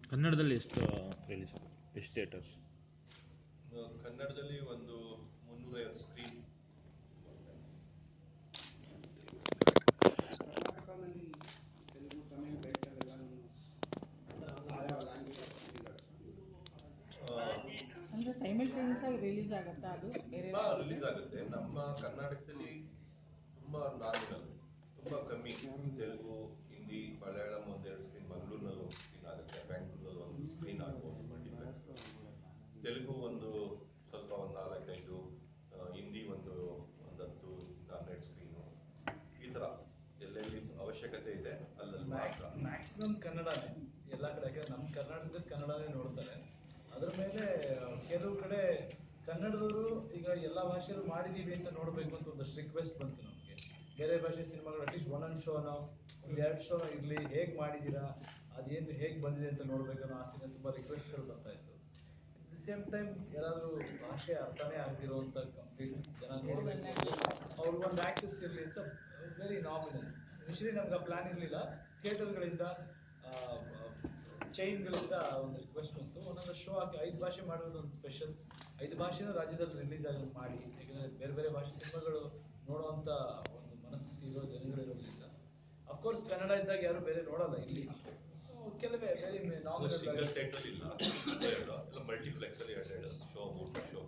ಕನ್ನಡದಲ್ಲಿ ಎಷ್ಟು ರಿಲೀಸ್ ಎಷ್ಟು ಥಿಯೇಟರ್ಸ್ ಕನ್ನಡದಲ್ಲಿ ಒಂದು ಮುನ್ನೂರೈವತ್ತು ಸ್ಕ್ರೀನ್ ಕರ್ನಾಟಕದಲ್ಲಿ ತೆಲುಗು ತಮಿಳ್ ಬೆಲ್ಟಲ್ಲೆಲ್ಲ ಆಯಾ ಲ್ಯಾಂಗ್ವೇಜ್ ಅಂದ್ರೆ ಸೈಮಲ್ಟೇನಿಯಸ್ ಆಗಿ ರಿಲೀಸ್ ಆಗುತ್ತಾ ಅದು ಬೇರೆ ರಿಲೀಸ್ ಆಗುತ್ತೆ ನಮ್ಮ ಕರ್ನಾಟಕದಲ್ಲಿ ತುಂಬಾ ನಾರ್ಮಲ್ ತುಂಬಾ ಕಮ್ಮಿ ತೆಲುಗು ಹಿಂದಿ ಮಲಯಾಳಂ ಒಂದೆರಡು ಸ್ಕ್ರೀನ್ ಮಂಗಳೂರಿನಲ್ಲಿ ಒಂದು ಸ್ಕ್ರೀನ್ ಆಗುತ್ತೆ ಬ್ಯಾಂಗ್ಳೂರಲ್ಲಿ ಒಂದು ಸ್ಕ್ರೀನ್ ಆಗ್ಬೋದು ಮಲ್ಟಿಪ್ಲೆಕ್ಸ್ ತೆಲುಗು ಒಂದು ಸ್ವಲ್ಪ ಒಂದು ನಾಲ್ಕೈದು ಆ, ಹಿಂದಿ ಒಂದು ಒಂದು ಹತ್ತು ಹನ್ನೆರಡು ಸ್ಕ್ರೀನು ಈ ಥರ ಎಲ್ಲೆಲ್ಲಿ ಅವಶ್ಯಕತೆ ಇದೆ ಅಲ್ಲಲ್ಲಿ ಮಾತ್ರ ಮ್ಯಾಕ್ಸಿಮಮ್ ಕನ್ನಡನೇ ಎಲ್ಲ ಕಡೆ ಯಾಕಂದ್ರೆ ನಮ್ಮ ಕರ್ನಾಟಕದ ಕನ್ನಡನೇ ನೋಡ್ತಾರೆ ಅದ್ರ ಮೇಲೆ ಕೆಲವು ಕಡೆ ಕನ್ನಡದವರು ಈಗ ಎಲ್ಲ ಭಾಷೆಯಲ್ಲೂ ಮಾಡಿದೀವಿ ಅಂತ ನೋಡಬೇಕು ಅಂತ ಒಂದಷ್ಟು ರಿಕ್ವೆಸ್ಟ್ ಬಂತು ನಮಗೆ ಬೇರೆ ಭಾಷೆ ಸಿನಿಮಾಗಳು ಅಟ್ಲೀಸ್ಟ್ ಒಂದೊಂದು ಶೋನೋ ಒಂದು ಎರಡು ಶೋ ಇರಲಿ ಹೇಗೆ ಮಾಡಿದ್ದೀರಾ ಅದೇನು ಹೇಗೆ ಬಂದಿದೆ ಅಂತ ನೋಡ್ಬೇಕನ್ನೋ ಆಸೆನ ತುಂಬ ರಿಕ್ವೆಸ್ಟ್ಗಳು ಬರ್ತಾ ಇತ್ತು ಅಟ್ ದಿ ಸೇಮ್ ಟೈಮ್ ಯಾರಾದರೂ ಭಾಷೆ ಅರ್ಥನೇ ಆಗ್ತಿರೋಂಥ ಕಂಪ್ಲೀಟ್ ಜನ ನೋಡಬೇಕು ಅವ್ರಿಗೊಂದು ಆಕ್ಸೆಸ್ ಇರಲಿ ಅಂತ ವೆರಿ ನಾಮಿನಲ್ ಇನಿಷಿಯಲಿ ನಮ್ಗೆ ಆ ಪ್ಲಾನ್ ಇರಲಿಲ್ಲ ಥಿಯೇಟರ್ಗಳಿಂದ ಚೈನ್ಗಳಿಂದ ಒಂದು ರಿಕ್ವೆಸ್ಟ್ ಬಂತು ಒಂದೊಂದು ಶೋ ಹಾಕಿ ಐದು ಭಾಷೆ ಮಾಡೋದು ಒಂದು ಸ್ಪೆಷಲ್ ಐದು ಭಾಷೆನೂ ರಾಜ್ಯದಲ್ಲಿ ರಿಲೀಸ್ ಆಗಿ ಮಾಡಿ ಯಾಕಂದರೆ ಬೇರೆ ಬೇರೆ ಭಾಷೆ ಸಿನಿಮಾಗಳು ನೋಡುವಂಥ ಒಂದು ಮನಸ್ಥಿತಿ ಇರೋ ಜನಗಳಿರೋದ್ರಿಂದ ಅಫ್ಕೋರ್ಸ್ ಕನ್ನಡ ಇದ್ದಾಗ ಯಾರು ಬೇರೆ ನೋಡಲ್ಲ ಇಲ್ಲಿ So, ಕೆಲವೇ ವೆರಿ ಸಿಂಗಲ್ ನಾಮಿನಲ್ ಥಿಯೇಟರ್ ಇಲ್ಲ ಎಲ್ಲ ಮಲ್ಟಿಪ್ಲೆಕ್ಸ್ ಅಲ್ಲಿ ಎರಡೆರಡು ಶೋ ಮೂರು ಶೋ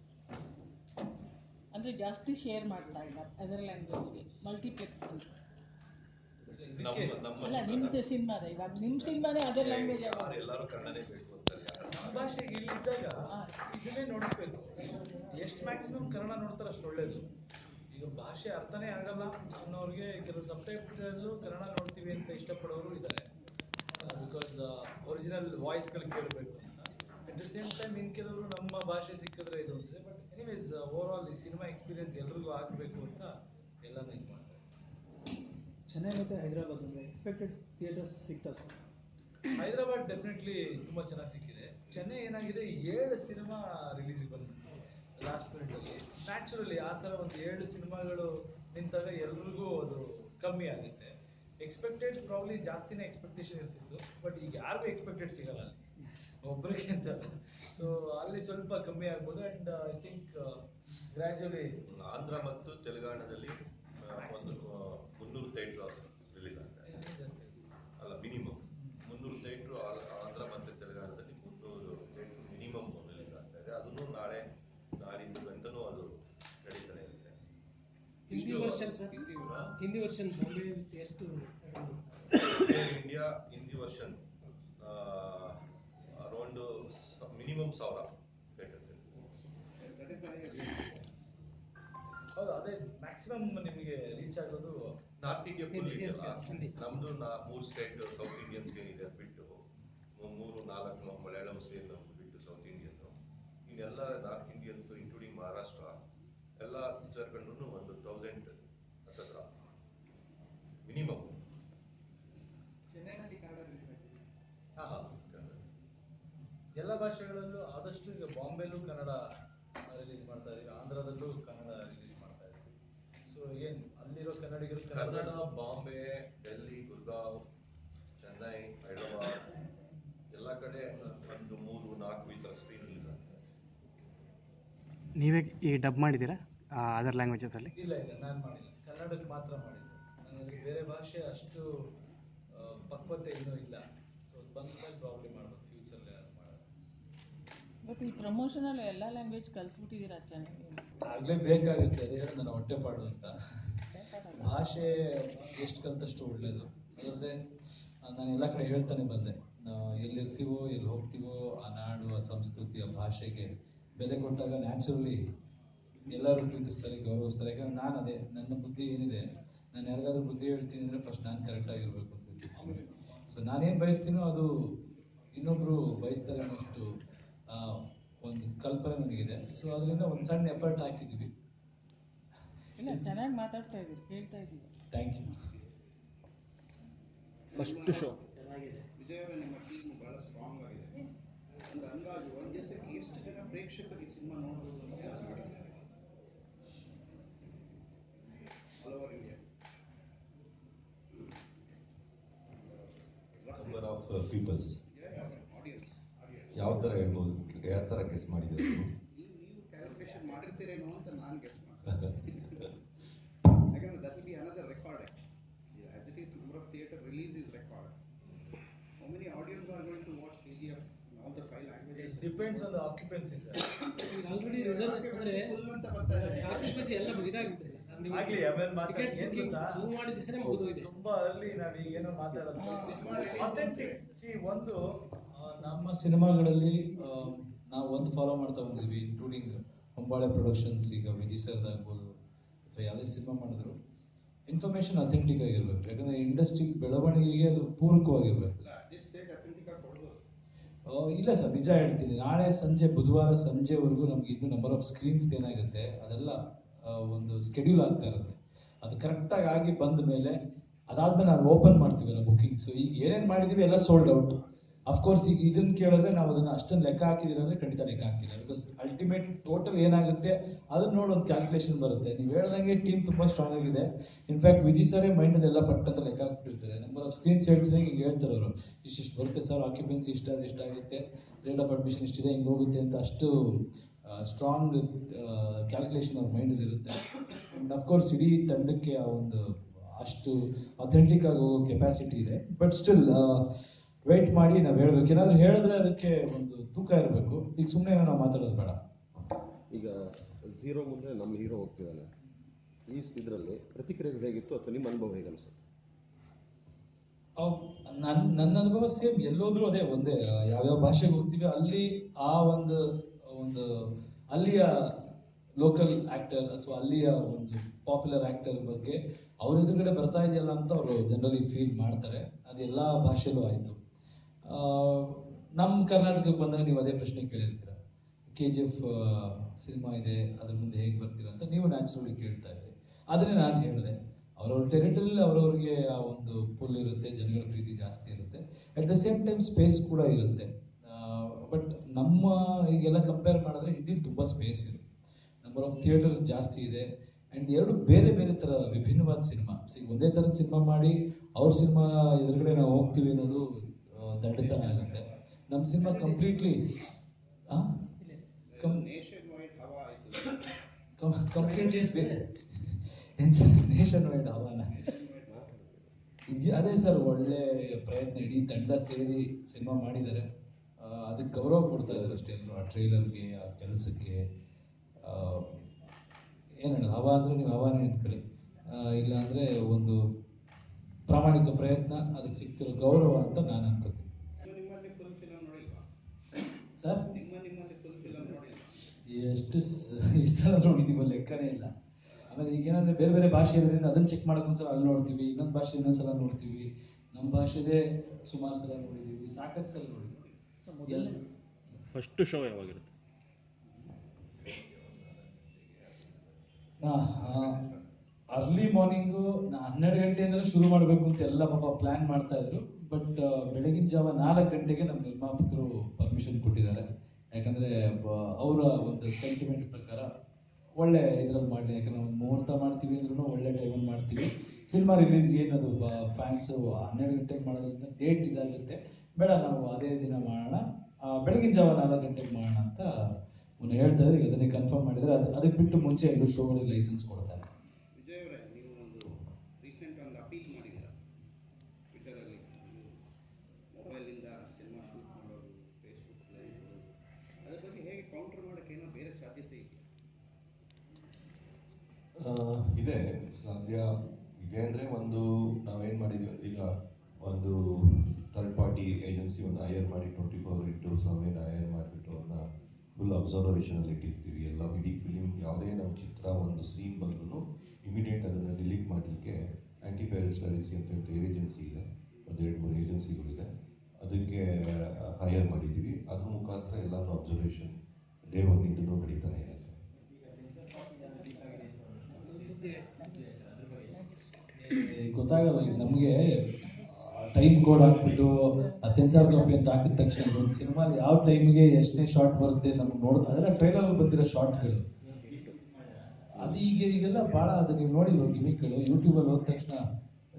ಅಂದ್ರೆ ಜಾಸ್ತಿ ಶೇರ್ ಮಾಡ್ತಾ ಇಲ್ಲ ಅದರ್ ಲ್ಯಾಂಗ್ವೇಜ್ಗೆ ಮಲ್ಟಿಪ್ಲೆಕ್ಸ್ ಅಂತ ನಮ್ಮ ನಮ್ಮ ಅಲ್ಲ ನಿಮ್ದು ಸಿನಿಮಾದ ಇವಾಗ ನಿಮ್ ಸಿನಿಮಾನೇ ಅದರ್ ಲ್ಯಾಂಗ್ವೇಜ್ ಯಾರು ಎಲ್ಲರೂ ಕನ್ನಡನೇ ಬೇಕು ಅಂತಾರೆ ಯಾರು ನಮ್ಮ ಭಾಷೆಗೆ ಇಲ್ಲಿದ್ದಾಗ ಇದನ್ನೇ ನೋಡಿಸ್ಬೇಕು ಎಷ್ಟು ಮ್ಯಾಕ್ಸಿಮಮ್ ಕನ್ನಡ ನೋಡ್ತಾರೆ ಅಷ್ಟು ಒಳ್ಳೇದು ಈಗ ಭಾಷೆ ಅರ್ಥನೇ ಆಗಲ್ಲ ಅನ್ನೋರಿಗೆ ಕೆಲವು ಸಬ್ಟೈಟಲ್ಲು ಕನ್ನಡ ನೋಡ್ತೀವಿ ಅಂತ ಇಷ್ಟಪಡೋರು ಇದ್ದಾರೆ ಬಿಕಾಸ್ ಒರಿಜಿನಲ್ ವಾಯ್ಸ್ಗಳು ಕೇಳಬೇಕು ಅಂತ at the same time in ಕೆಲವರು ನಮ್ಮ ಭಾಷೆ ಸಿಕ್ಕಿದ್ರೆ ಇದು ಅಂತಿದೆ ಬಟ್ ಎನಿವೇಸ್ ಓವರ್ ಆಲ್ ಈ ಸಿನಿಮಾ ಎಕ್ಸ್ಪೀರಿಯನ್ಸ್ ಎಲ್ರಿಗೂ ಆಗಬೇಕು ಅಂತ ಎಲ್ಲನೂ ಇದು ಮಾಡ್ತಾರೆ ಚೆನ್ನೈ ಮತ್ತು ಹೈದರಾಬಾದ್ ಅಂದರೆ ಎಕ್ಸ್ಪೆಕ್ಟೆಡ್ ಥಿಯೇಟರ್ಸ್ ಸಿಗ್ತಾ ಸರ್ ಹೈದರಾಬಾದ್ ಡೆಫಿನೆಟ್ಲಿ ತುಂಬಾ ಚೆನ್ನಾಗಿ ಸಿಕ್ಕಿದೆ ಚೆನ್ನೈ ಏನಾಗಿದೆ ಏಳು ಸಿನಿಮಾ ರಿಲೀಸ್ ಬಂದ್ಬಿಟ್ಟು ಲಾಸ್ಟ್ ಮಿನಿಟ್ ಅಲ್ಲಿ ನ್ಯಾಚುರಲಿ ಆ ಥರ ಒಂದು ಏಳು ಸಿನಿಮಾಗಳು ನಿಂತಾಗ ಎಲ್ರಿಗೂ ಅದು ಕಮ್ಮಿ ಆಗುತ್ತೆ ಎಕ್ಸ್ಪೆಕ್ಟೆಡ್ ಪ್ರಾಬ್ಲಿ ಜಾಸ್ತಿನೇ ಎಕ್ಸ್ಪೆಕ್ಟೇಷನ್ ಇರ್ತಿತ್ತು ಬಟ್ ಈಗ ಯಾರಿಗೂ ಎಕ್ಸ್ಪೆಕ್ಟೆಡ್ ಸಿಗಲ್ಲ ಅಲ್ಲಿ ಒಬ್ಬರಿಗೆ ಅಂತ ಸೊ ಅಲ್ಲಿ ಸ್ವಲ್ಪ ಕಮ್ಮಿ ಆಗ್ಬೋದು and I think gradually Andhra ಮತ್ತು ತೆಲಂಗಾಣದಲ್ಲಿ ಆ, ಒಂದು ಆ, ಮುನ್ನೂರು ಥಿಯೇಟರ್ ರಿಲೀಸ್ ಆಗ್ತಾ ಇದೆ ಅಲ್ಲ ಮಿನಿಮಮ್ ಮುನ್ನೂರು ಥಿಯೇಟ್ರು ಆಂಧ್ರ ಮತ್ತು ತೆಲಂಗಾಣದಲ್ಲಿ ಮುನ್ನೂರು ಥಿಯೇಟ್ರು ಮಿನಿಮಮ್ ರಿಲೀಸ್ ಆಗ್ತಾ ಇದೆ ಅದನ್ನು ನಾಳೆ ನಾಡಿದ್ದು ಗಂಟನೂ ಅದು ನಡೀತಾನೆ ಇರುತ್ತೆ ಹಿಂದಿ ವರ್ಷನ್ ಸರ್ ಹಾ? ಹಿಂದಿ ವರ್ಷನ್ ಬಾಂಬೆ ಎಷ್ಟು India Hindi version around minimum ಸಾವಿರ ಥಿಯೇಟರ್ಸ್ ದಟ್ ಇಸ್ ದ ಹೌದು ಅದೇ ಮ್ಯಾಕ್ಸಿಮಮ್ ನಿಮಗೆ ರೀಚ್ ಆಗೋದು north India full Yes, yes, ಇದೆಯಲ್ಲ ಹಿಂದಿ. ನಮ್ದು ನಾ ಮೂರು ಸ್ಟೇಟ್ ಸೌತ್ ಇಂಡಿಯನ್ಸ್ ಏನಿದೆ ಅದ್ ಬಿಟ್ಟು ಮೂ- ಮೂರು ನಾಲ್ಕು ಮಲಯಾಳಂ ಸೇರಿ ನಮ್ದು ಬಿಟ್ಟು ಸೌತ್ ಇಂಡಿಯನ್ ಇನ್ನೆಲ್ಲ ನಾರ್ತ್ ಇಂಡಿಯನ್ಸ್ ಇನ್ಕ್ಲೂಡಿಂಗ್ ಮಹಾರಾಷ್ಟ್ರ ಎಲ್ಲ ಸೇರ್ಕೊಂಡು ಒಂದು ತೌಸಂಡ್ ಹತ್ತತ್ರ ಮಿನಿಮಮ್ ಚೆನ್ನೈನಲ್ಲಿ ಕನ್ನಡ ರಿಲೀಸ್ ಆಗಿದೆ ಹಾ ಎಲ್ಲ ಭಾಷೆಗಳಲ್ಲೂ ಆದಷ್ಟು ಈಗ ಬಾಂಬೆಲೂ ಕನ್ನಡ ರಿಲೀಸ್ ಮಾಡ್ತಾ ಇದ್ದೀವಿ ಆಂಧ್ರದಲ್ಲೂ ಕನ್ನಡ ರಿಲೀಸ್ ಮಾಡ್ತಾ ಇದ್ದೀವಿ ಸೊ ಏನ್ ಅಲ್ಲಿರೋ ಕನ್ನಡಿಗರು ಕನ್ನಡ ಬಾಂಬೆ ಡೆಲ್ಲಿ ಗುರ್ಗಾಂವ್ ಚೆನ್ನೈ ಹೈದರಾಬಾದ್ ಎಲ್ಲ ಕಡೆ ಒಂದು ಮೂರು ನಾಲ್ಕು ಈ ಥರ ಸ್ಕ್ರೀನ್ ರಿಲೀಸ್ ಆಗ್ತದೆ ನೀವೇ ಈ ಡಬ್ ಮಾಡಿದ್ದೀರಾ ಅದರ್ ಲ್ಯಾಂಗ್ವೇಜಸಲ್ಲಿ ಇಲ್ಲ ಇಲ್ಲ ನಾನು ಮಾಡಿಲ್ಲ ಕನ್ನಡಕ್ಕೆ ಮಾತ್ರ ಮಾಡಿದ್ದು ನನಗೆ ಬೇರೆ ಭಾಷೆ ಅಷ್ಟು ಆ, ಪಕ್ವತೆ ಇನ್ನೂ ಇಲ್ಲ ಸೊ ಬಂದ್ಮೇಲೆ ಪ್ರಾಬ್ಲಮ್ ಮಾಡ್ಬೇಕು ಫ್ಯೂಚರ್ಲಿ ಅದು ಮಾಡೋದು ಬಟ್ ಈ ಪ್ರಮೋಷನಲ್ಲಿ ಎಲ್ಲ ಲ್ಯಾಂಗ್ವೇಜ್ ಕಲ್ತ್ಬಿಟ್ಟಿದ್ದೀರಾ ಚೆನ್ನಾಗಿ ಆಗ್ಲೇ ಬೇಕಾಗುತ್ತೆ ಅದೇ ಹೇಳಿ ನನ್ನ ಹೊಟ್ಟೆಪಾಡು ಅಂತ ಭಾಷೆ ಎಷ್ಟು ಕಲ್ತಷ್ಟು ಒಳ್ಳೇದು ಅದಲ್ಲದೆ ನಾನು ಎಲ್ಲ ಕಡೆ ಹೇಳ್ತಾನೆ ಬಂದೆ ನಾವು ಎಲ್ಲಿರ್ತೀವೋ ಎಲ್ಲಿ ಹೋಗ್ತೀವೋ ಆ ನಾಡು ಆ ಸಂಸ್ಕೃತಿ ಆ ಭಾಷೆಗೆ ಬೆಲೆ ಕೊಟ್ಟಾಗ ನ್ಯಾಚುರಲಿ ಎಲ್ಲರೂ ಪ್ರೀತಿಸ್ತಾರೆ ಗೌರವಿಸ್ತಾರೆ ಯಾಕಂದ್ರೆ ನಾನು ಅದೇ ನನ್ನ ಬುದ್ಧಿ ಏನಿದೆ ನಾನು ಯಾರಿಗಾದ್ರೂ ಬುದ್ಧಿ ಹೇಳ್ತೀನಿ ಅಂದರೆ ಫಸ್ಟ್ ನಾನು ಕರೆಕ್ಟಾಗಿರ್ಬೇಕು ಅಂತ ಯೋಚಿಸ್ತೀನಿ ಸೊ ನಾನೇನು ಬಯಸ್ತೀನೋ ಅದು ಇನ್ನೊಬ್ರು ಬಯಸ್ತಾರೆ ಅನ್ನೋಷ್ಟು ಆ, ಒಂದು ಕಲ್ಪನೆ ನನಗಿದೆ ಸೊ ಅದರಿಂದ ಒಂದು ಸಣ್ಣ ಎಫರ್ಟ್ ಹಾಕಿದ್ವಿ ಇಲ್ಲ ಚೆನ್ನಾಗಿ ಮಾತಾಡ್ತಾ ಇದ್ದೀರಿ ಕೇಳ್ತಾ ಇದ್ದೀವಿ ಥ್ಯಾಂಕ್ ಯು ಫಸ್ಟ್ ಶೋ ವಿಜಯವರ ನಿಮ್ಮ ಟೀಮ್ ಬಹಳ ಸ್ಟ್ರಾಂಗ್ ಆಗಿದೆ ಒಂದು ಅಂದಾಜು ಒಂದು ದಿವಸಕ್ಕೆ ಎಷ್ಟು ಜನ ಪ್ರೇಕ್ಷಕರು ಈ ಸಿನಿಮಾ ನೋಡಬಹುದು ಅಂತ ಯಾರು ಮಾಡಿದ್ದಾರೆ ಹಲವಾರು ಇದೆ number of peoples Yeah, yeah, ಯಾವ ಥರ ಹೇಳ್ಬೋದು ಯಾವ ಥರ ಗೆಸ್ ಮಾಡಿದ್ದೀರಾ ನೀವು? ನೀವು ನೀವು ಕ್ಯಾಲ್ಕುಲೇಷನ್ ಮಾಡಿರ್ತೀರೇನೋ ಅಂತ ನಾನು ಗೆಸ್ ಮಾಡ್ತೀನಿ ಯಾಕಂದ್ರೆ that will be another record as it is number of theatre release is record how many audience are going to watch K G F all the five languages depends on the occupancy sir already reserve ಅಂದರೆ full ಅಂತ ಬರ್ತಾ ಇದೆ occupancy ಎಲ್ಲ ಇದಾಗಿದೆ ಆಗ್ಲಿ ಆಮೇಲೆ ಮಾತಾಡಿ ticket ಏನ್ ಬುಕಿಂಗ್ ಗೊತ್ತಾ? ಶುರು ಮಾಡಿದ ದಿವಸನೇ ಮುಗಿದೋಗಿದೆ ತುಂಬಾ ಅರ್ಲಿ ನಾವೀಗ ಏನೋ ಮಾತಾಡೋದು ಹಾ, ಸಿನಿಮಾ release Authentic. See, ಒಂದು ಆ, ನಮ್ಮ ಸಿನಿಮಾಗಳಲ್ಲಿ ಆ, ನಾವು ಒಂದು ಫಾಲೋ ಮಾಡ್ತಾ ಬಂದಿದ್ವಿ ಇನ್ಕ್ಲೂಡಿಂಗ್ ಹೊಂಬಾಳೆ ಪ್ರೊಡಕ್ಷನ್ಸ್ ಈಗ ವಿಜಯ್ ಸರ್ದ್ ಆಗ್ಬೋದು ಅಥವಾ ಯಾವುದೇ ಸಿನಿಮಾ ಮಾಡಿದ್ರು ಇನ್ಫಾರ್ಮೇಶನ್ ಅಥೆಂಟಿಕ್ ಆಗಿರ್ಬೇಕು ಯಾಕಂದ್ರೆ ಇಂಡಸ್ಟ್ರಿ ಬೆಳವಣಿಗೆಗೆ ಅದು ಪೂರಕವಾಗಿರ್ಬೇಕು ಇಲ್ಲ ದಿಸ್ ಸ್ಟೇಜ್ ಅಥೆಂಟಿಕ್ ಆಗಿ ಕೊಡ್ಬೋದು ಆ, ಇಲ್ಲ ಸರ್ ನಿಜ ಹೇಳ್ತೀನಿ ನಾಳೆ ಸಂಜೆ ಬುಧವಾರ ಸಂಜೆವರೆಗೂ ನಮ್ಗೆ ಇನ್ನೂ ನಂಬರ್ ಆಫ್ ಸ್ಕ್ರೀನ್ಸ್ ಏನಾಗುತ್ತೆ ಅದೆಲ್ಲ ಆ, ಒಂದು ಸ್ಕೆಡ್ಯೂಲ್ ಆಗ್ತಾ ಇರುತ್ತೆ ಅದು ಕರೆಕ್ಟಾಗಿ ಆಗಿ ಬಂದ ಮೇಲೆ ಅದಾದ್ಮೇಲೆ ನಾವು ಓಪನ್ ಮಾಡ್ತೀವಲ್ಲ ಬುಕಿಂಗ್ಸ್ ಈಗ ಏನೇನು ಮಾಡಿದೀವಿ ಎಲ್ಲ ಸೋಲ್ಡ್ ಔಟ್ ಅಫ್ಕೋರ್ಸ್ ಈಗ ಇದನ್ನ ಕೇಳಿದ್ರೆ ನಾವು ಅದನ್ನ ಅಷ್ಟೊಂದು ಲೆಕ್ಕ ಹಾಕಿದಿರ ಅಂದ್ರೆ ಖಂಡಿತ ಲೆಕ್ಕ ಹಾಕಿಲ್ಲ ಬಿಕಾಸ್ ಅಲ್ಟಿಮೇಟ್ ಟೋಟಲ್ ಏನಾಗುತ್ತೆ ಅದನ್ನ ನೋಡಿ ಒಂದು ಕ್ಯಾಲ್ಕುಲೇಷನ್ ಬರುತ್ತೆ ನೀವು ಹೇಳ್ದಂಗೆ ಟೀಮ್ ತುಂಬಾ ಸ್ಟ್ರಾಂಗ್ ಆಗಿದೆ ಇನ್ಫ್ಯಾಕ್ಟ್ ವಿಜಯ್ ಸರೇ ಮೈಂಡಲ್ಲಿ ಎಲ್ಲ ಪಟ್ಟಂತ ಲೆಕ್ಕ ಹಾಕ್ಬಿಟ್ಟಿರ್ತಾರೆ ನಂಬರ್ ಆಫ್ ಸ್ಕ್ರೀನ್ ಸೆಟ್ಸ್ನಾಗ ಹಿಂಗೆ ಹೇಳ್ತಾರೆ ಅವರು ಇಷ್ಟಿಷ್ಟು ಬರುತ್ತೆ ಸರ್ ಆಕ್ಯುಪೆನ್ಸಿ ಇಷ್ಟ ಇಷ್ಟಾಗುತ್ತೆ ರೇಟ್ ಆಫ್ ಅಡ್ಮಿಷನ್ ಇಷ್ಟಿದೆ ಹಿಂಗೆ ಹೋಗುತ್ತೆ ಅಂತ ಅಷ್ಟು ಸ್ಟ್ರಾಂಗ್ ಕ್ಯಾಲ್ಕುಲೇಷನ್ ಅವ್ರ ಮೈಂಡಲ್ಲಿ ಇರುತ್ತೆ ಅಂಡ್ ಅಫ್ಕೋರ್ಸ್ ಇಡೀ ತಂಡಕ್ಕೆ ಆ ಒಂದು ಅಷ್ಟು ಅಥೆಂಟಿಕ್ ಆಗಿ ಹೋಗೋ ಕೆಪಾಸಿಟಿ ಇದೆ ಬಟ್ ಸ್ಟಿಲ್ ವೆಯ್ಟ್ ಮಾಡಿ ನಾವು ಹೇಳ್ಬೇಕು ಏನಾದ್ರು ಹೇಳಿದ್ರೆ ಅದಕ್ಕೆ ಒಂದು ತೂಕ ಇರಬೇಕು ಈಗ ಸುಮ್ಮನೆ ನಾವು ಮಾತಾಡೋದು ಬೇಡ ಈಗ ಝೀರೋ ಮುಂದೆ ನಮ್ಮ ಹೀರೋ ಹೋಗ್ತಿದ್ದಾನೆ ಈ ಇದರಲ್ಲಿ ಪ್ರತಿಕ್ರಿಯೆ ಹೇಗಿತ್ತು ಅಥವಾ ನಿಮ್ಮ ಅನುಭವ ಹೇಗೆ ಅನಿಸುತ್ತೆ ನನ್ನ ನನ್ನ ಅನುಭವ ಸೇಮ್ ಎಲ್ಲೋದ್ರೂ ಅದೇ ಒಂದೇ ಆ, ಯಾವ್ಯಾವ ಭಾಷೆಗೆ ಹೋಗ್ತೀವಿ ಅಲ್ಲಿ ಆ ಒಂದು ಒಂದು ಅಲ್ಲಿಯ ಲೋಕಲ್ ಆಕ್ಟರ್ ಅಥವಾ ಅಲ್ಲಿಯ ಒಂದು ಪಾಪ್ಯುಲರ್ ಆಕ್ಟರ್ ಬಗ್ಗೆ ಅವ್ರ ಎದುರುಗಡೆ ಬರ್ತಾ ಇದೆಯಲ್ಲ ಅಂತ ಅವರು ಜನರಲಿ ಫೀಲ್ ಮಾಡ್ತಾರೆ ಅದು ಎಲ್ಲ ಭಾಷೆಯಲ್ಲೂ ಆಯಿತು ನಮ್ಮ ಕರ್ನಾಟಕಕ್ಕೆ ಬಂದಾಗ ನೀವು ಅದೇ ಪ್ರಶ್ನೆ ಕೇಳಿರ್ತೀರ ಕೆ ಜಿ ಎಫ್ ಸಿನಿಮಾ ಇದೆ ಅದ್ರ ಮುಂದೆ ಹೇಗೆ ಬರ್ತೀರಾ ಅಂತ ನೀವು ನ್ಯಾಚುರಲಿ ಕೇಳ್ತಾ ಇದ್ರಿ ಆದರೆ ನಾನು ಹೇಳಿದೆ ಅವ್ರವ್ರ ಟೆರಿಟರಿಲಿ ಅವ್ರವ್ರಿಗೆ ಆ ಒಂದು ಪುಲ್ ಇರುತ್ತೆ ಜನಗಳ ಪ್ರೀತಿ ಜಾಸ್ತಿ ಇರುತ್ತೆ at the same time space ಕೂಡ ಇರುತ್ತೆ ಬಟ್ ನಮ್ಮ ಈಗೆಲ್ಲ ಕಂಪೇರ್ ಮಾಡಿದ್ರೆ ಹಿಂದಿಲಿ ತುಂಬ ಸ್ಪೇಸ್ ಇದೆ ನಂಬರ್ ಆಫ್ ಥಿಯೇಟರ್ಸ್ ಜಾಸ್ತಿ ಇದೆ ಆ್ಯಂಡ್ ಎರಡು ಬೇರೆ ಬೇರೆ ಥರ ವಿಭಿನ್ನವಾದ ಸಿನಿಮಾ ಈಗ ಒಂದೇ ಥರದ ಸಿನಿಮಾ ಮಾಡಿ ಅವ್ರ ಸಿನಿಮಾ ಎದುರುಗಡೆ ನಾವು ಹೋಗ್ತೀವಿ ಅನ್ನೋದು ಆ, ದಡ್ಡತನ ಆಗುತ್ತೆ ನಮ್ಮ ಸಿನಿಮಾ ಕಂಪ್ಲೀಟ್ಲಿ ನೇಷನ್ ವೈಡ್ ಹವಾ ಆಯ್ತು ಕಂಪ್ಲೀಟ್ಲಿ ಏನು ಸರ್ ನೇಷನ್ ವೈಡ್ ಹವಾನ ಇದ್- ಅದೇ ಸರ್ ಒಳ್ಳೆ ಪ್ರಯತ್ನ ಇಡೀ ತಂಡ ಸೇರಿ ಸಿನಿಮಾ ಮಾಡಿದ್ದಾರೆ ಆ, ಅದಕ್ಕೆ ಗೌರವ ಕೊಡ್ತಾ ಇದ್ದಾರೆ ಅಷ್ಟೇ ಎಲ್ಲರೂ ಆ ಟ್ರೈಲರ್ಗೆ ಆ ಕೆಲಸಕ್ಕೆ ಏನು ಹೇಳೋದು ಹವಾ ಅಂದರೆ ನೀವು ಹವಾನೇ ಇಟ್ಕೊಳ್ಳಿ ಆ, ಇಲ್ಲ ಅಂದರೆ ಒಂದು ಪ್ರಾಮಾಣಿಕ ಪ್ರಯತ್ನ ಅದಕ್ಕೆ ಸಿಗ್ತಿರೋ ಗೌರವ ಅಂತ ನಾನು ಅನ್ಕೋತೀನಿ ನೀವು ನಿಮ್ಮಲ್ಲಿ ಫುಲ್ ಫಿಲಮ್ ನೋಡಿಲ್ವಾ ಸರ್ ನಿಮ್ಮ ನಿಮ್ಮಲ್ಲಿ ಫುಲ್ ಫಿಲಮ್ ನೋಡಿಲ್ವಾ ಎಷ್ಟು ಸ- ಈ ಸಲ ನೋಡಿದೀವೋ ಲೆಕ್ಕನೇ ಇಲ್ಲ ಆಮೇಲೆ ಈಗ ಏನಂದ್ರೆ ಬೇರೆ ಬೇರೆ ಭಾಷೆ ಇರೋದ್ರಿಂದ ಅದನ್ನ ಚೆಕ್ ಮಾಡಕ್ ಒಂದ್ಸಲ ಅಲ್ಲಿ ನೋಡ್ತೀವಿ ಇನ್ನೊಂದು ಭಾಷೆ ಇನ್ನೊಂದ್ಸಲ ನೋಡ್ತೀವಿ ನಮ್ಮ ಭಾಷೆದೇ ಸುಮಾರು ಸಲ ನೋಡಿದೀವಿ ಸಾಕಷ್ಟು ಸಲ ನೋಡಿದ್ವಿ ಮೊದಲನೇ ಫಸ್ಟ್ ಶೋ ಯಾವಾಗಿರುತ್ತೆ ಅರ್ಲಿ ಮಾರ್ನಿಂಗು ಹನ್ನೆರಡು ಗಂಟೆಯಿಂದಲೂ ಶುರು ಮಾಡಬೇಕು ಅಂತ ಎಲ್ಲ ಪಾಪ ಪ್ಲಾನ್ ಮಾಡ್ತಾ ಇದ್ರು ಬಟ್ ಬೆಳಗಿನ ಜಾವ ನಾಲ್ಕು ಗಂಟೆಗೆ ನಮ್ಮ ನಿರ್ಮಾಪಕರು ಪರ್ಮಿಷನ್ ಕೊಟ್ಟಿದ್ದಾರೆ ಯಾಕಂದ್ರೆ ಅವರ ಒಂದು ಸೆಂಟಿಮೆಂಟ್ ಪ್ರಕಾರ ಒಳ್ಳೆ ಇದ್ರಲ್ಲಿ ಮಾಡಲಿ ಯಾಕಂದ್ರೆ ಒಂದು ಮುಹೂರ್ತ ಮಾಡ್ತೀವಿ ಅಂದ್ರೂ ಒಳ್ಳೆ ಟೈಮಲ್ಲಿ ಮಾಡ್ತೀವಿ ಸಿನಿಮಾ ರಿಲೀಸ್ ಏನದು ಫ್ಯಾನ್ಸು ಹನ್ನೆರಡು ಗಂಟೆಗೆ ಮಾಡೋದ್ರಿಂದ ಡೇಟ್ ಇದಾಗುತ್ತೆ ಬೇಡ ನಾವು ಅದೇ ದಿನ ಮಾಡೋಣ ಆ, ಬೆಳಗಿನ ಜಾವ ನಾಲ್ಕು ಗಂಟೆಗೆ ಮಾಡೋಣ ಅಂತ ಮೊನ್ನೆ ಹೇಳ್ತಾ ಇದ್ರೆ ಈಗ ಅದನ್ನೇ ಕನ್ಫರ್ಮ್ ಮಾಡಿದ್ರೆ ಅದು ಅದಕ್ಕೆ ಬಿಟ್ಟು ಮುಂಚೆ ಎಲ್ಲೂ ಶೋಗಳಿಗೆ ಲೈಸೆನ್ಸ್ ಕೊಡ್ತಾರೆ ವಿಜಯ್ ಅವರೇ ನೀವು ಒಂದು ರೀಸೆಂಟ್ ಒಂದು ಅಪೀಲ್ ಮಾಡಿದ್ದೀರಾ ಟ್ವಿಟರಲ್ಲಿ ಮೊಬೈಲಿಂದ ಸಿನಿಮಾ ಶೂಟ್ ಮಾಡೋದು ಫೇಸ್ಬುಕ್ ಲೈವ್ ಅದ್ರ ಬಗ್ಗೆ ಹೇಗೆ ಕೌಂಟರ್ ಮಾಡೋಕ್ಕೆ ಏನೋ ಬೇರೆ ಸಾಧ್ಯತೆ ಇದೆಯಾ ಇದೆ ಸಾಧ್ಯ ಇದೆ ಅಂದರೆ ಒಂದು ನಾವೇನು ಮಾಡಿದ್ವಿ ಈಗ ಒಂದು ಥರ್ಡ್ ಪಾರ್ಟಿ ಏಜೆನ್ಸಿ ಒಂದು ಹೈಯರ್ ಮಾಡಿ twenty four into seven hire ಮಾಡಿಬಿಟ್ಟು ಅವ್ರನ್ನ ಫುಲ್ ಅಬ್ಸರ್ವೇಷನಲ್ಲಿ ಇಟ್ಟಿರ್ತೀವಿ ಎಲ್ಲ ಇಡೀ ಫಿಲಿಮ್ ಯಾವುದೇ ನಮ್ಮ ಚಿತ್ರ ಒಂದು ಸೀನ್ ಬಂದ್ರೂ ಇಮಿಡಿಯೇಟ್ ಅದನ್ನು ಡಿಲೀಟ್ ಮಾಡಲಿಕ್ಕೆ ಆ್ಯಂಟಿ ಪೈರಸ್ಟರಿಸಿ ಅಂತ ಹೇಳ್ತಾ ಏಜೆನ್ಸಿ ಇದೆ ಒಂದು ಎರಡು ಮೂರು ಏಜೆನ್ಸಿಗಳಿದೆ ಅದಕ್ಕೆ ಹೈಯರ್ ಮಾಡಿದ್ದೀವಿ ಅದ್ರ ಮುಖಾಂತರ ಎಲ್ಲನೂ ಅಬ್ಸರ್ವೇಷನ್ ಡೇ ಒನ್ನಿಂದನೂ ನಡೀತಾನೆ ಇರುತ್ತೆ ಈ ಗೊತ್ತಾಗಲ್ಲ ಈಗ ನಮಗೆ ಟೈಮ್ ಕೋಡ್ ಹಾಕ್ಬಿಟ್ಟು ಅದು ಸೆನ್ಸಾರ್ ಕಾಪಿ ಅಂತ ಹಾಕಿದ ತಕ್ಷಣ ಒಂದು ಸಿನಿಮಾ ಯಾವ ಟೈಮ್ಗೆ ಎಷ್ಟನೇ ಶಾರ್ಟ್ ಬರುತ್ತೆ ನಮ್ಗೆ ನೋಡೋದು ಅದೆಲ್ಲ ಟ್ರೈಲರ್ ಬಂದಿರೋ ಶಾರ್ಟ್ಗಳು ಅದು ಈಗ ಈಗೆಲ್ಲ ಭಾಳ ಅದು ನೀವು ನೋಡಿಲ್ವ ಗಿಮಿಕ್ಗಳು ಯೂಟ್ಯೂಬಲ್ಲಿ ಹೋದ ತಕ್ಷಣ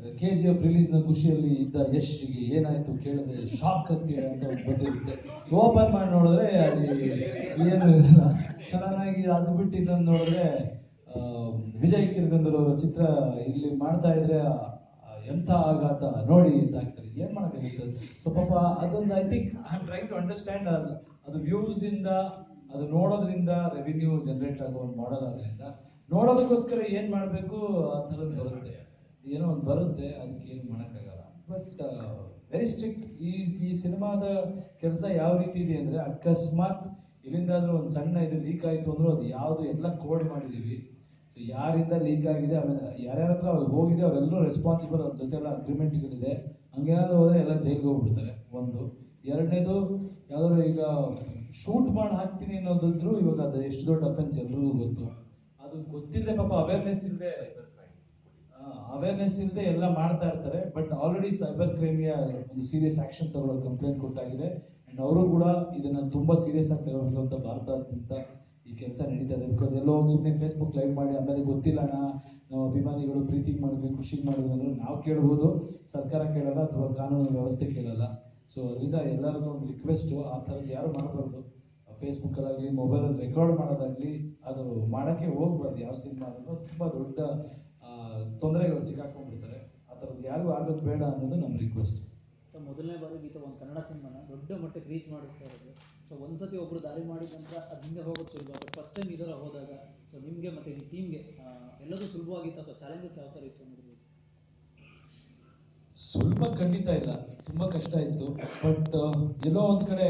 ಕೆ ಜಿ ಎಫ್ ರಿಲೀಸ್ನ ಖುಷಿಯಲ್ಲಿ ಇದ್ದ ಯಶ್ಗೆ ಏನಾಯ್ತು ಕೇಳಿದ್ರೆ ಶಾಕ್ ಆಗ್ತಿದೆ ಅಂತ ಒಂದು ಬಂದಿರುತ್ತೆ ಓಪನ್ ಮಾಡಿ ನೋಡಿದ್ರೆ ಅಲ್ಲಿ ಏನು ಇರಲ್ಲ ಸಡನ್ ಆಗಿ ಅದು ಬಿಟ್ಟು ಇದನ್ನು ನೋಡಿದ್ರೆ ಆ, ವಿಜಯ್ ಕಿರ್ಗಂದರ್ ಅವರ ಚಿತ್ರ ಇಲ್ಲಿ ಮಾಡ್ತಾ ಇದ್ರೆ ಆ, ಆ, ಎಂಥ ಆಘಾತ ನೋಡಿ ಅಂತ ಆಗ್ತಾರೆ ಏನ್ ಮಾಡಕ್ಕಾಗುತ್ತೆ ಸೊ ಪಾಪ ಅದೊಂದು I think I am trying to understand ಅದು ವ್ಯೂಸ್ ಇಂದ ಅದು ನೋಡೋದ್ರಿಂದ ರೆವಿನ್ಯೂ ಜನರೇಟ್ ಆಗೋ ಒಂದು ಮಾಡಲ್ ಆದ್ರಿಂದ ನೋಡೋದಕ್ಕೋಸ್ಕರ ಏನ್ ಮಾಡ್ಬೇಕು ಆ ಥರದ್ದು ಬರುತ್ತೆ ಏನೋ ಒಂದು ಬರುತ್ತೆ ಅದಕ್ಕೆ ಏನು ಮಾಡೋಕ್ಕಾಗಲ್ಲ ಬಟ್ ವೆರಿ ಸ್ಟ್ರಿಕ್ಟ್ ಈ ಈ ಸಿನಿಮಾದ ಕೆಲಸ ಯಾವ ರೀತಿ ಇದೆ ಅಂದ್ರೆ ಅಕಸ್ಮಾತ್ ಇಲ್ಲಿಂದಾದ್ರೂ ಒಂದು ಸಣ್ಣ ಇದು ಲೀಕ್ ಆಯ್ತು ಅಂದ್ರೂ ಅದು ಯಾವುದು ಎಲ್ಲ ಕೋಡ್ ಮಾಡಿದೀವಿ ಸೊ ಯಾರಿಂದ ಲೀಕ್ ಆಗಿದೆ ಆಮೇಲೆ ಯಾರ್ಯಾರ ಹತ್ರ ಅವ್ರು ಹೋಗಿದೆ ಅವರೆಲ್ಲರೂ ರೆಸ್ಪಾನ್ಸಿಬಲ್ ಅವ್ರ ಜೊತೆ ಎಲ್ಲ ಅಗ್ರಿಮೆಂಟ್ಗಳಿದೆ ಹಂಗೇನಾದ್ರು ಹೋದ್ರೆ ಎಲ್ಲ ಜೈಲ್ಗೆ ಹೋಗ್ಬಿಡ್ತಾರೆ ಒಂದು ಎರಡನೇದು ಯಾವ್ದಾದ್ರು ಈಗ ಶೂಟ್ ಮಾಡಿ ಹಾಕ್ತೀನಿ ಅನ್ನೋದಿದ್ರು ಇವಾಗ ಅದು ಎಷ್ಟು ದೊಡ್ಡ ಅಫೆನ್ಸ್ ಎಲ್ರಿಗೂ ಗೊತ್ತು ಅದು ಗೊತ್ತಿಲ್ಲದೆ ಪಾಪ ಅವೇರ್ನೆಸ್ ಇಲ್ಲದೆ ಅವೇರ್ನೆಸ್ ಇಲ್ಲದೆ ಎಲ್ಲ ಮಾಡ್ತಾ ಇರ್ತಾರೆ ಬಟ್ ಆಲ್ರೆಡಿ ಸೈಬರ್ ಕ್ರೈಮಿಯ ಒಂದು ಸೀರಿಯಸ್ ಆಕ್ಷನ್ ತಗೊಳ್ಳೋದು ಕಂಪ್ಲೇಂಟ್ ಕೊಟ್ಟಾಗಿದೆ ಅಂಡ್ ಅವರು ಕೂಡ ಇದನ್ನ ತುಂಬಾ ಸೀರಿಯಸ್ ಆಗಿ ತಗೋಬೇಕು ಅಂತ ಭಾರತಾದ್ಯಂತ ಈ ಕೆಲಸ ನಡೀತಾ ಇದೆ ಬಿಕಾಸ್ ಎಲ್ಲೋ ಸುಮ್ಮನೆ ಫೇಸ್ಬುಕ್ ಲೈವ್ ಮಾಡಿ ಆಮೇಲೆ ಗೊತ್ತಿಲ್ಲ ಅಣ್ಣ ನಾವು ಅಭಿಮಾನಿಗಳು ಪ್ರೀತಿಗೆ ಮಾಡಿದ್ವಿ ಖುಷಿಗೆ ಮಾಡಿದ್ವಿ ಅಂದ್ರೆ ನಾವು ಕೇಳ್ಬೋದು ಸರ್ಕಾರ ಕೇಳಲ್ಲ ಅಥವಾ ಕಾನೂನು ವ್ಯವಸ್ಥೆ ಕೇಳಲ್ಲ ಸೊ ಅದರಿಂದ ಎಲ್ಲರಿಗೂ ಒಂದು ರಿಕ್ವೆಸ್ಟ್ ಆ ಥರದ್ದು ಯಾರು ಮಾಡಬಾರ್ದು ಫೇಸ್ಬುಕ್ ಅಲ್ಲಾಗಲಿ ಮೊಬೈಲಲ್ಲಿ ರೆಕಾರ್ಡ್ ಮಾಡೋದಾಗ್ಲಿ ಅದು ಮಾಡಕ್ಕೆ ಹೋಗ್ಬಾರ್ದು ಯಾವ ಸಿನಿಮಾ ಅದನ್ನು ತುಂಬಾ ದೊಡ್ಡ ತೊಂದರೆಗಳು ಸಿಕ್ಕಾಕೊಂಡ್ಬಿಡ್ತಾರೆ ಆ ಥರದ್ದು ಯಾರಿಗೂ ಆಗೋದು ಬೇಡ ಅನ್ನೋದು ನಮ್ಮ ರಿಕ್ವೆಸ್ಟ್ ಸೊ ಮೊದಲನೇ ಬಾರಿಗೆ ಈ ಥರ ಒಂದು ಕನ್ನಡ ಸಿನಿಮಾನ ದೊಡ್ಡ ಮಟ್ಟಕ್ಕೆ ರೀಚ್ ಮಾಡಿಸ್ತಾ ಇರೋದು ಸೊ ಒಂದ್ಸತಿ ಒಬ್ರು ದಾರಿ ಮಾಡಿದ ನಂತರ ಅದು ಹಿಂದೆ ಹೋಗೋದು ಸುಲಭ ಬಟ್ ಫಸ್ಟ್ ಟೈಮ್ ಈ ಥರ ಹೋದಾಗ ಸೊ ನಿಮಗೆ ಮತ್ತು ನಿಮ್ಮ ಟೀಮ್ಗೆ ಎಲ್ಲದೂ ಸುಲಭವಾಗಿತ್ತು ಅಥವಾ ಚಾಲೆಂಜಸ್ ಯಾವ ಥರ ಇತ್ತು ಅನ್ನೋದ್ರ ಬಗ್ಗೆ ಸುಲಭ ಖಂಡಿತ ಇಲ್ಲ ತುಂಬಾ ಕಷ್ಟ ಇತ್ತು ಬಟ್ ಎಲ್ಲೋ ಒಂದ್ ಕಡೆ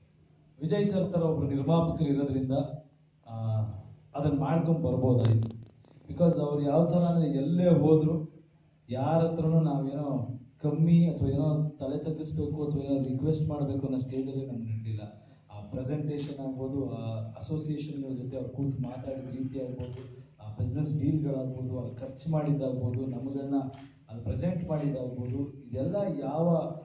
ವಿಜಯ್ ಸರ್ ತರ ಒಬ್ರು ನಿರ್ಮಾಪಕರು ಇರೋದ್ರಿಂದ ಆ, ಅದನ್ನ ಮಾಡ್ಕೊಂಡ್ ಬರ್ಬೋದಾಯ್ತು ಬಿಕಾಸ್ ಅವ್ರು ಯಾವ ತರ ಅಂದ್ರೆ ಎಲ್ಲೇ ಹೋದ್ರು ಯಾರ ಹತ್ರನೂ ನಾವೇನೋ ಕಮ್ಮಿ ಅಥವಾ ಏನೋ ತಲೆ ತಗ್ಗಿಸ್ಬೇಕು ಅಥವಾ ಏನೋ ರಿಕ್ವೆಸ್ಟ್ ಮಾಡಬೇಕು ಅನ್ನೋ ಸ್ಟೇಜಲ್ಲಿ ನಮ್ಗೆ ನಡೆದಿಲ್ಲ ಆ ಪ್ರೆಸೆಂಟೇಷನ್ ಆಗ್ಬೋದು ಆ ಅಸೋಸಿಯೇಷನ್ಗಳ ಜೊತೆ ಅವ್ರು ಕೂತು ಮಾತಾಡಿದ ರೀತಿ ಆಗ್ಬೋದು ಆ ಬಿಸ್ನೆಸ್ ಡೀಲ್ಗಳಾಗ್ಬೋದು ಅಲ್ಲಿ ಖರ್ಚು ಮಾಡಿದ್ದಾಗ್ಬೋದು ನಮ್ಮಗಳನ್ನ ಅಲ್ಲಿ ಪ್ರೆಸೆಂಟ್ ಮಾಡಿದ್ದಾಗ್ಬೋದು ಇದೆಲ್ಲ ಯಾವ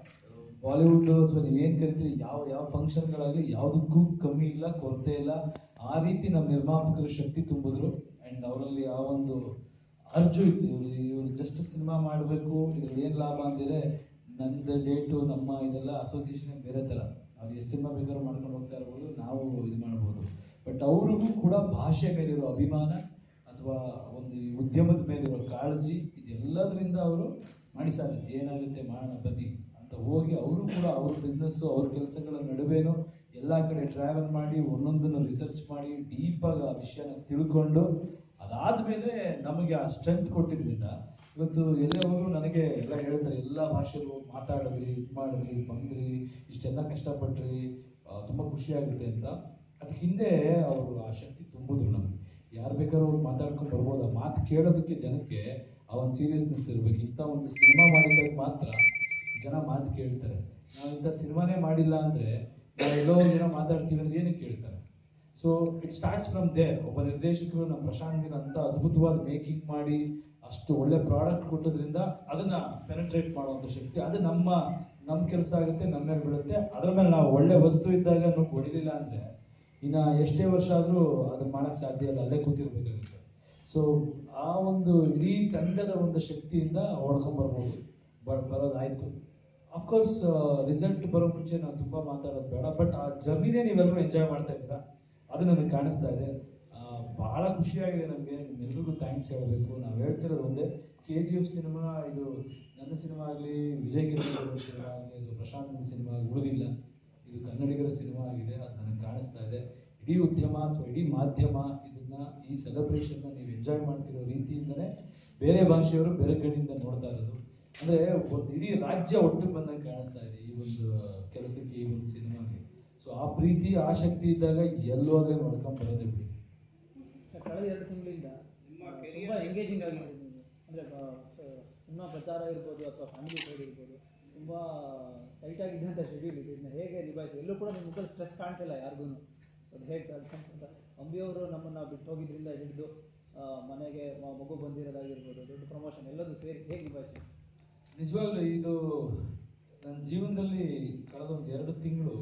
ಬಾಲಿವುಡ್ ಅಥವಾ ನೀವೇನು ಕರಿತೀರಿ ಯಾವ ಯಾವ ಫಂಕ್ಷನ್ಗಳಾಗಲಿ ಯಾವುದಕ್ಕೂ ಕಮ್ಮಿ ಇಲ್ಲ ಕೊರತೆ ಇಲ್ಲ ಆ ರೀತಿ ನಮ್ಮ ನಿರ್ಮಾಪಕರು ಶಕ್ತಿ ತುಂಬಿದ್ರು ಆ್ಯಂಡ್ ಅವರಲ್ಲಿ ಆ ಒಂದು ಅರ್ಜು ಇತ್ತು ಇವ್ರು ಇವ್ರು ಜಸ್ಟ್ ಸಿನಿಮಾ ಮಾಡಬೇಕು ಇದ್ರಲ್ಲಿ ಏನು ಲಾಭ ಅಂದಿದ್ರೆ ನಂದು ಡೇಟು ನಮ್ಮ ಇದೆಲ್ಲ ಅಸೋಸಿಯೇಷನ್ ಬೇರೆ ಥರ ಅವ್ರು ಎಷ್ಟು ಸಿನಿಮಾ ಬೇಕಾದ್ರೂ ಮಾಡ್ಕೊಂಡು ಹೋಗ್ತಾ ಇರ್ಬೋದು ನಾವು ಇದು ಮಾಡ್ಬೋದು ಬಟ್ ಅವ್ರಿಗೂ ಕೂಡ ಭಾಷೆ ಮೇಲಿರೋ ಅಭಿಮಾನ ಅಥವಾ ಒಂದು ಈ ಉದ್ಯಮದ ಮೇಲಿರೋ ಕಾಳಜಿ ಇದೆಲ್ಲದರಿಂದ ಅವರು ಮಾಡಿಸ್ತಾರೆ ಏನಾಗುತ್ತೆ ಮಾಡೋಣ ಬನ್ನಿ ಅಂತ ಹೋಗಿ ಅವರು ಕೂಡ ಅವ್ರ ಬಿಸ್ನೆಸ್ಸು ಅವ್ರ ಕೆಲಸಗಳ ನಡುವೆನೂ ಎಲ್ಲ ಕಡೆ ಟ್ರಾವೆಲ್ ಮಾಡಿ ಒಂದೊಂದನ್ನು ರಿಸರ್ಚ್ ಮಾಡಿ ಡೀಪಾಗಿ ಆ ವಿಷಯನ ತಿಳ್ಕೊಂಡು ಅದಾದ್ಮೇಲೆ ನಮಗೆ ಆ ಸ್ಟ್ರೆಂತ್ ಕೊಟ್ಟಿದ್ರಿಂದ ಇವತ್ತು ಎಲ್ಲೇ ಹೋದ್ರು ನನಗೆ ಎಲ್ಲ ಹೇಳ್ತಾರೆ ಎಲ್ಲ ಭಾಷೆಗಳು ಹೋಗಿ ಮಾತಾಡಿದ್ರಿ ಇದು ಮಾಡಿದ್ರಿ ಬಂದ್ರಿ ಇಷ್ಟೆಲ್ಲ ಕಷ್ಟಪಟ್ರಿ ಆ, ತುಂಬಾ ಖುಷಿ ಆಗುತ್ತೆ ಅಂತ ಅದಕ್ಕೆ ಹಿಂದೆ ಅವರು ಆ ಶಕ್ತಿ ತುಂಬಿದ್ರು ನಮ್ಗೆ ಯಾರು ಬೇಕಾದ್ರೂ ಹೋಗಿ ಮಾತಾಡ್ಕೊಂಡು ಬರ್ಬೋದು ಆ ಮಾತು ಕೇಳೋದಕ್ಕೆ ಜನಕ್ಕೆ ಆ ಒಂದು ಸೀರಿಯಸ್ನೆಸ್ ಇರ್ಬೇಕು ಇಂಥ ಒಂದು ಸಿನಿಮಾ ಮಾಡಿದಾಗ ಮಾತ್ರ ಜನ ಮಾತು ಕೇಳ್ತಾರೆ ನಾವು ಇಂಥ ಸಿನಿಮಾನೇ ಮಾಡಿಲ್ಲ ಅಂದ್ರೆ ನಾವು ಎಲ್ಲೋ ಒಂದ್ ದಿನ ಮಾತಾಡ್ತೀವಿ ಅಂದ್ರೆ ಏನಕ್ಕೆ ಕೇಳ್ತಾರೆ so it starts from there ಒಬ್ಬ ನಿರ್ದೇಶಕರು ನಮ್ಮ ಪ್ರಶಾಂತ್ ಅಂತ ಅದ್ಭುತವಾದ ಮೇಕಿಂಗ್ ಮಾಡಿ ಅಷ್ಟು ಒಳ್ಳೆ ಪ್ರಾಡಕ್ಟ್ ಕೊಟ್ಟದ್ರಿಂದ ಅದನ್ನ ಪೆನೆಟ್ರೇಟ್ ಮಾಡುವಂತ ಶಕ್ತಿ ಅದು ನಮ್ಮ ನಮ್ಮ ಕೆಲಸ ಆಗುತ್ತೆ ನಮ್ಮ ಮೇಲೆ ಬೀಳುತ್ತೆ ಅದ್ರ ಮೇಲೆ ನಾವು ಒಳ್ಳೆ ವಸ್ತು ಇದ್ದಾಗ ನಾವು ಹೊಡಿಲಿಲ್ಲ ಅಂದ್ರೆ ಇನ್ನ ಎಷ್ಟೇ ವರ್ಷ ಆದ್ರೂ ಅದನ್ನ ಮಾಡಕ್ ಸಾಧ್ಯ ಇಲ್ಲ ಅಲ್ಲೇ ಕೂತಿರ್ಬೇಕಾಗುತ್ತೆ ಸೊ ಆ ಒಂದು ಇಡೀ ತಂಡದ ಒಂದು ಶಕ್ತಿಯಿಂದ ಹೊಡ್ಕೊಂಡ್ ಬರ್ಬೋದು ಬ- ಬರೋದಾಯ್ತು ಅಫ್ಕೋರ್ಸ್ ರಿಸಲ್ಟ್ ಬರೋ ಮುಂಚೆ ನಾವು ತುಂಬಾ ಮಾತಾಡೋದು ಬೇಡ ಬಟ್ ಆ ಜರ್ನಿನೇ ನೀವೆಲ್ಲರೂ ಎಂಜಾಯ್ ಮಾಡ್ತಾ ಇದ್ದೀರಾ ಅದು ನನಗೆ ಕಾಣಿಸ್ತಾ ಇದೆ ಆ, ಬಹಳ ಖುಷಿಯಾಗಿದೆ ನಮಗೆ ನಿಮ್ಮೆಲ್ರಿಗೂ ಥ್ಯಾಂಕ್ಸ್ ಹೇಳಬೇಕು ನಾವು ಹೇಳ್ತಿರೋದು ಒಂದೇ ಕೆ ಜಿ ಎಫ್ ಸಿನಿಮಾ ಇದು ನನ್ನ ಸಿನಿಮಾ ಆಗಲಿ ವಿಜಯ್ ಕಿರಣ್ ಸಿನಿಮಾ ಆಗಲಿ ಇದು ಪ್ರಶಾಂತ್ ಸಿನಿಮಾ ಉಳಿದಿಲ್ಲ ಇದು ಕನ್ನಡಿಗರ ಸಿನಿಮಾ ಆಗಿದೆ ಅದು ನನಗೆ ಕಾಣಿಸ್ತಾ ಇದೆ ಇಡೀ ಉದ್ಯಮ ಅಥವಾ ಇಡೀ ಮಾಧ್ಯಮ ಇದನ್ನ ಈ ಸೆಲೆಬ್ರೇಷನ್ನ ನೀವು ಎಂಜಾಯ್ ಮಾಡ್ತಿರೋ ರೀತಿಯಿಂದನೇ ಬೇರೆ ಭಾಷೆಯವರು ಬೇರೆ ಕಡೆಯಿಂದ ನೋಡ್ತಾ ಇರೋದು ಅಂದ್ರೆ ಒಂದು ಇಡೀ ರಾಜ್ಯ ಒಟ್ಟಿಗೆ ಬಂದಂಗೆ ಕಾಣಿಸ್ತಾ ಇದೆ ಈ ಒಂದು ಕೆಲಸಕ್ಕೆ ಈ ಒಂದು ಸಿನಿಮಾಗೆ ಸೊ ಆ ಪ್ರೀತಿ ಆ ಶಕ್ತಿ ಇದ್ದಾಗ ಎಲ್ಲೋದ್ರೆ ನೋಡ್ಕೊಂಡ್ ಬರೋದೇ ಬಿಡಿ ಸರ್ ಕಳೆದ ಎರಡು ತಿಂಗಳಿಂದ ನಿಮ್ಮ ಆ, career ತುಂಬಾ ಎಂಗೇಜಿಂಗ್ ಎಷ್ಟು ಆಗಿದೆ ನೀವು ಅಂದರೆ ಸಿನಿಮಾ ಪ್ರಚಾರ ಇರ್ಬೋದು ಅಥವಾ ಫ್ಯಾಮಿಲಿ ಸೈಡ್ ಇರ್ಬೋದು ತುಂಬಾ ಟೈಟ್ ಆಗಿದ್ದಂಥ ಶೆಡ್ಯೂಲ್ ಇದೆ ಇದನ್ನ ಹೇಗೆ ನಿಭಾಯಿಸಿ ಎಲ್ಲೂ ಕೂಡ ನಿಮ್ಮ ಮುಖದಲ್ಲಿ ಸ್ಟ್ರೆಸ್ ಕಾಣಿಸಿಲ್ಲ ಯಾರಿಗೂ ಅದು ಹೇಗೆ ಸಾಧ್ಯ ಅಂತ ಅಂಬಿಯವರು ನಮ್ಮನ್ನ ಬಿಟ್ಟು ಹೋಗಿದ್ರಿಂದ ಹಿಡಿದು ಆ, ಮನೆಗೆ ಮ- ಮಗು ಬಂದಿರೋದಾಗಿರ್ಬೋದು ದೊಡ್ಡ ಪ್ರಮೋಷನ್ ಎಲ್ಲದೂ ಸೇರಿ ಹೇಗೆ ನಿಭಾಯಿಸಿ ನಿಜವಾಗ್ಲೂ ಇದು ನನ್ನ ಜೀವನದಲ್ಲಿ ಕಳೆದ ಒಂದು ಎರಡು ತಿಂಗಳು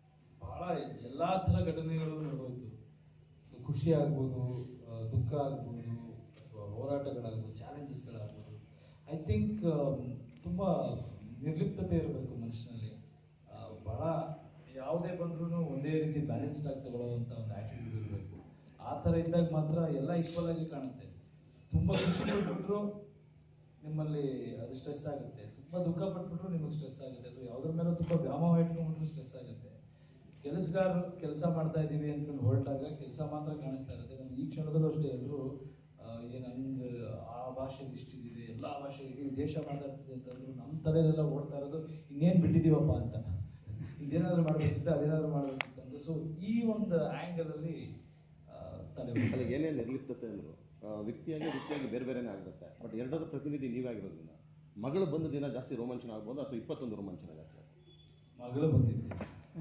ಬಹಳ ಎಲ್ಲಾ ಥರ ಘಟನೆಗಳು ನಡೆದೋಯ್ತು ಸೊ ಖುಷಿ ಆಗ್ಬೋದು ಆ, ದುಃಖ ಆಗ್ಬೋದು ಅಥವಾ ಹೋರಾಟಗಳಾಗ್ಬೋದು ಚಾಲೆಂಜಸ್ಗಳಾಗ್ಬೋದು ಐ ಥಿಂಕ್ ತುಂಬ ನಿರ್ಲಿಪ್ತತೆ ಇರಬೇಕು ಮನುಷ್ಯನಲ್ಲಿ ಆ, ಬಹಳ ಯಾವುದೇ ಬಂದ್ರೂ ಒಂದೇ ರೀತಿ ಬ್ಯಾಲೆನ್ಸ್ಡ್ ಆಗಿ ತಗೊಳ್ಳೋವಂಥ ಒಂದು ಆ್ಯಟಿಟ್ಯೂಡ್ ಇರಬೇಕು ಆ ಥರ ಇದ್ದಾಗ ಮಾತ್ರ ಎಲ್ಲ ಈಕ್ವಲ್ ಆಗಿ ಕಾಣುತ್ತೆ ತುಂಬ ಖುಷಿ ಪಟ್ಬಿಟ್ರು ನಿಮ್ಮಲ್ಲಿ ಅದು ಸ್ಟ್ರೆಸ್ ಆಗುತ್ತೆ ತುಂಬ ದುಃಖ ಪಟ್ಬಿಟ್ರು ನಿಮಗೆ ಸ್ಟ್ರೆಸ್ ಆಗುತ್ತೆ ಅದು ಯಾವುದ್ರ ಮೇಲೂ ತುಂಬ ವ್ಯಾಮೋಹ ಇಟ್ಕೊಂಡ್ಬಿಟ್ರು ಸ್ಟ್ರೆಸ್ ಆಗುತ್ತೆ ಕೆಲಸಗಾರರು ಕೆಲಸ ಮಾಡ್ತಾ ಇದ್ದೀವಿ ಅಂದ್ಕೊಂಡು ಹೊರಟಾಗ ಕೆಲಸ ಮಾತ್ರ ಕಾಣಿಸ್ತಾ ಇರುತ್ತೆ ನಮ್ಗೆ ಈ ಕ್ಷಣದಲ್ಲೂ ಅಷ್ಟೇ ಎಲ್ಲರೂ ಏನು ಹಂಗೆ ಆ ಭಾಷೆಗೆ ಇಷ್ಟಿದೆ ಎಲ್ಲ ಭಾಷೆ ಇಡೀ ದೇಶ ಮಾತಾಡ್ತಿದೆ ಅಂತಂದ್ರು ನಮ್ಮ ತಲೆಯಲ್ಲೆಲ್ಲ ಓಡ್ತಾ ಇರೋದು ಇನ್ನೇನು ಬಿಟ್ಟಿದ್ದೀವಪ್ಪ ಅಂತ ಇದೇನಾದ್ರು ಮಾಡ್ಬೇಕಿತ್ತು ಅದೇನಾದ್ರು ಮಾಡ್ಬೇಕಿತ್ತು ಸೊ ಈ ಒಂದು ಆ್ಯಂಗಲಲ್ಲಿ ತಲೆ ಅಲ್ಲ ಏನೇ ನಿರ್ಲಿಪ್ತತೆ ಅಂದರು ವ್ಯಕ್ತಿಯಾಗಿ ವ್ಯಕ್ತಿಯಾಗಿ ಬೇರೆ ಬೇರೆನೇ ಆಗಿರುತ್ತೆ ಬಟ್ ಎರಡರ ಪ್ರತಿನಿಧಿ ನೀವೇ ಆಗಿರೋದ್ರಿಂದ ಮಗಳು ಬಂದ ದಿನ ಜಾಸ್ತಿ ರೋಮಾಂಚನ ಆಗ್ಬೋದು ಅಥವಾ ಇಪ್ಪತ್ತೊಂದು ರೋಮಾಂಚನ ಜಾಸ್ತಿ ಮಗಳು ಬಂದಿದ್ದೆ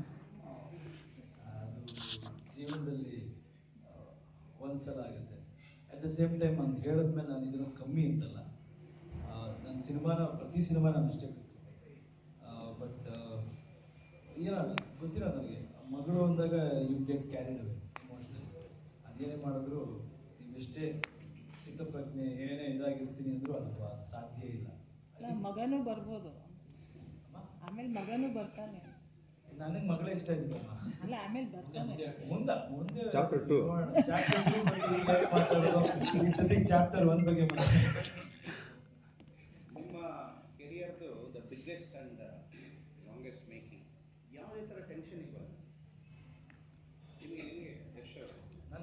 ಅದು ಜೀವನದಲ್ಲಿ ಆ, ಒಂದ್ಸಲ ಆಗುತ್ತೆ ಅಟ್ ದ ಸೇಮ್ ಟೈಮ್ ಹಂಗೆ ಹೇಳಿದ್ಮೇಲೆ ನಾನು ಇದನ್ನು ಕಮ್ಮಿ ಅಂತಲ್ಲ ನನ್ನ ಸಿನಿಮಾನ ಪ್ರತಿ ಸಿನಿಮಾ ನಾನು ಅಷ್ಟೇ ಪ್ರೀತಿಸ್ತೇನೆ ಬಟ್ ಏನೋ ಗೊತ್ತಿಲ್ಲ ನನಗೆ ಮಗಳು ಅಂದಾಗ you get carried away emotional ಅದೇನೇ ಮಾಡಿದ್ರು ನೀವೆಷ್ಟೇ ಚಿತ್ತಪ್ರಜ್ಞೆ ಏನೇ ಇದಾಗಿರ್ತೀನಿ ಅಂದರೂ ಅದು ಅದು ಸಾಧ್ಯ ಇಲ್ಲ ಅಲ್ಲ ಮಗನೂ ಬರ್ಬೋದು ಆಮೇಲೆ ಮಗನೂ ಬರ್ತಾನೆ ನನಗೆ ಮಗಳೇ ಇಷ್ಟ ಇದ್ದಮ್ಮ ಅಲ್ಲ ಆಮೇಲೆ ಬರ್ತಾನೆ ಮುಂದೆ ಮುಂದೆ Chapter two. ಚಾಪ್ಟರ್ ಟೂ ಬಗ್ಗೆ ಈಗ ಮಾತಾಡೋದು ಈ ಸತಿ ಚಾಪ್ಟರ್ ಒನ್ ಬಗ್ಗೆ ಮಾತಾಡೋದು ನಿಮ್ಮ ಕೆರಿಯರ್ದು the biggest and longest making ಯಾವುದೇ ಥರ ಟೆನ್ಷನ್ ಇವಾಗ ನಿಮಗೆ ಹೆಂಗೆ ಯಶ್ ಅವ್ರೆ? ನನ್ನ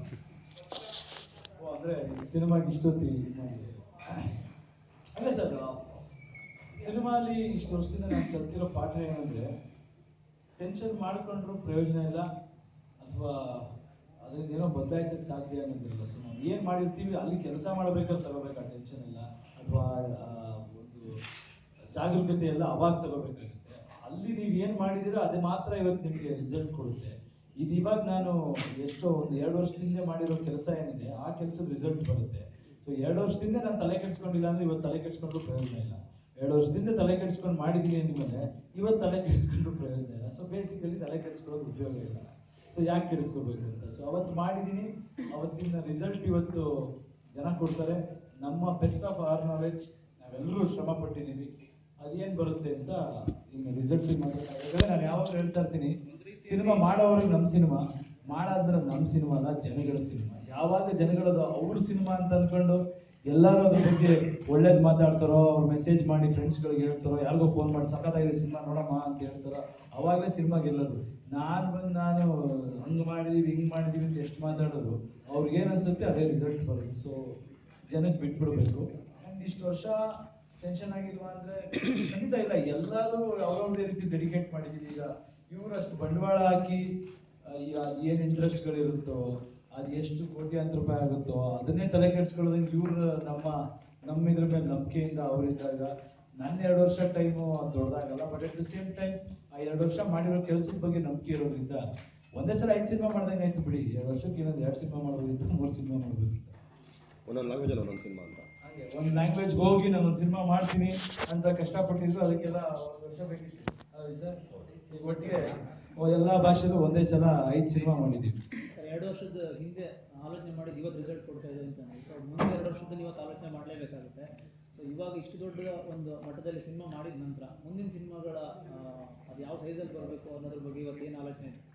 ಓ ಅಂದರೆ ಸಿನಿಮಾಗೆ ಇಷ್ಟೊತ್ತಿ ಇದು ಮಾಡಿದೆ ಅಲ್ಲ ಸರ್ ಸಿನಿಮಾಲಿ ಇಷ್ಟು ವರ್ಷದಿಂದ ನಾನು ಕಲ್ತಿರೋ ಪಾಠ ಏನಂದ್ರೆ ಟೆನ್ಷನ್ ಮಾಡ್ಕೊಂಡ್ರು ಪ್ರಯೋಜನ ಇಲ್ಲ ಅಥವಾ ಅದರಿಂದ ಏನೋ ಬದಲಾಯಿಸಕ್ಕೆ ಸಾಧ್ಯ ಅನ್ನೋದಿಲ್ಲ ಸೊ ನಾವು ಏನು ಮಾಡಿರ್ತೀವಿ ಅಲ್ಲಿ ಕೆಲಸ ಮಾಡ್ಬೇಕಾದ್ರೆ ತಗೋಬೇಕು ಆ ಟೆನ್ಷನ್ ಎಲ್ಲ ಅಥವಾ ಆ ಒಂದು ಜಾಗರೂಕತೆ ಎಲ್ಲ ಅವಾಗ ತಗೋಬೇಕಾಗುತ್ತೆ ಅಲ್ಲಿ ನೀವು ಏನು ಮಾಡಿದಿರೋ ಅದು ಮಾತ್ರ ಇವತ್ತು ನಿಮಗೆ ರಿಸಲ್ಟ್ ಕೊಡುತ್ತೆ ಇದು ಇವಾಗ ನಾನು ಎಷ್ಟೋ ಒಂದು ಎರಡು ವರ್ಷದಿಂದ ಮಾಡಿರೋ ಕೆಲಸ ಏನಿದೆ ಆ ಕೆಲಸದ ರಿಸಲ್ಟ್ ಬರುತ್ತೆ ಸೊ ಎರಡು ವರ್ಷದಿಂದ ನಾನು ತಲೆ ಕೆಡಿಸ್ಕೊಂಡಿಲ್ಲ ಅಂದ್ರೆ ಇವತ್ತು ತಲೆ ಕೆಡಿಸ್ಕೊಂಡ್ರು ಪ್ರಯೋಜನ ಇಲ್ಲ ಎರಡು ವರ್ಷದಿಂದ ತಲೆ ಕೆಡಿಸ್ಕೊಂಡು ಮಾಡಿದೀನಿ ಅಂದಮೇಲೆ ಇವತ್ತು ತಲೆ ಕೆಡಿಸ್ಕೊಂಡ್ರು ಪ್ರಯೋಜನ ಇಲ್ಲ ಸೊ ಬೇಸಿಕಲಿ ತಲೆ ಕೆಡಿಸ್ಕೊಳ್ಳೋದು ಉಪಯೋಗ ಇಲ್ಲ ಸೊ ಯಾಕೆ ಕೆಡಿಸ್ಕೋಬೇಕು ಅಂತ ಸೊ ಅವತ್ತು ಮಾಡಿದೀನಿ ಅವತ್ತಿನ ರಿಸಲ್ಟ್ ಇವತ್ತು ಜನ ಕೊಡ್ತಾರೆ ನಮ್ಮ ಬೆಸ್ಟ್ ಆಫ್ ಆರ್ ನಾಲೆಡ್ಜ್ ನಾವೆಲ್ಲರೂ ಶ್ರಮ ಪಟ್ಟಿದ್ದೀವಿ ಅದೇನು ಬರುತ್ತೆ ಅಂತ ಇನ್ನು ರಿಸಲ್ಟ್ ಯಾಕಂದ್ರೆ ನಾನು ಯಾವಾಗ ಹೇಳ್ತಾ ಇರ್ತೀನಿ ಸಿನಿಮಾ ಮಾಡೋವ್ರಿಗೆ ನಮ್ಮ ಸಿನಿಮಾ ಮಾಡಾದ್ಮೇಲೆ ನಮ್ಮ ಸಿನಿಮಾ ಅಲ್ಲ ಜನಗಳ ಸಿನಿಮಾ ಯಾವಾಗ ಜನಗಳದು ಅವ್ರ ಸಿನಿಮಾ ಅಂತ ಅನ್ಕೊಂಡು ಎಲ್ಲರೂ ಅದ್ರ ಬಗ್ಗೆ ಒಳ್ಳೇದು ಮಾತಾಡ್ತಾರೋ ಅವ್ರು ಮೆಸೇಜ್ ಮಾಡಿ ಫ್ರೆಂಡ್ಸ್ಗಳಿಗೆ ಹೇಳ್ತಾರೋ ಯಾರಿಗೋ ಫೋನ್ ಮಾಡಿ ಸಖತ್ತಾಗಿದೆ ಸಿನಿಮಾ ನೋಡಮ್ಮ ಅಂತ ಹೇಳ್ತಾರೋ ಅವಾಗಲೇ ಸಿನಿಮಾ ಗೆಲ್ಲೋದು ನಾನು ಬಂದು ನಾನು ಹಂಗೆ ಮಾಡಿದೀವಿ ಹಿಂಗೆ ಮಾಡಿದೀವಿ ಅಂತ ಎಷ್ಟು ಮಾತಾಡೋದು ಅವ್ರಿಗೆ ಏನು ಅನ್ಸುತ್ತೆ ಅದೇ ರಿಸಲ್ಟ್ ಬರುತ್ತೆ ಸೊ ಜನಕ್ಕೆ ಬಿಟ್ಬಿಡ್ಬೇಕು ಆ್ಯಂಡ್ ಇಷ್ಟು ವರ್ಷ ಟೆನ್ಷನ್ ಆಗಿಲ್ವಾ ಅಂದ್ರೆ ಖಂಡಿತ ಇಲ್ಲ ಎಲ್ಲರೂ ಅವ್ರವ್ರದೇ ರೀತಿ ಡೆಡಿಕೇಟ್ ಮಾಡಿದೀವಿ ಈಗ ಇವರು ಅಷ್ಟು ಬಂಡವಾಳ ಹಾಕಿ ಅದು ಏನು ಇಂಟ್ರೆಸ್ಟ್ಗಳಿರುತ್ತೋ ಅದು ಎಷ್ಟು ಕೋಟ್ಯಾಂತರ ರೂಪಾಯಿ ಆಗುತ್ತೋ ಅದನ್ನೇ ತಲೆ ಕೆಡಿಸ್ಕೊಳ್ಳೋದಂಗೆ ಇವ್ರು ನಮ್ಮ ನಮ್ಮ ಇದ್ರ ಮೇಲೆ ನಂಬಿಕೆಯಿಂದ ಅವರಿದ್ದಾಗ ನನ್ನ ಎರಡು ವರ್ಷ ಟೈಮು ದೊಡ್ಡದಾಗಲ್ಲ but at the same time ಆ ಎರಡು ವರ್ಷ ಮಾಡಿರೋ ಕೆಲಸದ ಬಗ್ಗೆ ನಂಬಿಕೆ ಇರೋದ್ರಿಂದ ಒಂದೇ ಸಲ ಐದು ಸಿನಿಮಾ ಮಾಡ್ದಂಗೆ ಆಯ್ತು ಬಿಡಿ ಎರಡು ವರ್ಷಕ್ಕೆ ಇನ್ನೊಂದು ಎರಡು ಸಿನಿಮಾ ಮಾಡ್ಬೋದಿತ್ತು ಮೂರು ಸಿನಿಮಾ ಮಾಡ್ಬೋದಿತ್ತು ಒಂದೊಂದು ಲ್ಯಾಂಗ್ವೇಜಲ್ಲಿ ಒಂದೊಂದು ಸಿನಿಮಾ ಅಂತ ಹಾಗೆ ಒಂದು ಲ್ಯಾಂಗ್ವೇಜ್ ಹೋಗಿ ನಾನು ಒಂದು ಸಿನಿಮಾ ಮಾಡ್ತೀನಿ ಅಂತ ಕಷ್ಟಪಟ್ಟಿದ್ರು ಅದಕ್ಕೆಲ್ಲ ಒಂದು ವರ್ಷ ಬೇಕಿತ್ತು ಹೌದು ಸರ್ ಈಗ ಒಟ್ಟಿಗೆ ಎಲ್ಲ ಭಾಷೆಗೂ ಒಂದೇ ಸಲ ಐದು ಸಿನಿಮಾ ಮಾಡಿದ್ದೀವಿ ಸರ್ ಎರಡು ವರ್ಷದ ಹಿಂದೆ ಆಲೋಚನೆ ಮಾಡಿದ್ದು ಇವತ್ತು ರಿಸಲ್ಟ್ ಕೊಡ್ತಾ ಇದೆ ಅಂತ ಸೊ ಮುಂದೆ ಎರಡು ವರ್ಷದಲ್ಲಿ ಇವತ್ತು ಆಲೋಚನೆ ಮಾಡಲೇಬೇಕಾಗುತ್ತೆ ಸೊ ಇವಾಗ ಇಷ್ಟು ದೊಡ್ಡ ಒಂದು ಮಟ್ಟದಲ್ಲಿ ಸಿನಿಮಾ ಮಾಡಿದ ನಂತರ ಮುಂದಿನ ಸಿನಿಮಾಗಳ ಅದು ಯಾವ ಸೈಜಲ್ಲಿ ಬರಬೇಕು ಅನ್ನೋದ್ರ ಬಗ್ಗೆ ಇವತ್ತು ಏನು ಆಲೋಚನೆ ಇದೆ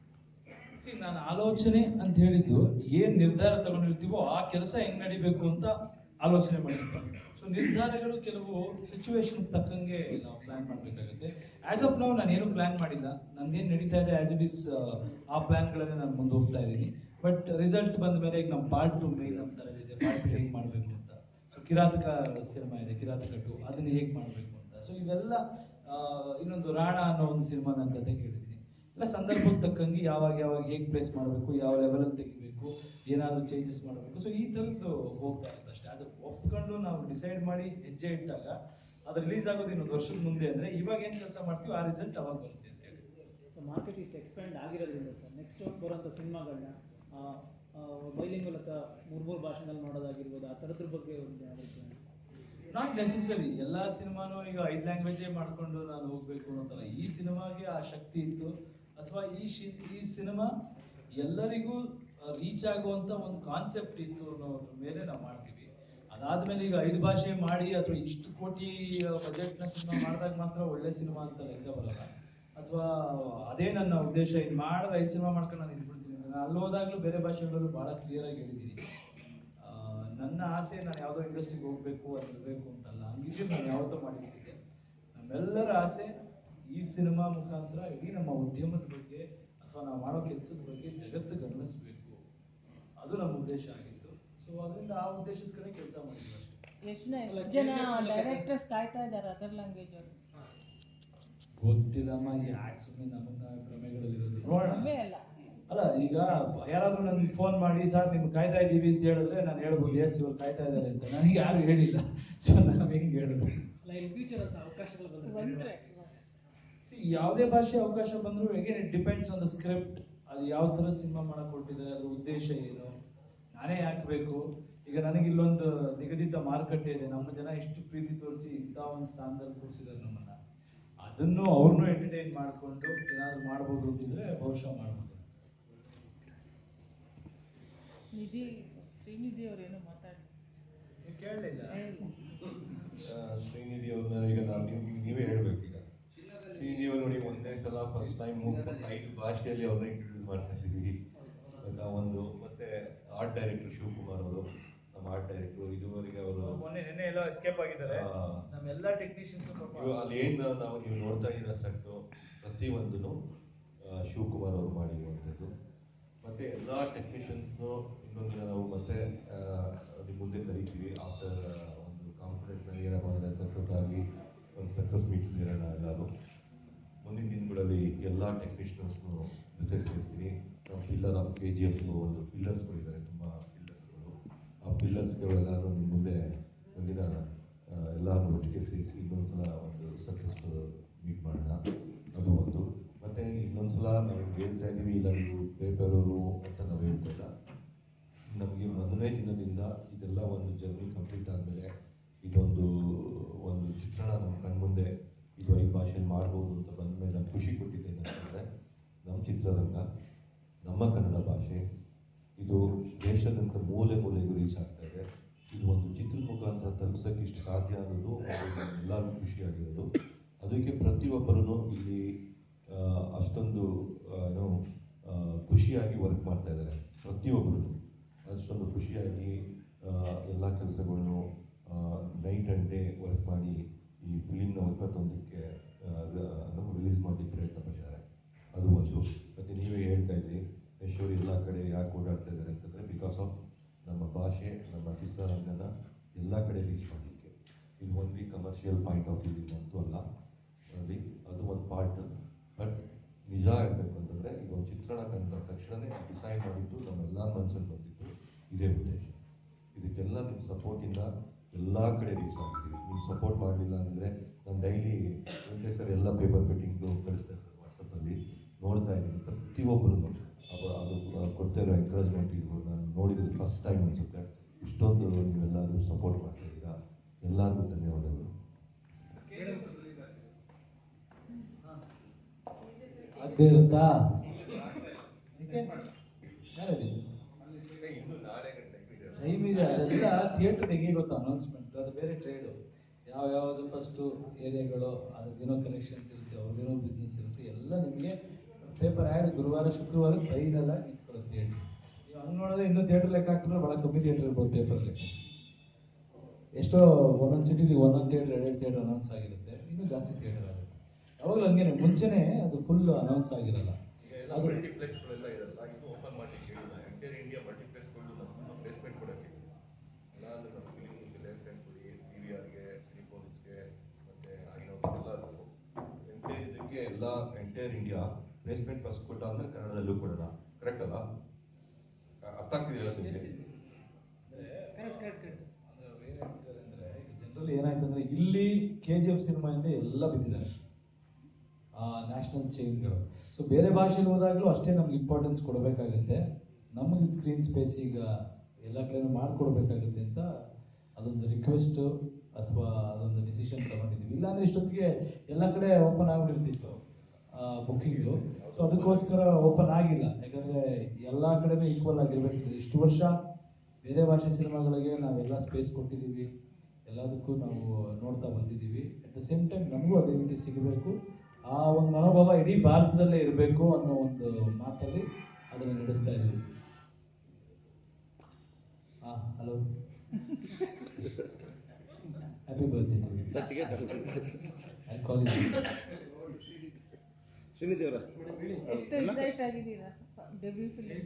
ಸಿ ನಾನು ಆಲೋಚನೆ ಅಂತ ಹೇಳಿದ್ದು ಏನ್ ನಿರ್ಧಾರ ತಗೊಂಡಿರ್ತೀವೋ ಆ ಕೆಲಸ ಹೆಂಗ್ ನಡಿಬೇಕು ಅಂತ ಆಲೋಚನೆ ಮಾಡಿರ್ತೀವಿ ಸೊ ನಿರ್ಧಾರಗಳು ಕೆಲವು ಸಿಚುವೇಶನ್ ತಕ್ಕಂಗೆ ನಾವು ಪ್ಲಾನ್ ಮಾಡಬೇಕಾಗುತ್ತೆ ಆಸ್ ಆಫ್ ನಾವು ನಾನು ಏನು ಪ್ಲಾನ್ ಮಾಡಿಲ್ಲ ನಂದೇನು ನಡೀತಾ ಇದೆ ಆಸ್ ಇಟ್ ಇಸ್ ಆ ಪ್ಲಾನ್ಗಳನ್ನೇ ನಾನು ಮುಂದೆ ಹೋಗ್ತಾ ಇದ್ದೀನಿ ಬಟ್ ರಿಸಲ್ಟ್ ಬಂದ ಮೇಲೆ ಈಗ ನಮ್ಮ ಪಾರ್ಟ್ ಟು ಮೇಲ್ ಅಂತ ಇದೆ ಪಾರ್ಟ್ ಟು ಹೇಗೆ ಮಾಡಬೇಕು ಅಂತ ಸೊ ಕಿರಾತಕ ಸಿನಿಮಾ ಇದೆ ಕಿರಾತಕ ಟು ಅದನ್ನ ಹೇಗೆ ಮಾಡಬೇಕು ಅಂತ ಸೊ ಇವೆಲ್ಲ ಆ, ಇನ್ನೊಂದು ರಾಣ ಅನ್ನೋ ಒಂದು ಸಿನಿಮಾ ನನ್ನ ಕತೆ ಕೇಳಿದ್ದೀನಿ ಎಲ್ಲ ಸಂದರ್ಭಕ್ಕೆ ತಕ್ಕಂಗೆ ಯಾವಾಗ ಯಾವಾಗ ಹೇಗೆ ಪ್ಲೇಸ್ ಮಾಡಬೇಕು ಯಾವ ಲೆವೆಲಲ್ಲಿ ತೆಗಿಬೇಕು ಏನಾದರೂ ಚೇಂಜಸ್ ಮಾಡಬೇಕು ಸೊ ಈ ಥರದ್ದು ಹೋಗ್ತಾ ಇರುತ್ತೆ ಅಷ್ಟೇ ಅದು ಒಪ್ಕೊಂಡು ನಾವು ಡಿಸೈಡ್ ಮಾಡಿ ಹೆಜ್ಜೆ ಇಟ್ಟಾಗ ಅದು ರಿಲೀಸ್ ಆಗೋದು ಇನ್ನೊಂದು ವರ್ಷದ ಮುಂದೆ ಅಂದರೆ ಇವಾಗ ಏನು ಕೆಲಸ ಮಾಡ್ತೀವಿ ಆ ರಿಸಲ್ಟ್ ಅವಾಗ ಬರುತ್ತೆ ಅಂತ ಹೇಳಿ ಸೊ ಮಾರ್ಕೆಟ್ ಇಷ್ಟು ಎಕ್ಸ್ಪ್ಯಾಂಡ್ ಆಗಿರೋದ್ರಿಂದ ಸರ್ ನೆಕ್ಸ್ಟ್ ಬರೋಂಥ ಸಿನಿಮಾಗಳನ್ನ ಬೈಲಿಂಗಲ್ ಅಥವಾ ಮೂರು ಮೂರು ಭಾಷೆನಲ್ಲಿ ನೋಡೋದಾಗಿರ್ಬೋದು ಆ ಥರದ್ರ ಬಗ್ಗೆ ಒಂದು ಯಾವ್ದು ನಾಟ್ ನೆಸೆಸರಿ ಎಲ್ಲಾ ಸಿನಿಮಾನು ಈಗ ಐದ್ ಲ್ಯಾಂಗ್ವೇಜೇ ಮಾಡ್ಕೊಂಡು ನಾನು ಹೋಗ್ಬೇಕು ಅಂತಲ್ಲ ಈ ಸಿನಿಮಾಗೆ ಆ ಶಕ್ತಿ ಇತ್ತು ಅಥವಾ ಈ ಶಿ ಈ ಸಿನಿಮಾ ಎಲ್ಲರಿಗೂ ರೀಚ್ ಆಗುವಂತ ಒಂದು ಕಾನ್ಸೆಪ್ಟ್ ಇತ್ತು ಅನ್ನೋದ್ರ ಮೇಲೆ ನಾವು ಮಾಡ್ತೀವಿ ಆ ಅದಾದ್ಮೇಲೆ ಈಗ ಐದು ಭಾಷೆ ಮಾಡಿ ಅಥವಾ ಇಷ್ಟು ಕೋಟಿ ಬಜೆಟ್ನ ಸಿನಿಮಾ ಮಾಡಿದಾಗ ಮಾತ್ರ ಒಳ್ಳೆ ಸಿನಿಮಾ ಅಂತ ಲೆಕ್ಕ ಬರಲ್ಲ ಅಥವಾ ಅದೇ ನನ್ನ ಉದ್ದೇಶ ಇದು ಮಾಡಿದ್ರೆ ಐದು ಸಿನಿಮಾ ಮಾಡ್ಕೊಂಡು ನಾನು ಇದ್ಬಿಡ್ತೀನಿ ನಾನು ಅಲ್ಲಿ ಹೋದಾಗಲೂ ಬೇರೆ ಭಾಷೆಗಳಲ್ಲೂ ಭಾಳ ಕ್ಲಿಯರ್ ಆಗಿ ಹೇಳಿದ್ದೀನಿ ಆ, ನನ್ನ ಆಸೆ ನಾನು ಯಾವುದೋ ಇಂಡಸ್ಟ್ರಿಗೆ ಹೋಗ್ಬೇಕು ಅದಿರಬೇಕು ಅಂತಲ್ಲ ಹಂಗಿದ್ರೆ ನಾನು ಯಾವತ್ತೋ ಮಾಡಿರ್ತಿದ್ದೆ ನಮ್ಮೆಲ್ಲರ ಆಸೆ ಈ ಸಿನಿಮಾ ಮುಖಾಂತರ ಇಡೀ ನಮ್ಮ ಉದ್ಯಮದ ಬಗ್ಗೆ ಅಥವಾ ನಾವು ಮಾಡೋ ಕೆಲಸದ ಬಗ್ಗೆ ಜಗತ್ತಿಗೆ ಅನ್ನಿಸ್ಬೇಕು ಅದು ನಮ್ಮ ಉದ್ದೇಶ ಆಗಿತ್ತು ಸೊ ಅದರಿಂದ ಆ ಉದ್ದೇಶದ ಕಡೆ ಕೆಲಸ ಮಾಡಿದ್ವಿ ಅಷ್ಟೇ ಎಷ್ಟು ಎಷ್ಟು ಜನ ಡೈರೆಕ್ಟರ್ಸ್ ಕಾಯ್ತಾ ಇದ್ದಾರೆ ಅದರ್ ಲ್ಯಾಂಗ್ವೇಜ್ ಅವರು ಗೊತ್ತಿಲ್ಲಮ್ಮ ಯಾಕೆ ಸುಮ್ಮನೆ ನಮ್ಮನ್ನ ಭ್ರಮೆಗಳಲ್ಲಿರೋದು ನೋಡೋಣ ಅವೇ ಅಲ್ಲ ಅಲ್ಲ ಈಗ ಯಾರಾದ್ರೂ ನನ್ಗೆ ಫೋನ್ ಮಾಡಿ ಸರ್ ನಿಮ್ಗೆ ಕಾಯ್ತಾ ಇದ್ದೀವಿ ಅಂತ ಹೇಳಿದ್ರೆ ನಾನು ಹೇಳ್ಬೋದು ಎಸ್ ಇವ್ರು ಕಾಯ್ತಾ ಇದ್ದಾರೆ ಅಂತ ನನಗೆ ಯಾರು ಹೇಳಿಲ್ಲ ಸೊ ನಾವು ಹೆಂಗೆ ಹೇಳಿದ್ರು ಅಲ್ಲ ಇನ್ ಫ್ಯೂಚರ್ ಅಂತ ಅವಕಾಶಗಳು ಬಂದ್ರೆ ಬಂದ್ರೆ ಸಿ ಯಾವುದೇ ಭಾಷೆ ಅವಕಾಶ ಬಂದರೂ again it depends on the script ಅದು ಯಾವ ಥರದ ಸಿನಿಮಾ ಮಾಡಕ್ ಹೊರಟಿದ್ದಾರೆ ಅದ್ರ ಉದ್ದೇಶ ಏನು ನಾನೇ ಯಾಕೆ ಬೇಕು ಈಗ ನನಗೆ ಇಲ್ಲೊಂದು ನಿಗದಿತ ಮಾರುಕಟ್ಟೆ ಇದೆ ನಮ್ಮ ಜನ ಇಷ್ಟು ಪ್ರೀತಿ ತೋರಿಸಿ ಇಂಥ ಒಂದು ಸ್ಥಾನದಲ್ಲಿ ಕೂರಿಸಿದ್ದಾರೆ ನಮ್ಮನ್ನ ಅದನ್ನು ಅವ್ರನ್ನೂ ಎಂಟರ್ಟೈನ್ ಮಾಡಿಕೊಂಡು ಏನಾದ್ರು ಮಾಡ್ಬೋದು ಅಂತಿದ್ರೆ ಬಹುಶಃ ಮಾಡ್ಬೋದು ನಿಧಿ ಶ್ರೀನಿಧಿ ಅವರೇನು ಮಾತಾಡಿ ಕೇಳಲಿಲ್ಲ ಶ್ರೀನಿಧಿ ಅವ್ರನ್ನ ಈಗ ನಾವು ನೀವು ನೀವೇ ಹೇಳ್ಬೇಕು ಈಗ ಶ್ರೀನಿಧಿ ಅವ್ರು ನೋಡಿ ಒಂದೇ ಸಲ ಫಸ್ಟ್ ಟೈಮ್ ಐದು ಭಾಷೆಯಲ್ಲಿ ಅವ್ರನ್ನ ಇಂಟ್ರೊಡ್ಯೂಸ್ ಮಾಡ್ತಾ ಇದ್ದೀವಿ ಇವಾಗ ಒಂದು ಮತ್ತೆ ಆರ್ಟ್ ಡೈರೆಕ್ಟರ್ ಶಿವಕುಮಾರ್ ಅವರು ನಮ್ಮ ಆರ್ಟ್ ಡೈರೆಕ್ಟರ್ ಇದುವರೆಗೆ ಅವರು ಮೊನ್ನೆ ನೆನ್ನೆ ಎಲ್ಲ ಎಸ್ಕೇಪ್ ಆಗಿದ್ದಾರೆ ಆ, ನಮ್ಮೆಲ್ಲ ಟೆಕ್ನಿಷಿಯನ್ಸ್ ಇವಾಗ ಅಲ್ಲಿ ಏನು ನಾವು ನೀವು ನೋಡ್ತಾ ಇರೋ ಸೆಟ್ಟು ಪ್ರತಿಯೊಂದನ್ನು ಶಿವಕುಮಾರ್ ಅವರು ಮಾಡಿರುವಂಥದ್ದು ಮತ್ತೆ ಎಲ್ಲ ಟೆಕ್ನಿಷಿಯನ್ಸ್ನು ಇನ್ನೊಂದು ದಿನ ನಾವು ಮತ್ತೆ ಆ, ನಿಮ್ಮ ಮುಂದೆ ಕರಿತೀವಿ ಆಫ್ಟರ್ ಒಂದು ಕಾನ್ಫಿಡೆನ್ಸ್ನಲ್ಲಿ ಏನಪ್ಪ ಅಂದರೆ ಸಕ್ಸಸ್ ಆಗಿ ಒಂದು ಸಕ್ಸಸ್ ಮೀಟ್ ಸೇರೋಣ ಎಲ್ಲರೂ ಮುಂದಿನ ದಿನಗಳಲ್ಲಿ ಎಲ್ಲ ಟೆಕ್ನಿಷಿಯನ್ಸ್ನು ಜೊತೆ ಸೇರಿಸ್ತೀನಿ ನಮ್ಮ pillar of K G F ಒಂದು ಪಿಲ್ಲರ್ಸ್ಗಳಿದ್ದಾರೆ ತುಂಬ ಪಿಲ್ಲರ್ಸ್ಗಳು ಆ ಪಿಲ್ಲರ್ಸ್ಗಳೆಲ್ಲರೂ ನಿಮ್ಮ ಮುಂದೆ ಒಂದಿನ ಎಲ್ಲರೂ ಒಟ್ಟಿಗೆ ಸೇರಿಸಿ ಇನ್ನೊಂದ್ಸಲ ಒಂದು ಸಕ್ಸಸ್ಫುಲ್ ಮೀಟ್ ಮಾಡೋಣ ಅದು ಒಂದು ಮತ್ತೆ ಇನ್ನೊಂದ್ಸಲ ನಾವು ಹೇಳ್ತಾ ಇದ್ದೀವಿ ಇಲ್ಲ ನೀವು ಪೇಪರವರು ಅಂತ ನಾವು ಹೇಳ್ತಾ ಇಲ್ಲ ನಮಗೆ ಮೊದಲನೇ ದಿನದಿಂದ ಇದೆಲ್ಲ ಒಂದು ಜರ್ನಿ ಕಂಪ್ಲೀಟ್ ಆದಮೇಲೆ ಇದೊಂದು ಒಂದು ಚಿತ್ರಣ ನಮ್ಮ ಕಣ್ಮುಂದೆ ಇದು ಐದು ಭಾಷೆಯಲ್ಲಿ ಮಾಡ್ಬೋದು ಅಂತ ಬಂದಮೇಲೆ ನಮ್ಗೆ ಖುಷಿ ಕೊಟ್ಟಿದೆ ಏನಂತಂದರೆ ನಮ್ಮ ಚಿತ್ರರಂಗ ನಮ್ಮ ಕನ್ನಡ ಭಾಷೆ ಇದು ದೇಶದಂತ ಮೂಲೆ ಮೂಲೆಗೂ ರೀಚ್ ಆಗ್ತಾ ಇದೆ ಇದು ಒಂದು ಚಿತ್ರದ ಮುಖಾಂತರ ತಲುಪಿಸೋಕೆ ಇಷ್ಟು ಸಾಧ್ಯ ಅನ್ನೋದು ಎಲ್ಲರಿಗೂ ಖುಷಿಯಾಗಿರೋದು ಅದಕ್ಕೆ ಪ್ರತಿಯೊಬ್ಬರೂ ಇಲ್ಲಿ ಆ, ಅಷ್ಟೊಂದು ಆ, ಏನೋ ಆ, ಖುಷಿಯಾಗಿ ವರ್ಕ್ ಮಾಡ್ತಾ ಇದ್ದಾರೆ ಪ್ರತಿಯೊಬ್ಬರು ಅಷ್ಟೊಂದು ಖುಷಿಯಾಗಿ ಎಲ್ಲ ಕೆಲಸಗಳನ್ನು ನೈಟ್ ಆ್ಯಂಡ್ ಡೇ ವರ್ಕ್ ಮಾಡಿ ಈ ಫಿಲಿಮ್ನ ಇಪ್ಪತ್ತೊಂದಕ್ಕೆ ರಿಲೀಸ್ ಮಾಡಲಿಕ್ಕೆ ಪ್ರಯತ್ನ ಪಟ್ಟಿದ್ದಾರೆ ಅದು ಒಂದು ಮತ್ತು ನೀವೇ ಹೇಳ್ತಾ ಇದ್ರಿ ಯಶೋರ್ ಎಲ್ಲ ಕಡೆ ಯಾಕೆ ಓಡಾಡ್ತಾ ಇದ್ದಾರೆ ಅಂತಂದರೆ ಬಿಕಾಸ್ ಆಫ್ ನಮ್ಮ ಭಾಷೆ ನಮ್ಮ ಚಿತ್ರರಂಗನ ಎಲ್ಲ ಕಡೆ ರೀಚ್ ಮಾಡಲಿಕ್ಕೆ ಇದು only commercial point of view ಅಂತೂ ಅಲ್ಲ ಅಲ್ಲಿ ಅದು ಒಂದು ಪಾರ್ಟ್ ಬಟ್ ನಿಜ ಹೇಳಬೇಕು ಅಂತಂದರೆ ಈಗ ಒಂದು ಚಿತ್ರಣ ಕಂಡ ತಕ್ಷಣವೇ ಡಿಸೈಡ್ ಮಾಡಿದ್ದು ನಮ್ಮೆಲ್ಲ ಮನಸ್ಸಲ್ಲಿ ಬಂದಿದ್ದು ಇದೇ ಉದ್ದೇಶ ಇದಕ್ಕೆಲ್ಲ ನಿಮ್ಮ ಸಪೋರ್ಟಿಂದ ಎಲ್ಲ ಕಡೆ ರೀಚ್ ಆಗ್ತೀವಿ ನೀವು ಸಪೋರ್ಟ್ ಮಾಡಲಿಲ್ಲ ಅಂದರೆ ನಾನು ಡೈಲಿ ವೆಂಕಟೇಶ್ ಸರ್ ಎಲ್ಲ ಪೇಪರ್ ಕಟ್ಟಿಂಗ್ದು ಕಳಿಸ್ತಾ ಇರ್ತಾರೆ ವಾಟ್ಸಪ್ಪಲ್ಲಿ ನೋಡ್ತಾ ಇದ್ದೀನಿ ಪ್ರತಿಯೊಬ್ಬರು ಅದು ಅದು ಕೊಡ್ತಾ ಇರೋ ಎಂಕರೇಜ್ಮೆಂಟ್ ಇದು ನಾನು ನೋಡಿದ್ದು ಫಸ್ಟ್ ಟೈಮ್ ಅನಿಸುತ್ತೆ ಇಷ್ಟೊಂದು ನೀವೆಲ್ಲರೂ ಸಪೋರ್ಟ್ ಮಾಡ್ತಾ ಇದ್ದೀರಾ ಎಲ್ಲರಿಗೂ ಧನ್ಯವಾದಗಳು ಆಗದೆ ಇರುತ್ತಾ ಯಾಕೆ? ಯಾರು ಹೇಳಿದ್ದು? ಇನ್ನು ನಾಳೆ ಗಂಟೆ ಟೈಮ್ ಇದೆ ಅದೆಲ್ಲ ಥಿಯೇಟರ್ ಹೆಂಗೆ ಗೊತ್ತಾ ಅನೌನ್ಸ್ಮೆಂಟ್ ಅದು ಬೇರೆ ಟ್ರೇಡು ಯಾವ ಯಾವುದು ಫಸ್ಟು ಏರಿಯಾಗಳು ಅದ್ರದ್ದೇನೋ ಕನೆಕ್ಷನ್ಸ್ ಇರುತ್ತೆ ಅವ್ರದ್ದೇನೋ ಬಿಸ್ನೆಸ್ ಇರುತ್ತೆ ಎಲ್ಲ ನಿಮಗೆ ಪೇಪರ್ ಆ್ಯಡ್ ಗುರುವಾರ ಶುಕ್ರವಾರ ಫೈನಲ್ ಆಗಿ ನಿಂತ್ಕೊಳ್ಳೋದು ಥಿಯೇಟ್ರ್ ನೀವು ಹಂಗೆ ನೋಡಿದ್ರೆ ಇನ್ನೂ ಥಿಯೇಟರ್ ಲೆಕ್ಕ ಹಾಕಿದ್ರೆ ಭಾಳ ಕಮ್ಮಿ ಥಿಯೇಟರ್ ಇರ್ಬೋದು ಪೇಪರ್ಲಿ ಎಷ್ಟೋ ಒಂದೊಂದು ಸಿಟಿಲಿ ಒಂದೊಂದು ಥಿಯೇಟರ್ ಎರಡೆರಡು ಥಿಯೇಟರ್ ಅನೌನ್ಸ್ ಆಗಿರುತ್ತೆ ಇನ್ನೂ ಜಾಸ್ತಿ ಥಿಯೇಟರ್ ಆಗುತ್ತೆ ಯಾವಾಗಲೂ ಹಂಗೇನೆ ಮುಂಚೆನೇ ಅದು ಫುಲ್ ಅನೌನ್ಸ್ ಆಗಿರಲ್ಲ ಈಗ ಎಲ್ಲ ಅದು ಮಲ್ಟಿಪ್ಲೆಕ್ಸ್ಗಳೆಲ್ಲ ಇರಲ್ಲ ಇದು ಓಪನ್ ಮಾಡಲಿಕ್ಕೆ ಹೇಳಿಲ್ಲ ಎಂಟೈರ್ ಇಂಡಿಯಾ ಮಲ್ಟಿಪ್ಲೆಕ್ಸ್ಗಳು ನಮ್ಮ ಪ್ಲೇಸ್ಮೆಂಟ್ ಕೊಡೋಕ್ಕೆ ಎಲ್ಲ ಅಂದ್ರೆ ನಮ್ಮ ಫಿಲಿಮ್ ಪ್ಲೇಸ್ಮೆಂಟ್ ಕೊಡಿ ಟಿ ವಿ ಆರ್ಗೆ ಪೊಲೀಸ್ಗೆ ಮತ್ತು ಐನೋರು ಎಲ್ಲರಿಗೂ ಎಂಟೈರ್ ಇದಕ್ಕೆ ಎಲ್ಲ ಎಂಟೈರ್ ಇಂಡಿಯಾ ಪ್ಲೇಸ್ಮೆಂಟ್ ಫಸ್ಟ್ ಕೊಟ್ಟಾದ್ಮೇಲೆ ಕನ್ನಡದಲ್ಲೂ ಕೊಡೋಣ ಕರೆಕ್ಟ್ ಅಲ್ಲ ಅ- ಅರ್ಥ ಆಗ್ತಿದೆಯಲ್ಲ ನಿಮಗೆ ಜನರಲ್ ಏನಾಯ್ತು ಅಂದ್ರೆ ಇಲ್ಲಿ ಕೆ ಜಿ ಎಫ್ ಸಿನಿಮಾಯಿಂದ ಎಲ್ಲ ಬಿದ್ದಿದ್ದಾರೆ ನ್ಯಾಷನಲ್ ಚೈನ್ಗಳು ಸೊ ಬೇರೆ ಭಾಷೆಲಿ ಹೋದಾಗಲೂ ಅಷ್ಟೇ ನಮ್ಗೆ ಇಂಪಾರ್ಟೆನ್ಸ್ ಕೊಡಬೇಕಾಗುತ್ತೆ ನಮಗೆ ಸ್ಕ್ರೀನ್ ಸ್ಪೇಸ್ ಈಗ ಎಲ್ಲ ಕಡೆನೂ ಮಾಡಿಕೊಡ್ಬೇಕಾಗುತ್ತೆ ಅಂತ ಅದೊಂದು ರಿಕ್ವೆಸ್ಟ್ ಅಥವಾ ಅದೊಂದು ಡಿಸಿಷನ್ ತಗೊಂಡಿದ್ವಿ ಇಲ್ಲಾಂದ್ರೆ ಇಷ್ಟೊತ್ತಿಗೆ ಎಲ್ಲ ಕಡೆ ಓಪನ್ ಆಗ್ಬಿಟ್ಟಿರ್ತಿತ್ತು ಬುಕ್ಕಿಂಗು ಸೊ ಅದಕ್ಕೋಸ್ಕರ ಓಪನ್ ಆಗಿಲ್ಲ ಯಾಕಂದ್ರೆ ಎಲ್ಲ ಕಡೆನೂ ಈಕ್ವಲ್ ಆಗಿರ್ಬೇಕಿದೆ ಇಷ್ಟು ವರ್ಷ ಬೇರೆ ಭಾಷೆ ಸಿನಿಮಾಗಳಿಗೆ ನಾವೆಲ್ಲ ಸ್ಪೇಸ್ ಕೊಟ್ಟಿದ್ದೀವಿ ಎಲ್ಲದಕ್ಕೂ ನಾವು ನೋಡ್ತಾ ಬಂದಿದ್ದೀವಿ ಅಟ್ ದ ಸೇಮ್ ಟೈಮ್ ನಮಗೂ ಅದೇ ರೀತಿ ಸಿಗಬೇಕು ಆ ಒಂದು ಮನೋಭಾವ ಇಡೀ ಭಾರತದಲ್ಲೇ ಇರಬೇಕು ಅನ್ನೋ ಒಂದು ಮಾತಲ್ಲಿ ಅದನ್ನು ನಡೆಸ್ತಾ ಇದ್ದೀವಿ ಹಾಂ ಹಲೋ ಹ್ಯಾಪಿ ಬರ್ತ್ಡೇ ಟು ಸತ್ತಿಗೆ ಐ ಕಾಲ್ ಯು ಶ್ರೀನಿಧಿ ಅವರ ಎಷ್ಟು ಎಕ್ಸೈಟ್ ಆಗಿದ್ದೀರಾ ಡೆಬ್ಯೂ ಫಿಲ್ಮ್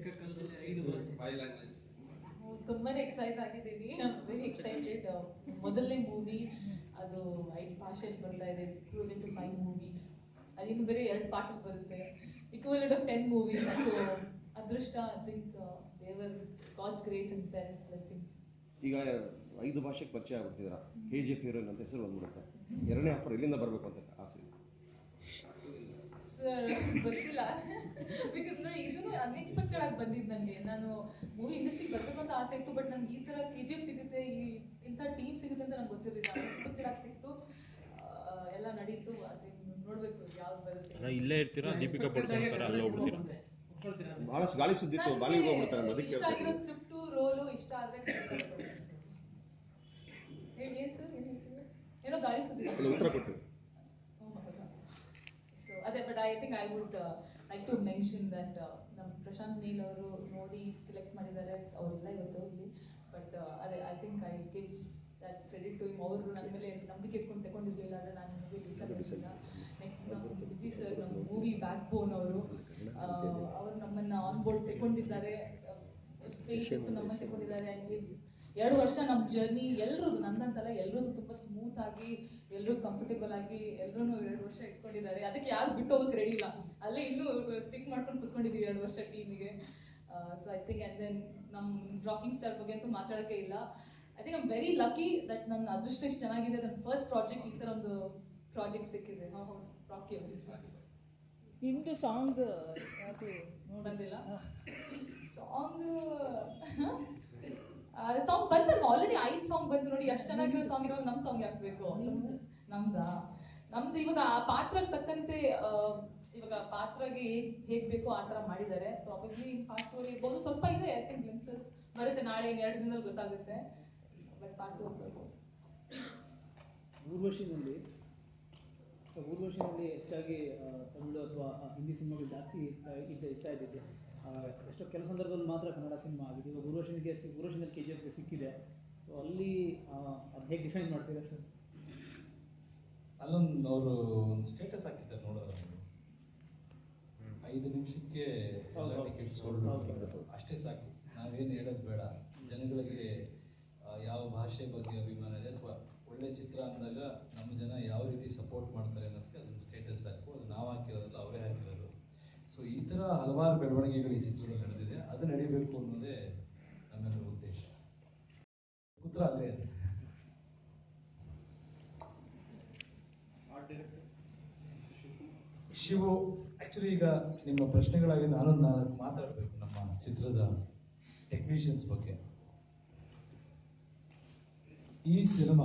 ತುಂಬಾನೇ ಎಕ್ಸೈಟ್ ಆಗಿದ್ದೀನಿ ವೆರಿ ಎಕ್ಸೈಟೆಡ್ ಮೊದಲನೇ ಮೂವಿ ಅದು ಐದು ಭಾಷೆಯಲ್ಲಿ ಬರ್ತಾ ಇದೆ ಇಕ್ವಲೆಂಟ್ ಟು ಫೈವ್ ಮೂವೀಸ್ ಅದಿನ್ನು ಬೇರೆ ಎರಡು ಪಾರ್ಟ್ ಬರುತ್ತೆ equivalent of ten movies so ಅದೃಷ್ಟ ಐ ಥಿಂಕ್ ದೇವರ್ God's grace and parents blessings ಈಗ ಐದು ಭಾಷೆಗೆ ಪರಿಚಯ ಆಗ್ಬಿಡ್ತಿದ್ರ ಕೆ ಜಿ ಎಫ್ ಹೀರೋಯಿನ್ ಅಂತ ಹೆಸರು ಬಂದ್ಬಿಡುತ್ತೆ ಎರಡನೇ ಆಫರ್ ಎಲ್ಲಿಂದ ಬರಬೇಕು ಅಂತ ಆಸೆ ಸರ್ ಗೊತ್ತಿಲ್ಲ ಬಿಕಾಸ್ ನೋಡಿ ಇದನ್ನು ಅನ್ಎಕ್ಸ್ಪೆಕ್ಟೆಡ್ ಆಗಿ ಬಂದಿದ್ದು ನನಗೆ ನಾನು ಮೂವಿ ಇಂಡಸ್ಟ್ರಿಗೆ ಬರ್ಬೇಕು ಅಂತ ಆಸೆ ಇತ್ತು ಬಟ್ ನಂಗೆ ಈ ಥರ ಕೆ ಜಿ ಎಫ್ ಸಿಗುತ್ತೆ ಈ ಇಂಥ ಟೀಮ್ ಸಿಗುತ್ತೆ ಅಂತ ನಂಗೆ ಗೊತ್ತಿರಲಿಲ್ಲ ಅನ್ಎಕ್ಸ್ಪೆಕ್ಟೆಡ್ ಆಗಿ ಸಿಕ್ತು ಆ, ಎಲ್ಲ ನಡೀತು ಅದೇ ನೋಡ್ಬೇಕು ಯಾವ್ದು ಬರುತ್ತೆ ಅಲ್ಲ, ಇಲ್ಲೇ ಇರ್ತೀರಾ ದೀಪಿಕಾ ಪಡ್ಕೊಂಡ್ ಥರ ಅಲ್ಲೇ ಹೋಗ್ಬಿಡ್ತೀರಾ ಬಹಳಷ್ಟು ಗಾಳಿ ಸುದ್ದಿತ್ತು ಬಾಲಿವುಡ್ ಹೋಗ್ಬಿಡ್ತಾರೆ ಅಂತ ನನ್ಗೆ ಅದಕ್ಕೆ ಇಷ್ಟ ಕೇಳ್ತಾ ಆಗಿರೋ ಇದ್ದೀನಿ. ಸ್ಕ್ರಿಪ್ಟು ರೋಲು ಇಷ್ಟ ಆದ್ರೆ ಹೇಳಿ ಏನ್ ಸರ್ ಏನ್ ಹೇಳ್ತೀವಿ ಏನೋ ಗಾಳಿ ಸುದ್ದಿ ಒಂದು ಉತ್ತರ ಕೊಟ್ಟು ಸೊ ಅದೇ but I think I would like to mention that ನಮ್ಮ ಪ್ರಶಾಂತ್ ನೀಲ್ ಅವರು ನೋಡಿ ಸೆಲೆಕ್ಟ್ ಮಾಡಿದ್ದಾರೆ ಅವರೆಲ್ಲ ಇವತ್ತು ಇಲ್ಲಿ ಬಟ್ ಅದೇ I think I give that credit to ಅವರು ನನ್ನ ಮೇಲೆ ನಂಬಿಕೆ ಇಟ್ಕೊಂಡು ತಗೊಂಡಿರ್ಲಿಲ್ಲ ಅಂದರೆ ನಾನು ಮೂವಿ ರೀಚ್ ನೆಕ್ಸ್ಟ್ ನಮ್ಮ ವಿಜಯ್ ಸರ್ ನಮ್ಮ ಮೂವಿ ಬ್ಯಾಕ್ ಬೋನ್ ಅವರು ಅವರು ನಮ್ಮನ್ನ ಆನ್ ಬೋರ್ಡ್ ತಗೊಂಡಿದ್ದಾರೆ ಫೇಸ್ ಇಟ್ಟು ನಮ್ಮನ್ನ ತಗೊಂಡಿದ್ದಾರೆ ಆ್ಯಂಡ್ ಎರಡು ವರ್ಷ ನಮ್ಮ ಜರ್ನಿ ಎಲ್ರದ್ದು ನಂದಂತಲ್ಲ ಎಲ್ರದ್ದು ತುಂಬ ಸ್ಮೂತ್ ಆಗಿ ಎಲ್ಲರೂ ಕಂಫರ್ಟೇಬಲ್ ಆಗಿ ಎಲ್ಲರೂ ಎರಡು ವರ್ಷ ಇಟ್ಕೊಂಡಿದ್ದಾರೆ ಅದಕ್ಕೆ ಯಾರು ಬಿಟ್ಟು ಹೋಗಕ್ಕೆ ರೆಡಿ ಇಲ್ಲ ಅಲ್ಲೇ ಇನ್ನೂ ಸ್ಟಿಕ್ ಮಾಡ್ಕೊಂಡು ಕುತ್ಕೊಂಡಿದ್ದೀವಿ ಎರಡು ವರ್ಷ ಟೀಮಿಗೆ so I think and then ನಮ್ಮ ರಾಕಿಂಗ್ ಸ್ಟಾರ್ ಬಗ್ಗೆ ಅಂತೂ ಮಾತಾಡೋಕ್ಕೆ ಇಲ್ಲ I think I'm very lucky that ನನ್ನ ಅದೃಷ್ಟ ಎಷ್ಟು ಚೆನ್ನಾಗಿದೆ ನನ್ನ ಫಸ್ಟ್ ಪ್ರಾಜೆಕ್ಟ್ ಈ ಥರ ಒಂದು ಪ್ರಾಜೆಕ್ಟ್ ಸಿಕ್ಕಿದೆ ರಾಕಿ ಅವರು ನಿಮ್ದು ಸಾಂಗ್ ಯಾವುದು ಬಂದಿಲ್ಲ ಸಾಂಗ್ ಸಾಂಗ್ ಬಂತಲ್ವಾ ಆಲ್ರೆಡಿ ಐದು ಸಾಂಗ್ ಬಂತು ನೋಡಿ ಎಷ್ಟು ಚೆನ್ನಾಗಿರೋ ಸಾಂಗ್ ಇರುವಾಗ ನಮ್ಮ ಸಾಂಗ್ ಹಾಕ್ಬೇಕು ನಮ್ದಾ ನಮ್ದು ಇವಾಗ ಆ ಪಾತ್ರಕ್ಕೆ ತಕ್ಕಂತೆ ಆ, ಇವಾಗ ಪಾತ್ರಗೆ ಹೇಗ್ ಹೇಗ್ ಬೇಕೋ ಆ ಥರ ಮಾಡಿದ್ದಾರೆ ಪ್ರಾಬಬ್ಲಿ ಪಾರ್ಟ್ ಟು ಇರ್ಬೋದು ಸ್ವಲ್ಪ ಇದೆ ಐ ಥಿಂಕ್ ಗ್ಲಿಮ್ಸಸ್ ಬರುತ್ತೆ ನಾಳೆ ಇನ್ನು ಎರಡು ದಿನದಲ್ಲಿ ಗೊತ್ತಾಗುತ್ತೆ ಬಟ್ ಪಾರ್ಟ್ ಟು ಹೋಗ್ಬೇಕು ಊರ್ವಶಿನಲ್ಲಿ ಸೊ ಊರ್ವಶಿನಲ್ಲಿ ಹೆಚ್ಚಾಗಿ ಆ, ತಮಿಳು ಅಥವಾ ಆ, ಹಿಂದಿ ಸಿನಿಮಾಗಳು ಜಾಸ್ತಿ ಇರ್ತಾ ಇದ್ದ ಇರ್ತಾ ಇದ್ದಿದ್ದು ಆ, ಎಷ್ಟೋ ಕೆಲವು ಸಂದರ್ಭದಲ್ಲಿ ಮಾತ್ರ ಕನ್ನಡ ಸಿನಿಮಾ ಆಗಿದೆ ಇವಾಗ ಊರ್ವಶಿನಿಗೆ ಸಿ ಊರ್ವಶಿನಲ್ಲಿ ಕೆ ಜಿ ಎಫ್ಗೆ ಸಿಕ್ಕಿದೆ ಸೊ ಅಲ್ಲಿ ಅದು ಹೇಗೆ ಡಿಫೈನ್ ಮಾಡ್ತೀರಾ ಸರ್ ಅಲ್ಲೊಂದು ಅವರು ಒಂದು ಸ್ಟೇಟಸ್ ಹಾಕಿದ್ದಾರೆ ನೋಡಿದ್ರೆ ನೀವು ಐದು ನಿಮಿಷಕ್ಕೆ ಎಲ್ಲ ಹೌದು, ಹೌದು. ಟಿಕೆಟ್ ಸೋಲ್ಡ್ ಹೌದು. ಅಷ್ಟೇ ಸಾಕು ನಾವೇನು ಹೇಳೋದು ಬೇಡ ಜನಗಳಿಗೆ ಆ, ಯಾವ ಭಾಷೆ ಬಗ್ಗೆ ಅಭಿಮಾನ ಇದೆ ಅಥವಾ ಒಳ್ಳೆ ಚಿತ್ರ ಅಂದಾಗ ನಮ್ಮ ಜನ ಯಾವ ರೀತಿ ಸಪೋರ್ಟ್ ಮಾಡ್ತಾರೆ ಅನ್ನೋದಕ್ಕೆ ಅದೊಂದು ಸ್ಟೇಟಸ್ ಹಾಕು ಅದು ನಾವು ಹಾಕಿರೋದಲ್ಲ ಅವರೇ ಹಾಕಿರೋದು ಸೊ ಈ ಥರ ಹಲವಾರು ಬೆಳವಣಿಗೆಗಳು ಈ ಚಿತ್ರದಲ್ಲಿ ನಡೆದಿದೆ ಅದು ನಡಿಬೇಕು ಅನ್ನೋದೇ ನಮ್ಮೆಲ್ಲರ ಉದ್ದೇಶ ಉತ್ತರ ಅಲ್ಲೇ ಇದೆ ಆರ್ಟ್ ಡೈರೆಕ್ಟರ್ ಶಿವು ಆಕ್ಚುಲಿ ಈಗ ನಿಮ್ಮ ಪ್ರಶ್ನೆಗಳಾಗಿ ನಾನು ನಾಲ್ಕು ಮಾತಾಡಬೇಕು ನಮ್ಮ ಚಿತ್ರದ ಟೆಕ್ನಿಷಿಯನ್ಸ್ ಬಗ್ಗೆ ಈ ಸಿನಿಮಾ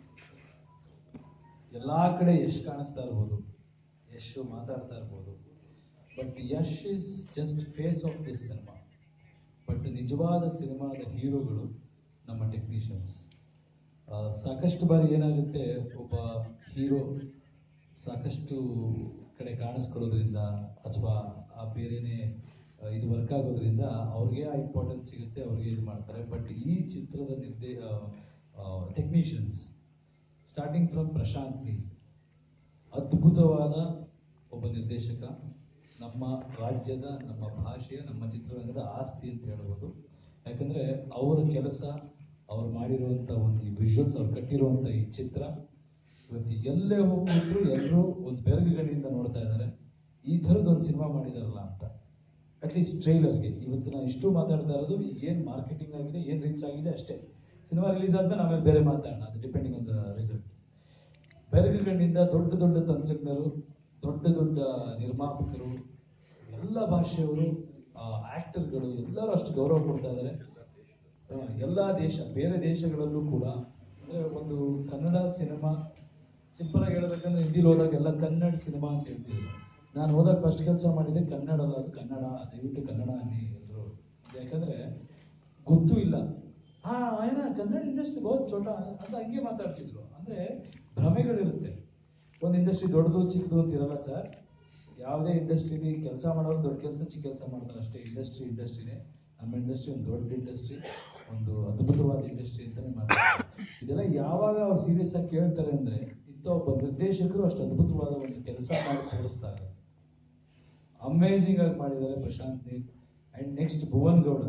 ಎಲ್ಲಾ ಕಡೆ ಯಶ್ ಕಾಣಿಸ್ತಾ ಇರ್ಬೋದು ಯಶ್ ಮಾತಾಡ್ತಾ ಇರ್ಬೋದು but Yash is just face of this cinema but ನಿಜವಾದ ಸಿನಿಮಾದ ಹೀರೋಗಳು ನಮ್ಮ ಟೆಕ್ನಿಷಿಯನ್ಸ್ ಸಾಕಷ್ಟು ಬಾರಿ ಏನಾಗುತ್ತೆ ಒಬ್ಬ ಹೀರೋ ಸಾಕಷ್ಟು ಕಡೆ ಕಾಣಿಸ್ಕೊಳ್ಳೋದ್ರಿಂದ ಅಥವಾ ಆ ಬೇರೆನೇ ಆ, ಇದು ವರ್ಕ್ ಆಗೋದ್ರಿಂದ ಅವ್ರಿಗೆ ಆ ಇಂಪಾರ್ಟೆನ್ಸ್ ಸಿಗುತ್ತೆ ಅವ್ರಿಗೆ ಇದು ಮಾಡ್ತಾರೆ ಬಟ್ ಈ ಚಿತ್ರದ ನಿರ್ದೇ technicians starting from Prashanth Neel ಅದ್ಭುತವಾದ ಒಬ್ಬ ನಿರ್ದೇಶಕ ನಮ್ಮ ರಾಜ್ಯದ ನಮ್ಮ ಭಾಷೆಯ ನಮ್ಮ ಚಿತ್ರರಂಗದ ಆಸ್ತಿ ಅಂತ ಹೇಳ್ಬೋದು ಯಾಕಂದ್ರೆ ಅವರ ಕೆಲಸ ಅವ್ರು ಮಾಡಿರುವಂಥ ಒಂದು ಈ ವಿಜುವಲ್ಸ್ ಅವ್ರು ಕಟ್ಟಿರುವಂಥ ಈ ಚಿತ್ರ ಇವತ್ತು ಎಲ್ಲೇ ಹೋಗ್ಬಿಟ್ರು ಎಲ್ಲರೂ ಒಂದು ಬೆರಗುಗಳಿಂದ ನೋಡ್ತಾ ಇದ್ದಾರೆ ಈ ಥರದ್ದು ಒಂದು ಸಿನಿಮಾ ಮಾಡಿದಾರಲ್ಲ ಅಂತ ಅಟ್ಲೀಸ್ಟ್ ಟ್ರೈಲರ್ಗೆ ಇವತ್ತು ನಾವು ಇಷ್ಟು ಮಾತಾಡ್ತಾ ಇರೋದು ಈಗ ಏನು ಮಾರ್ಕೆಟಿಂಗ್ ಆಗಿದೆ ಏನು ರೀಚ್ ಆಗಿದೆ ಅಷ್ಟೇ ಸಿನಿಮಾ ರಿಲೀಸ್ ಆದ್ಮೇಲೆ ಆಮೇಲೆ ಬೇರೆ ಮಾತಾಡೋಣ ಅದು ಡಿಪೆಂಡಿಂಗ್ ಆನ್ ದ ರಿಸಲ್ಟ್ ಬೆರಗುಗಳಿಂದ ದೊಡ್ಡ ದೊಡ್ಡ ತಂತ್ರಜ್ಞರು ದೊಡ್ಡ ದೊಡ್ಡ ನಿರ್ಮಾಪಕರು ಎಲ್ಲ ಭಾಷೆಯವರು ಆಕ್ಟರ್ಗಳು ಎಲ್ಲರೂ ಅಷ್ಟು ಗೌರವ ಕೊಡ್ತಾ ಇದ್ದಾರೆ ಆ, ಎಲ್ಲ ದೇಶ ಬೇರೆ ದೇಶಗಳಲ್ಲೂ ಕೂಡ ಅಂದ್ರೆ ಒಂದು ಕನ್ನಡ ಸಿನಿಮಾ ಸಿಂಪಲ್ ಆಗಿ ಹೇಳ್ಬೇಕಂದ್ರೆ ಹಿಂದಿಲಿ ಹೋದಾಗ ಎಲ್ಲ ಕನ್ನಡ ಸಿನಿಮಾ ಅಂತ ಹೇಳ್ತಿದ್ರು ನಾನು ಹೋದಾಗ ಫಸ್ಟ್ ಕೆಲಸ ಮಾಡಿದ್ದೆ ಕನ್ನಡ ಅಲ್ಲ ಅದು ಕನ್ನಡ ದಯವಿಟ್ಟು ಕನ್ನಡ ಅನ್ನಿ ಎಲ್ಲರೂ ಯಾಕಂದ್ರೆ ಗೊತ್ತೂ ಇಲ್ಲ ಹಾ ಏನ ಕನ್ನಡ ಇಂಡಸ್ಟ್ರಿ ಬಹುತ್ ಚೋಟ ಅಂತ ಹಂಗೆ ಮಾತಾಡ್ತಿದ್ರು ಅಂದ್ರೆ ಭ್ರಮೆಗಳಿರುತ್ತೆ ಒಂದು ಇಂಡಸ್ಟ್ರಿ ದೊಡ್ಡದು ಚಿಕ್ಕದು ಅಂತ ಇರಲ್ಲ ಸರ್ ಯಾವುದೇ ಇಂಡಸ್ಟ್ರಿಲಿ ಕೆಲಸ ಮಾಡೋರು ದೊಡ್ಡ ಕೆಲಸ ಚಿಕ್ಕ ಕೆಲಸ ಮಾಡ್ತಾರೆ ಅಷ್ಟೇ ಇಂಡಸ್ಟ್ರಿ ಇಂಡಸ್ಟ್ರಿನೇ ನಮ್ಮ ಇಂಡಸ್ಟ್ರಿ ಒಂದು ದೊಡ್ಡ ಇಂಡಸ್ಟ್ರಿ ಒಂದು ಅದ್ಭುತವಾದ ಇಂಡಸ್ಟ್ರಿ ಅಂತಾನೆ ಮಾತಾಡ್ತಾರೆ ಇದೆಲ್ಲ ಯಾವಾಗ ಅವ್ರು ಸೀರಿಯಸ್ ಆಗಿ ಕೇಳ್ತಾರೆ ಅಂದ್ರೆ ಇಂಥ ಒಬ್ಬ ನಿರ್ದೇಶಕರು ಅಷ್ಟು ಅದ್ಭುತವಾದ ಒಂದು ಕೆಲಸ ಮಾಡಿ ತೋರಿಸ್ತಾರೆ ಅಮೇಝಿಂಗ್ ಆಗಿ ಮಾಡಿದ್ದಾರೆ ಪ್ರಶಾಂತ್ ನೀಲ್ ಅಂಡ್ ನೆಕ್ಸ್ಟ್ ಭುವನ್ ಗೌಡ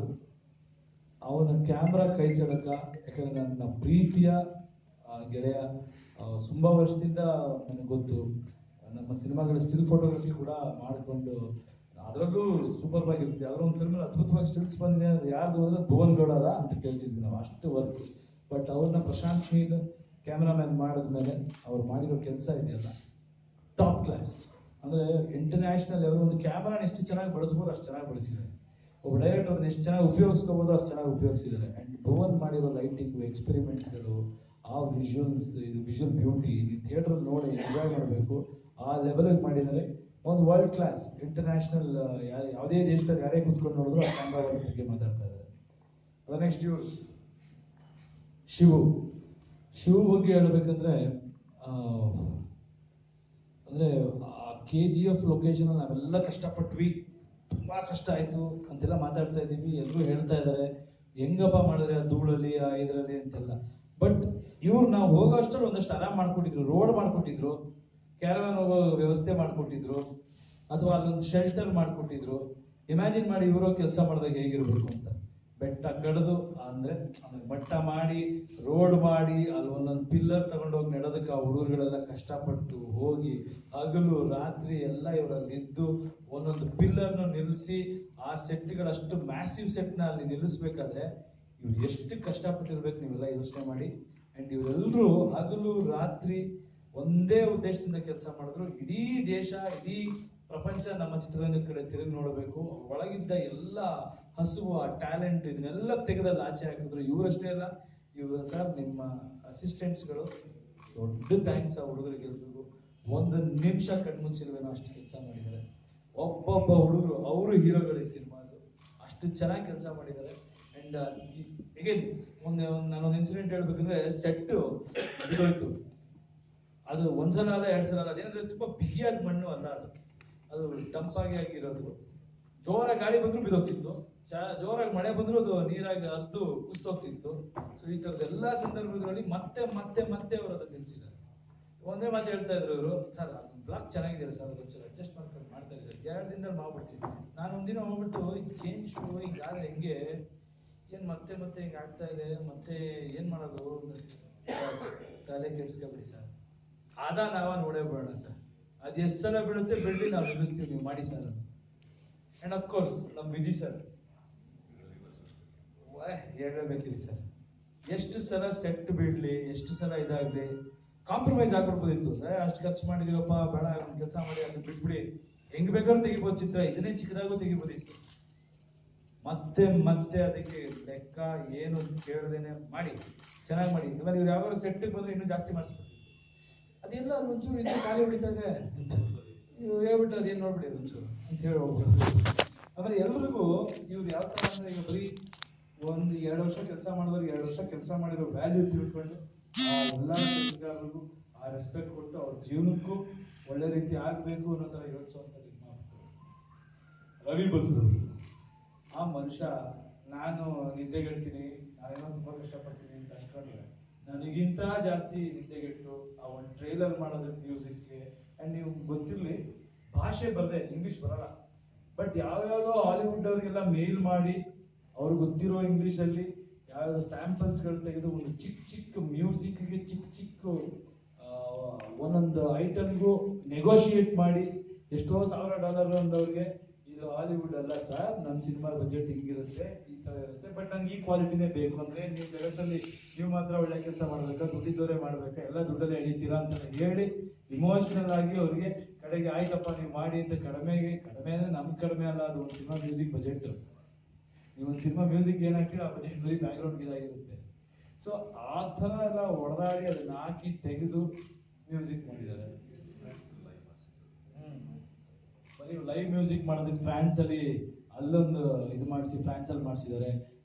ಅವನ ಕ್ಯಾಮ್ರಾ ಕೈ ಚಳಕ ಯಾಕಂದ್ರೆ ನನ್ನ ಪ್ರೀತಿಯ ಆ, ಗೆಳೆಯ ಆ, ತುಂಬಾ ವರ್ಷದಿಂದ ನನಗೆ ಗೊತ್ತು ನಮ್ಮ ಸಿನಿಮಾಗಳ ಸ್ಟಿಲ್ ಫೋಟೋಗ್ರಫಿ ಕೂಡ ಮಾಡಿಕೊಂಡು ಅದರಲ್ಲೂ ಸೂಪರ್ ಆಗಿರ್ತಿದೆ ಅದರ ಒಂದು ಫಿಲ್ಮ್ ಅದ್ಭುತವಾಗಿ ಸ್ಟಿಲ್ಸ್ ಬಂದಿದೆ ಅಂದ್ರೆ ಯಾರ್ದು ಅಂದ್ರೆ ಭುವನ್ ಗೌಡ ಅದ ಅಂತ ಕೇಳ್ತಿದ್ವಿ ನಾವು ಅಷ್ಟು ವರ್ಕ್ ಬಟ್ ಅವ್ರನ್ನ ಪ್ರಶಾಂತ್ ನೀಲ್ ಕ್ಯಾಮ್ರಾಮ್ಯಾನ್ ಮಾಡಿದ್ಮೇಲೆ ಅವ್ರು ಮಾಡಿರೋ ಕೆಲಸ ಇದೆಯಲ್ಲ ಟಾಪ್ ಕ್ಲಾಸ್ ಅಂದ್ರೆ ಇಂಟರ್ನ್ಯಾಷನಲ್ ಲೆವೆಲ್ ಒಂದು ಕ್ಯಾಮ್ರಾನ ಎಷ್ಟು ಚೆನ್ನಾಗಿ ಬಳಸ್ಬೋದು ಅಷ್ಟು ಚೆನ್ನಾಗಿ ಬಳಸಿದ್ದಾರೆ ಒಬ್ಬ ಡೈರೆಕ್ಟರ್ ಅದನ್ನ ಎಷ್ಟು ಚೆನ್ನಾಗಿ ಉಪಯೋಗಿಸ್ಕೋಬೋದು ಅಷ್ಟು ಚೆನ್ನಾಗಿ ಉಪಯೋಗಿಸಿದ್ದಾರೆ ಅಂಡ್ ಭುವನ್ ಮಾಡಿರೋ ಲೈಟಿಂಗು ಎಕ್ಸ್ಪೆರಿಮೆಂಟ್ಗಳು ಆ ವಿಜುವಲ್ಸ್ ಇದು ವಿಜುವಲ್ ಬ್ಯೂಟಿ ನೀವು ಥಿಯೇಟರ್ ನೋಡಿ ಎಂಜಾಯ್ ಮಾಡಬೇಕು ಆ ಲೆವೆಲಿಗೆ ಮಾಡಿದ್ದಾರೆ ಒಂದು ವರ್ಲ್ಡ್ ಕ್ಲಾಸ್ ಇಂಟರ್ನ್ಯಾಷನಲ್ ಯಾವುದೇ ದೇಶದಲ್ಲಿ ಯಾರೇ ಕೂತ್ಕೊಂಡು ನೋಡಿದ್ರು ಆ ಕ್ಯಾಮ್ರಾ ವರ್ಕ್ ಬಗ್ಗೆ ಮಾತಾಡ್ತಾ ಇದ್ದಾರೆ ನೆಕ್ಸ್ಟ್ ಇವ್ರು ಶಿವು ಶಿವು ಬಗ್ಗೆ ಹೇಳ್ಬೇಕಂದ್ರೆ ಆ, ಅಂದ್ರೆ ಆ ಕೆ ಜಿ ಎಫ್ ಲೊಕೇಶನ್ ನಾವೆಲ್ಲ ಕಷ್ಟಪಟ್ವಿ ತುಂಬಾ ಕಷ್ಟ ಆಯ್ತು ಅಂತೆಲ್ಲ ಮಾತಾಡ್ತಾ ಇದೀವಿ ಎಲ್ಲರೂ ಹೇಳ್ತಾ ಇದ್ದಾರೆ ಹೆಂಗಪ್ಪ ಮಾಡಿದ್ರೆ ಆ ಧೂಳಲ್ಲಿ ಆ ಇದರಲ್ಲಿ ಅಂತೆಲ್ಲ ಬಟ್ ಇವ್ರು ನಾವು ಹೋಗೋ ಅಷ್ಟರಲ್ಲಿ ಒಂದಷ್ಟು ಆರಾಮ್ ಮಾಡ್ಕೊಟ್ಟಿದ್ರು ರೋಡ್ ಮಾಡ್ಕೊಟ್ಟಿದ್ರು ಕ್ಯಾರವಾನ್ ಹೋಗೋ ವ್ಯವಸ್ಥೆ ಮಾಡ್ಕೊಟ್ಟಿದ್ರು ಅಥವಾ ಅಲ್ಲೊಂದು ಶೆಲ್ಟರ್ ಮಾಡ್ಕೊಟ್ಟಿದ್ರು ಇಮ್ಯಾಜಿನ್ ಮಾಡಿ ಇವರು ಕೆಲಸ ಮಾಡಿದಾಗ ಹೇಗಿರ್ಬೇಕು ಅಂತ ಬೆಟ್ಟ ಕಡ್ದು ಅಂದ್ರೆ ಅದನ್ನ ಮಟ್ಟ ಮಾಡಿ ರೋಡ್ ಮಾಡಿ ಅಲ್ಲಿ ಒಂದೊಂದು ಪಿಲ್ಲರ್ ತಗೊಂಡೋಗಿ ನೆಡೋದಕ್ಕೆ ಆ ಹುಡುಗರುಗಳೆಲ್ಲ ಕಷ್ಟಪಟ್ಟು ಹೋಗಿ ಹಗಲು ರಾತ್ರಿ ಎಲ್ಲ ಇವರಲ್ಲಿ ಇದ್ದು ಒಂದೊಂದು ಪಿಲ್ಲರ್ನ ನಿಲ್ಲಿಸಿ ಆ ಸೆಟ್ಗಳಷ್ಟು ಮ್ಯಾಸಿವ್ ಸೆಟ್ನ ಅಲ್ಲಿ ನಿಲ್ಲಿಸ್ಬೇಕಾದ್ರೆ ಇವ್ರು ಎಷ್ಟು ಕಷ್ಟಪಟ್ಟಿರ್ಬೇಕು ನೀವೆಲ್ಲ ಯೋಚನೆ ಮಾಡಿ ಅಂಡ್ ಇವರೆಲ್ಲರೂ ಹಗಲು ರಾತ್ರಿ ಒಂದೇ ಉದ್ದೇಶದಿಂದ ಕೆಲಸ ಮಾಡಿದ್ರು ಇಡೀ ದೇಶ ಇಡೀ ಪ್ರಪಂಚ ನಮ್ಮ ಚಿತ್ರರಂಗದ ಕಡೆ ತಿರುಗಿ ನೋಡಬೇಕು ಒಳಗಿದ್ದ ಎಲ್ಲ ಹಸುವು ಆ ಟ್ಯಾಲೆಂಟ್ ಇದನ್ನೆಲ್ಲ ತೆಗೆದಲ್ಲಿ ಆಚೆ ಹಾಕಿದ್ರು ಇವರಷ್ಟೇ ಅಲ್ಲ ಇವರು ಸರ್ ನಿಮ್ಮ ಅಸಿಸ್ಟೆಂಟ್ಸ್ಗಳು ದೊಡ್ಡ ಥ್ಯಾಂಕ್ಸ್ ಆ ಹುಡುಗರಿಗೆ ಎಲ್ರಿಗೂ ಒಂದು ನಿಮಿಷ ಕಣ್ಮುಚ್ಚಿಲ್ವೇನೋ ಅಷ್ಟು ಕೆಲಸ ಮಾಡಿದ್ದಾರೆ ಒಬ್ಬೊಬ್ಬ ಹುಡುಗರು ಅವರು ಹೀರೋಗಳು ಈ ಸಿನಿಮಾದು ಅಷ್ಟು ಚೆನ್ನಾಗಿ ಕೆಲಸ ಮಾಡಿದ್ದಾರೆ ಅಂಡ್ ಅಗೇನ್ ಒಂದು ನಾನೊಂದು ಇನ್ಸಿಡೆಂಟ್ ಹೇಳ್ಬೇಕಂದ್ರೆ ಸೆಟ್ ಬಿದ್ದೋಯ್ತು ಅದು ಒಂದ್ಸಲ ಅಲ್ಲ ಎರಡ್ ಸಲ ಅಲ್ಲ ಅದೇನಂದ್ರೆ ತುಂಬಾ ಬಿಗಿಯಾದ ಮಣ್ಣು ಅಲ್ಲ ಅದು ಅದು ಟಂಪಾಗಿ ಆಗಿರೋದು ಜೋರಾಗಿ ಗಾಳಿ ಬಂದ್ರು ಬಿದ್ದೋಗ್ತಿತ್ತು ಚ- ಜೋರಾಗಿ ಮಳೆ ಬಂದ್ರು ಅದು ನೀರಾಗಿ ಹರಿದು ಕುಸ್ತೋಗ್ತಿತ್ತು ಸೊ ಈ ತರದ ಎಲ್ಲಾ ಸಂದರ್ಭಗಳಲ್ಲಿ ಮತ್ತೆ ಮತ್ತೆ ಮತ್ತೆ ಅವರು ಅದನ್ನ ನಿಲ್ಸಿದ್ದಾರೆ ಒಂದೇ ಮಾತು ಹೇಳ್ತಾ ಇದ್ರು ಇವರು ಸರ್ ಬ್ಲಾಕ್ ಚೆನ್ನಾಗಿದೆ ಸರ್ ಒಂಚೂರು ಅಡ್ಜಸ್ಟ್ ಮಾಡ್ಕೊಂಡು ಮಾಡ್ತಾ ಇದ್ದಾರೆ ಸರ್ ಎರಡು ದಿನದಲ್ಲಿ ಮಾಡ್ಬಿಡ್ತೀನಿ ನಾನು ಒಂದಿನ ಹೋಗ್ಬಿಟ್ಟು ಚೇಂಜ್ ಶೋ ಹಿಂಗಾದ್ರೆ ಹೆಂಗೆ ಏನ್ ಮತ್ತೆ ಮತ್ತೆ ಹಿಂಗ್ ಆಗ್ತಾ ಇದೆ ಮತ್ತೆ ಏನ್ ಮಾಡೋದು ತಲೆ ಕೆಡ್ಸ್ಕೊಬಿಡಿ ಸರ್ ಅದ ನಾವ ನೋಡೇ ಬಿಡೋಣ ಸರ್ ಅದ್ ಎಷ್ಟ್ ಸಲ ಬೀಳುತ್ತೆ ಬಿಡ್ಲಿ ನಾವು ನಿಲ್ಲಿಸ್ತೀವಿ ನೀವು ಮಾಡಿ ಸರ್ ಅಂಡ್ ಅಫ್ ಕೋರ್ಸ್ ನಮ್ ವಿಜಿ ಸರ್ ಹೇಳಬೇಕಿರಿ ಸರ್ ಎಷ್ಟು ಸಲ ಸೆಟ್ ಬೀಳ್ಲಿ ಎಷ್ಟು ಸಲ ಇದಾಗ್ಲಿ ಕಾಂಪ್ರಮೈಸ್ ಆಗ್ಬಿಡ್ಬೋದಿತ್ತು ಏ, ಅಷ್ಟು ಖರ್ಚು ಮಾಡಿದೀವಪ್ಪ ಬೇಡ ಕೆಲಸ ಮಾಡಿ ಅದನ್ನ ಬಿಟ್ಬಿಡಿ ಹೆಂಗ್ ಬೇಕಾದ್ರೂ ತೆಗಿಬೋದು ಚಿತ್ರ ಇದನ್ನೇ ಚಿಕ್ಕದಾಗೂ ತೆಗಿಬೋದಿತ್ತು ಮತ್ತೆ ಮತ್ತೆ ಅದಕ್ಕೆ ಲೆಕ್ಕ ಏನು ಕೇಳದೇನೆ ಮಾಡಿ ಚೆನ್ನಾಗಿ ಮಾಡಿ ಇವಾಗ ಇವ್ರು ಯಾವಾಗ ಸೆಟ್ ಬಂದ್ರೆ ಇನ್ನೂ ಜಾಸ್ತಿ ಮಾಡಿಸ್ಬಿಡಿ ಅದೆಲ್ಲ ಅಲ್ಲಿ ಒಂಚೂರು ಇನ್ನೂ ಖಾಲಿ ಹೊಡಿತಾ ಇದೆ ನೀವು ಹೇಳ್ಬಿಟ್ಟು ಅದೇನು ನೋಡ್ಬಿಡಿ ಅದು ಒಂಚೂರು ಅಂತ ಹೇಳಿ ಹೋಗ್ಬಿಡು ಆಮೇಲೆ ಎಲ್ರಿಗೂ ಇವ್ರು ಯಾವ ತರ ಅಂದ್ರೆ ಈಗ ಬರೀ ಒಂದು ಎರಡು ವರ್ಷ ಕೆಲಸ ಮಾಡಿದವ್ರಿಗೆ ಎರಡು ವರ್ಷ ಕೆಲಸ ಮಾಡಿರೋ ವ್ಯಾಲ್ಯೂ ತಿಳ್ಕೊಂಡು ಆ ಎಲ್ಲ ಕೆಲಸಗಾರರಿಗೂ ಆ ರೆಸ್ಪೆಕ್ಟ್ ಕೊಟ್ಟು ಅವ್ರ ಜೀವನಕ್ಕೂ ಒಳ್ಳೆ ರೀತಿ ಆಗ್ಬೇಕು ಅನ್ನೋ ತರ ಯೋಚಿಸುವಂಥದ್ದು ಇದು ಮಾಡ್ತಾರೆ ರವಿ ಬಸ್ರು ಆ ಮನುಷ್ಯ ನಾನು ನಿದ್ದೆಗೆಡ್ತೀನಿ ನಾನೇನೋ ತುಂಬಾ ಕಷ್ಟಪಡ್ತೀನಿ ಅಂತ ಅನ್ಕೊಂಡಿಲ್ಲ ನನಗಿಂತ ಜಾಸ್ತಿ ನಿದ್ದೆಗೆಟ್ಟು ಆ ಒಂದು ಟ್ರೈಲರ್ ಮಾಡೋದಕ್ಕೆ ಮ್ಯೂಸಿಕ್ಗೆ ಅಂಡ್ ನೀವು ಗೊತ್ತಿರ್ಲಿ ಭಾಷೆ ಬರದೆ ಇಂಗ್ಲಿಷ್ ಬರಲ್ಲ ಬಟ್ ಯಾವ್ಯಾವುದೋ ಹಾಲಿವುಡ್ ಅವ್ರಿಗೆಲ್ಲ ಮೇಲ್ ಮಾಡಿ ಅವ್ರಿಗೆ ಗೊತ್ತಿರೋ ಇಂಗ್ಲಿಷ್ ಅಲ್ಲಿ ಯಾವ್ಯಾವ ಸ್ಯಾಂಪಲ್ಸ್ ಗಳು ತೆಗೆದು ಒಂದು ಚಿಕ್ಕ ಚಿಕ್ಕ ಮ್ಯೂಸಿಕ್ ಗೆ ಚಿಕ್ಕ ಚಿಕ್ಕ ಆ, ಒಂದೊಂದು ಐಟಮ್ಗೂ ನೆಗೋಷಿಯೇಟ್ ಮಾಡಿ ಎಷ್ಟೋ ಸಾವಿರ ಡಾಲರ್ ಅಂದವ್ರಿಗೆ ಇದು ಹಾಲಿವುಡ್ ಅಲ್ಲ ಸರ್ ನನ್ನ ಸಿನಿಮಾ ಬಜೆಟ್ ಹಿಂಗಿರುತ್ತೆ ಈ ತರ ಇರುತ್ತೆ ಬಟ್ ನಂಗೆ ಈ ಕ್ವಾಲಿಟಿನೇ ಬೇಕು ಅಂದ್ರೆ ನೀವು ಜಗತ್ತಲ್ಲಿ ನೀವು ಮಾತ್ರ ಒಳ್ಳೆ ಕೆಲಸ ಮಾಡ್ಬೇಕಾ ದುಡ್ಡಿದ್ದವರೇ ಮಾಡ್ಬೇಕಾ ಎಲ್ಲ ದುಡ್ಡಲ್ಲೇ ಎಳಿತೀರಾ ಅಂತ ಹೇಳಿ ಇಮೋಷನಲ್ ಆಗಿ ಅವ್ರಿಗೆ ಕಡೆಗೆ ಆಯ್ತಪ್ಪ ನೀವು ಮಾಡಿ ಅಂತ ಕಡಿಮೆಗೆ ಕಡಿಮೆ ಅಂದ್ರೆ ನಮ್ ಕಡಿಮೆ ಅಲ್ಲ ಅದು ಒಂದು ಸಿನಿಮಾ ಮ್ಯೂಸಿಕ್ ಬಜೆಟ್ ನೀವು ಒಂದು ಸಿನಿಮಾ ಮ್ಯೂಸಿಕ್ ಏನಾಗ್ತೀರ ಆ ಬಜೆಟ್ ಬರೀ ಬ್ಯಾಕ್ಗ್ರೌಂಡ್ ಇದಾಗಿರುತ್ತೆ ಸೊ ಆ ತರ ಎಲ್ಲ ಹೊಡೆದಾಡಿ ಅದನ್ನ ಹಾಕಿ ತೆಗೆದು ಮ್ಯೂಸಿಕ್ ಮಾಡಿದ್ದಾರೆ ಹ್ಮ್. ಬರೀ ಲೈವ್ ಮ್ಯೂಸಿಕ್ ಮಾಡೋದಕ್ಕೆ ಫ್ರಾನ್ಸ್ ಅಲ್ಲಿ ಅಲ್ಲೊಂದು ಇದು ಮಾಡಿಸಿ ಫ್ರಾನ್ಸ್ ಅಲ್ಲಿ ಮಾಡಿಸಿದ್ದಾರೆ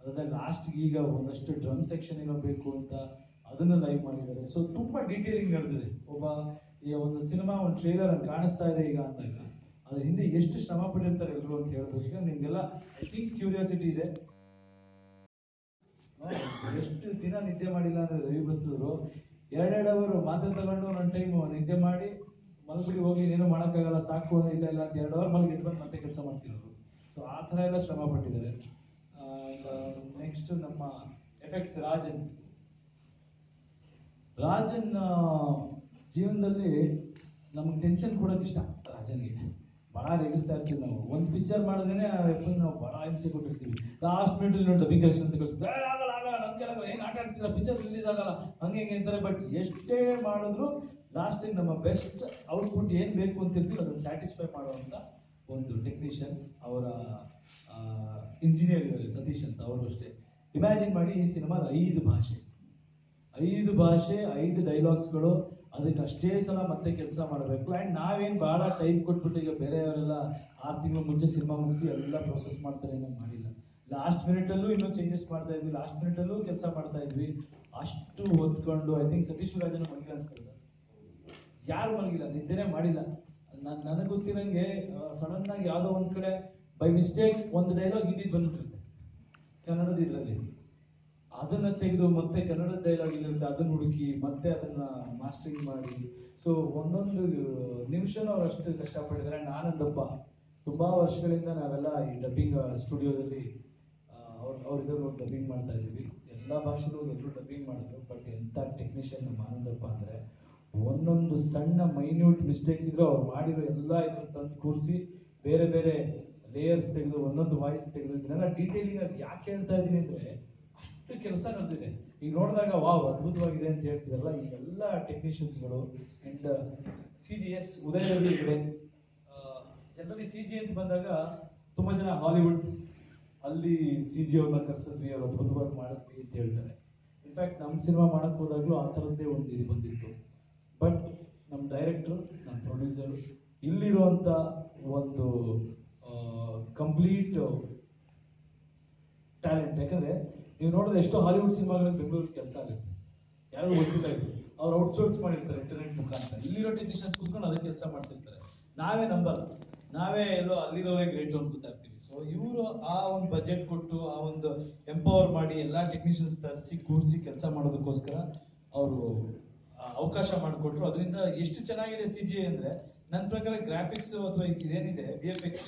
ಅದಾದ ಲಾಸ್ಟ್ ಈಗ ಒಂದಷ್ಟು ಡ್ರಮ್ ಸೆಕ್ಷನ್ ಏನೋ ಬೇಕು ಅಂತ ಅದನ್ನ ಲೈವ್ ಮಾಡಿದ್ದಾರೆ ಸೊ ತುಂಬಾ ಡೀಟೇಲಿಂಗ್ ನಡೆದಿದೆ ಒಬ್ಬ ಈ ಒಂದು ಸಿನಿಮಾ ಒಂದು ಟ್ರೇಲರ್ ಕಾಣಿಸ್ತಾ ಇದೆ ಈಗ ಅಂದಾಗ ಅದ್ರ ಹಿಂದೆ ಎಷ್ಟು ಶ್ರಮ ಪಟ್ಟಿರ್ತಾರೆ ಎಲ್ಲರೂ ಅಂತ ಹೇಳ್ಬೋದು ಈಗ ನಿಮ್ಗೆಲ್ಲ ಐ ಥಿಂಕ್ ಕ್ಯೂರಿಯಾಸಿಟಿ ಇದೆ ನೋಡಿ, ಎಷ್ಟು ದಿನ ನಿದ್ದೆ ಮಾಡಿಲ್ಲ ಅಂದ್ರೆ ರವಿ ಬಸ್ರವರು ಎರಡೆರಡು ಅವರು ಮಾತ್ರೆ ತಗೊಂಡು ಒಂದೊಂದು ಟೈಮ್ ನಿದ್ದೆ ಮಾಡಿ ಮಲ್ಬಿಡಿ ಹೋಗಿ ಏನೂ ಮಾಡೋಕ್ಕಾಗಲ್ಲ ಸಾಕು ಇಲ್ಲ ಇಲ್ಲ ಅಂತ ಎರಡು ಅವರ್ ಮಲ್ಗಿ ಇಟ್ಕೊಂಡು ಮತ್ತೆ ಕೆಲಸ ಮಾಡ್ತಿರೋರು ಸೊ ಆ ಥರ ಎಲ್ಲ ಶ್ರಮ ಪಟ್ಟಿದ್ದಾರೆ ನೆಕ್ಸ್ಟ್ ನಮ್ಮ ಎಫೆಕ್ಟ್ಸ್ ರಾಜನ್ ರಾಜನ್ ಆ, ಜೀವನದಲ್ಲಿ ನಮ್ಗೆ ಟೆನ್ಷನ್ ಕೊಡೋಕೆ ಇಷ್ಟ ರಾಜನ್ಗೆ ಬಹಳ ರೇಗಿಸ್ತಾ ಇರ್ತೀವಿ ನಾವು ಒಂದು ಪಿಕ್ಚರ್ ಮಾಡಿದ್ರೆ ನಾವು ಬಹಳ ಹಿಂಸೆ ಕೊಟ್ಟಿರ್ತೀವಿ ಲಾಸ್ಟ್ ಮಿನಿಟ್ ನೋಡಿ ಡಬ್ಬಿಂಗ್ ಕಲೆಕ್ಷನ್ ಅಂತ ಕಳಿಸ್ತೀವಿ "ಏ, ಆಗಲ್ಲ ಆಗಲ್ಲ ನಮ್ ಕೆಳಗೆ ಹೆಂಗ್ ಆಟ ಆಡ್ತಿಲ್ಲ ಪಿಕ್ಚರ್ ರಿಲೀಸ್ ಆಗಲ್ಲ ಹಂಗೆ ಹಿಂಗೆ ಅಂತಾರೆ ಬಟ್ ಎಷ್ಟೇ ಮಾಡಿದ್ರು ಲಾಸ್ಟಿಗೆ ನಮ್ಮ ಬೆಸ್ಟ್ ಔಟ್ಪುಟ್ ಏನ್ ಬೇಕು ಅಂತ ಇರ್ತೀವಿ ಅದನ್ನ ಸ್ಯಾಟಿಸ್ಫೈ ಮಾಡುವಂತ ಒಂದು ಟೆಕ್ನಿಷಿಯನ್ ಅವರ ಇಂಜಿನಿಯರ್ ಸತೀಶ್ ಅಂತ ಅವರು ಅಷ್ಟೇ ಇಮ್ಯಾಜಿನ್ ಮಾಡಿ ಈ ಸಿನಿಮಾ ಐದು ಭಾಷೆ ಐದು ಭಾಷೆ ಐದು ಡೈಲಾಗ್ಸ್ಗಳು ಅದಕ್ಕೆ ಅಷ್ಟೇ ಸಲ ಮತ್ತೆ ಕೆಲಸ ಮಾಡಬೇಕು ಅಂಡ್ ನಾವೇನ್ ಬಹಳ ಟೈಮ್ ಕೊಟ್ಬಿಟ್ಟು ಈಗ ಬೇರೆಯವರೆಲ್ಲ ಆರು ತಿಂಗಳು ಮುಂಚೆ ಸಿನಿಮಾ ಮುಗಿಸಿ ಎಲ್ಲ ಪ್ರೋಸೆಸ್ ಮಾಡ್ತಾರೆ ಅನ್ನೋದು ಮಾಡಿಲ್ಲ ಲಾಸ್ಟ್ ಮಿನಿಟ್ ಅಲ್ಲೂ ಇನ್ನೂ ಚೇಂಜಸ್ ಮಾಡ್ತಾ ಇದ್ವಿ ಲಾಸ್ಟ್ ಮಿನಿಟ್ ಅಲ್ಲೂ ಕೆಲಸ ಮಾಡ್ತಾ ಇದ್ವಿ ಅಷ್ಟು ಹೊತ್ಕೊಂಡು ಐ ಥಿಂಕ್ ಸತೀಶ್ ರಾಜನ ಮಗಿಲ ಅನ್ಸ್ತದೆ ಯಾರು ಮಲಗಿಲ್ಲ ನಿದ್ದೆನೆ ಮಾಡಿಲ್ಲ ನನ್ ನನಗೆ ಗೊತ್ತಿರಂಗೆ ಸಡನ್ ಆಗಿ ಯಾವ್ದೋ ಒಂದ್ ಕಡೆ ಬೈ ಮಿಸ್ಟೇಕ್ ಒಂದು ಡೈಲಾಗ್ ಹಿಂದಿದ್ ಬಂದ್ಬಿಟ್ಟಿರುತ್ತೆ ಕನ್ನಡದ ಇದ್ರಲ್ಲಿ ಅದನ್ನ ತೆಗೆದು ಮತ್ತೆ ಕನ್ನಡದ ಡೈಲಾಗ್ ಇಲ್ಲಿರುತ್ತೆ ಅದನ್ನ ಹುಡುಕಿ ಮತ್ತೆ ಅದನ್ನ ಮಾಸ್ಟರಿಂಗ್ ಮಾಡಿ ಸೊ ಒಂದೊಂದು ನಿಮಿಷನೂ ಅವ್ರು ಅಷ್ಟು ಕಷ್ಟಪಟ್ಟಿದ್ದಾರೆ ನಾನೊಂದಪ್ಪ ತುಂಬಾ ವರ್ಷಗಳಿಂದ ನಾವೆಲ್ಲ ಈ ಡಬ್ಬಿಂಗ್ ಸ್ಟುಡಿಯೋದಲ್ಲಿ ಅವ್ರ ಅವ್ರಿದ್ರು ಡಬ್ಬಿಂಗ್ ಮಾಡ್ತಾ ಇದೀವಿ ಎಲ್ಲಾ ಭಾಷೆಗೂ ಎಲ್ಲರೂ ಡಬ್ಬಿಂಗ್ ಮಾಡಿದ್ರು ಬಟ್ ಎಂತ ಟೆಕ್ನಿಷಿಯನ್ ನಮ್ಮ ಆನಂದಪ್ಪ ಅಂದ್ರೆ ಒಂದೊಂದು ಸಣ್ಣ ಮೈನ್ಯೂಟ್ ಮಿಸ್ಟೇಕ್ ಇದ್ರು ಅವ್ರು ಮಾಡಿರೋ ಎಲ್ಲ ಇದನ್ನ ತಂದು ಕೂರಿಸಿ ಬೇರೆ ಬೇರೆ ಲೇಯರ್ಸ್ ತೆಗೆದು ಒಂದೊಂದು ವಾಯ್ಸ್ ತೆಗೆದು ಇದನ್ನೆಲ್ಲ ಡೀಟೇಲಿಂಗ್ ಆಗಿ ಯಾಕೆ ಹೇಳ್ತಾ ಇದೀನಿ ಅಂದ್ರೆ ಅಷ್ಟು ಕೆಲಸ ನಡೆದಿದೆ ಈಗ ನೋಡಿದಾಗ ವಾವ್ ಅದ್ಭುತವಾಗಿದೆ ಅಂತ ಹೇಳ್ತಿದಾರಲ್ಲ ಈ ಎಲ್ಲ ಟೆಕ್ನಿಷಿಯನ್ಸ್ಗಳು ಅಂಡ್ ಸಿ ಜಿ ಎಸ್ ಉದಯದಲ್ಲಿ ಈ ಕಡೆ ಜನರಲಿ ಸಿ ಜಿ ಅಂತ ಬಂದಾಗ ತುಂಬಾ ಜನ ಹಾಲಿವುಡ್ ಅಲ್ಲಿ ಸಿ ಜಿ ಅವ್ರನ್ನ ಕರ್ಸಿದ್ವಿ ಅವ್ರು ಅದ್ಭುತವಾಗಿ ಮಾಡಿದ್ವಿ ಅಂತ ಹೇಳ್ತಾರೆ ಇನ್ಫ್ಯಾಕ್ಟ್ ನಮ್ಮ ಸಿನಿಮಾ ಮಾಡಕ್ ಹೋದಾಗ್ಲೂ ಆ ಥರದ್ದೇ ಒಂದು ಇದು ಬಂದಿತ್ತು ಬಟ್ ನಮ್ಮ ಡೈರೆಕ್ಟರ್ ನಮ್ಮ ಪ್ರೊಡ್ಯೂಸರ್ ಇಲ್ಲಿರುವಂತ ಒಂದು ಕಂಪ್ಲೀಟ್ ಟ್ಯಾಲೆಂಟ್ ಯಾಕಂದ್ರೆ ನೀವು ನೋಡಿದ್ರೆ ಎಷ್ಟೋ ಹಾಲಿವುಡ್ ಸಿನಿಮಾಗಳಿಗೆ ಬೆಂಗಳೂರು ಕೆಲಸ ಆಗುತ್ತೆ ಯಾರಿಗೂ ಗೊತ್ತಿಲ್ಲ ಇದು ಅವ್ರು ಔಟ್ಸೋರ್ಸ್ ಮಾಡಿರ್ತಾರೆ ಇಂಟರ್ನೆಟ್ ಮುಖಾಂತರ ಇಲ್ಲಿರೋ ಟೆಕ್ನಿಷಿಯನ್ಸ್ ಕೂತ್ಕೊಂಡು ಅದಕ್ಕೆ ಕೆಲಸ ಮಾಡ್ತಿರ್ತಾರೆ ನಾವೇ ನಂಬಲ್ಲ ನಾವೇ ಎಲ್ಲೋ ಅಲ್ಲಿರೋರೇ ಗ್ರೇಟ್ ಅನ್ಕೋತಾ ಇರ್ತೀವಿ ಸೊ ಇವರು ಆ ಒಂದು ಬಜೆಟ್ ಕೊಟ್ಟು ಆ ಒಂದು ಎಂಪವರ್ ಮಾಡಿ ಎಲ್ಲಾ ಟೆಕ್ನಿಷಿಯನ್ಸ್ ತರಿಸಿ ಕೂರಿಸಿ ಕೆಲಸ ಮಾಡೋದಕ್ಕೋಸ್ಕರ ಅವರು ಅವಕಾಶ ಮಾಡಿಕೊಟ್ರು ಅದರಿಂದ ಎಷ್ಟು ಚೆನ್ನಾಗಿದೆ ಸಿ ಜಿ ಅಂದ್ರೆ ನನ್ನ ಪ್ರಕಾರ ಗ್ರಾಫಿಕ್ಸ್ ಅಥವಾ ಇದೇನಿದೆ ವಿ ಎಫ್ ಎಕ್ಸ್